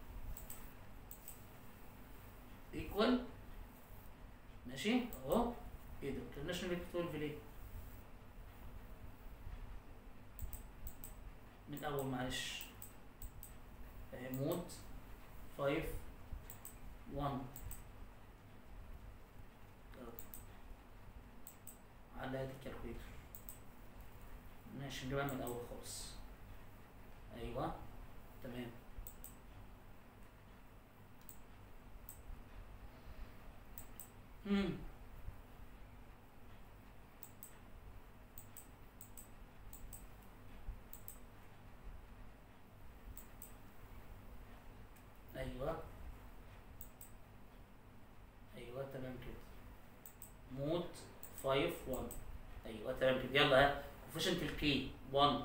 ايكوال ماشي اهو ايه ده ما كتبناش نيجاتيف 12 ليه؟ من الاول معلش اهي مود 5 1 على هذه الكالكوليتر ماشي نجيبها من الاول خالص ايوه تمام امم ايوه ايوه تمام كده مود 5 1 ايوه تمام كده يلا ها كوفيشنت الكي 1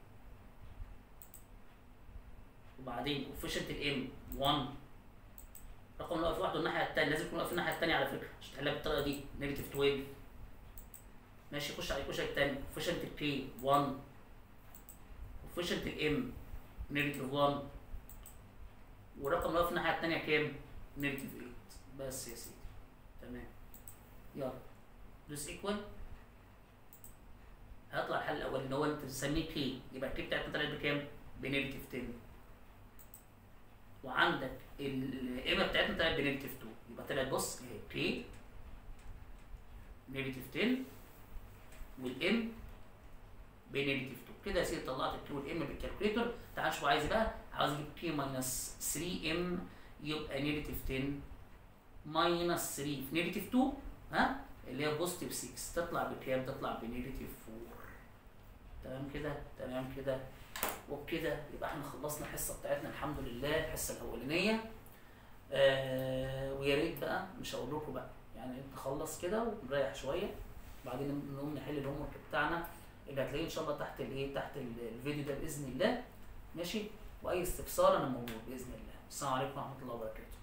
وبعدين كوفيشنت الام 1 رقم اللي واقف لوحده الناحيه الثانيه لازم يكون واقف الناحيه الثانيه على فكره عشان تحلها بالطريقه دي نيجاتيف 12 ماشي خش على الايكويشن الثاني كوفيشنت الكي 1 كوفيشنت الام نيجاتيف 1 والرقم اللي واقف الناحيه الثانيه كام؟ نيجاتيف 8 بس يا سيدي تمام يلا دوس ايكوال هيطلع الحل الاول ان هو انت بتسميه كي يبقى الكي بتاعتنا طلعت بكام؟ بنيجاتيف 10 وعندك القيمه بتاعتنا طلعت بنيجاتيف 2 يبقى طلعت بص اهي كي نيجاتيف 10 والام بنيجاتيف 2 كده يا سيدي طلعت الكي والام بالكالكوليتر تعال شوف عايز إيه بقى عاوز اجيب كي ماينس 3 ام يبقى نيجاتيف 10 ماينس 3 في نيجاتيف 2 ها اللي هي بوزيتيف 6 تطلع بكام؟ تطلع بنيجاتيف 4 تمام كده تمام كده وبكده يبقى احنا خلصنا الحصه بتاعتنا الحمد لله الحصه الاولانيه آه ويا ريت بقى مش هقول لكم بقى يعني نخلص كده ونريح شويه بعدين نقوم نحل الهوم ورك بتاعنا اللي هتلاقيه ان شاء الله تحت الايه تحت الفيديو ده باذن الله ماشي واي استفسار انا موجود باذن الله السلام عليكم ورحمه الله وبركاته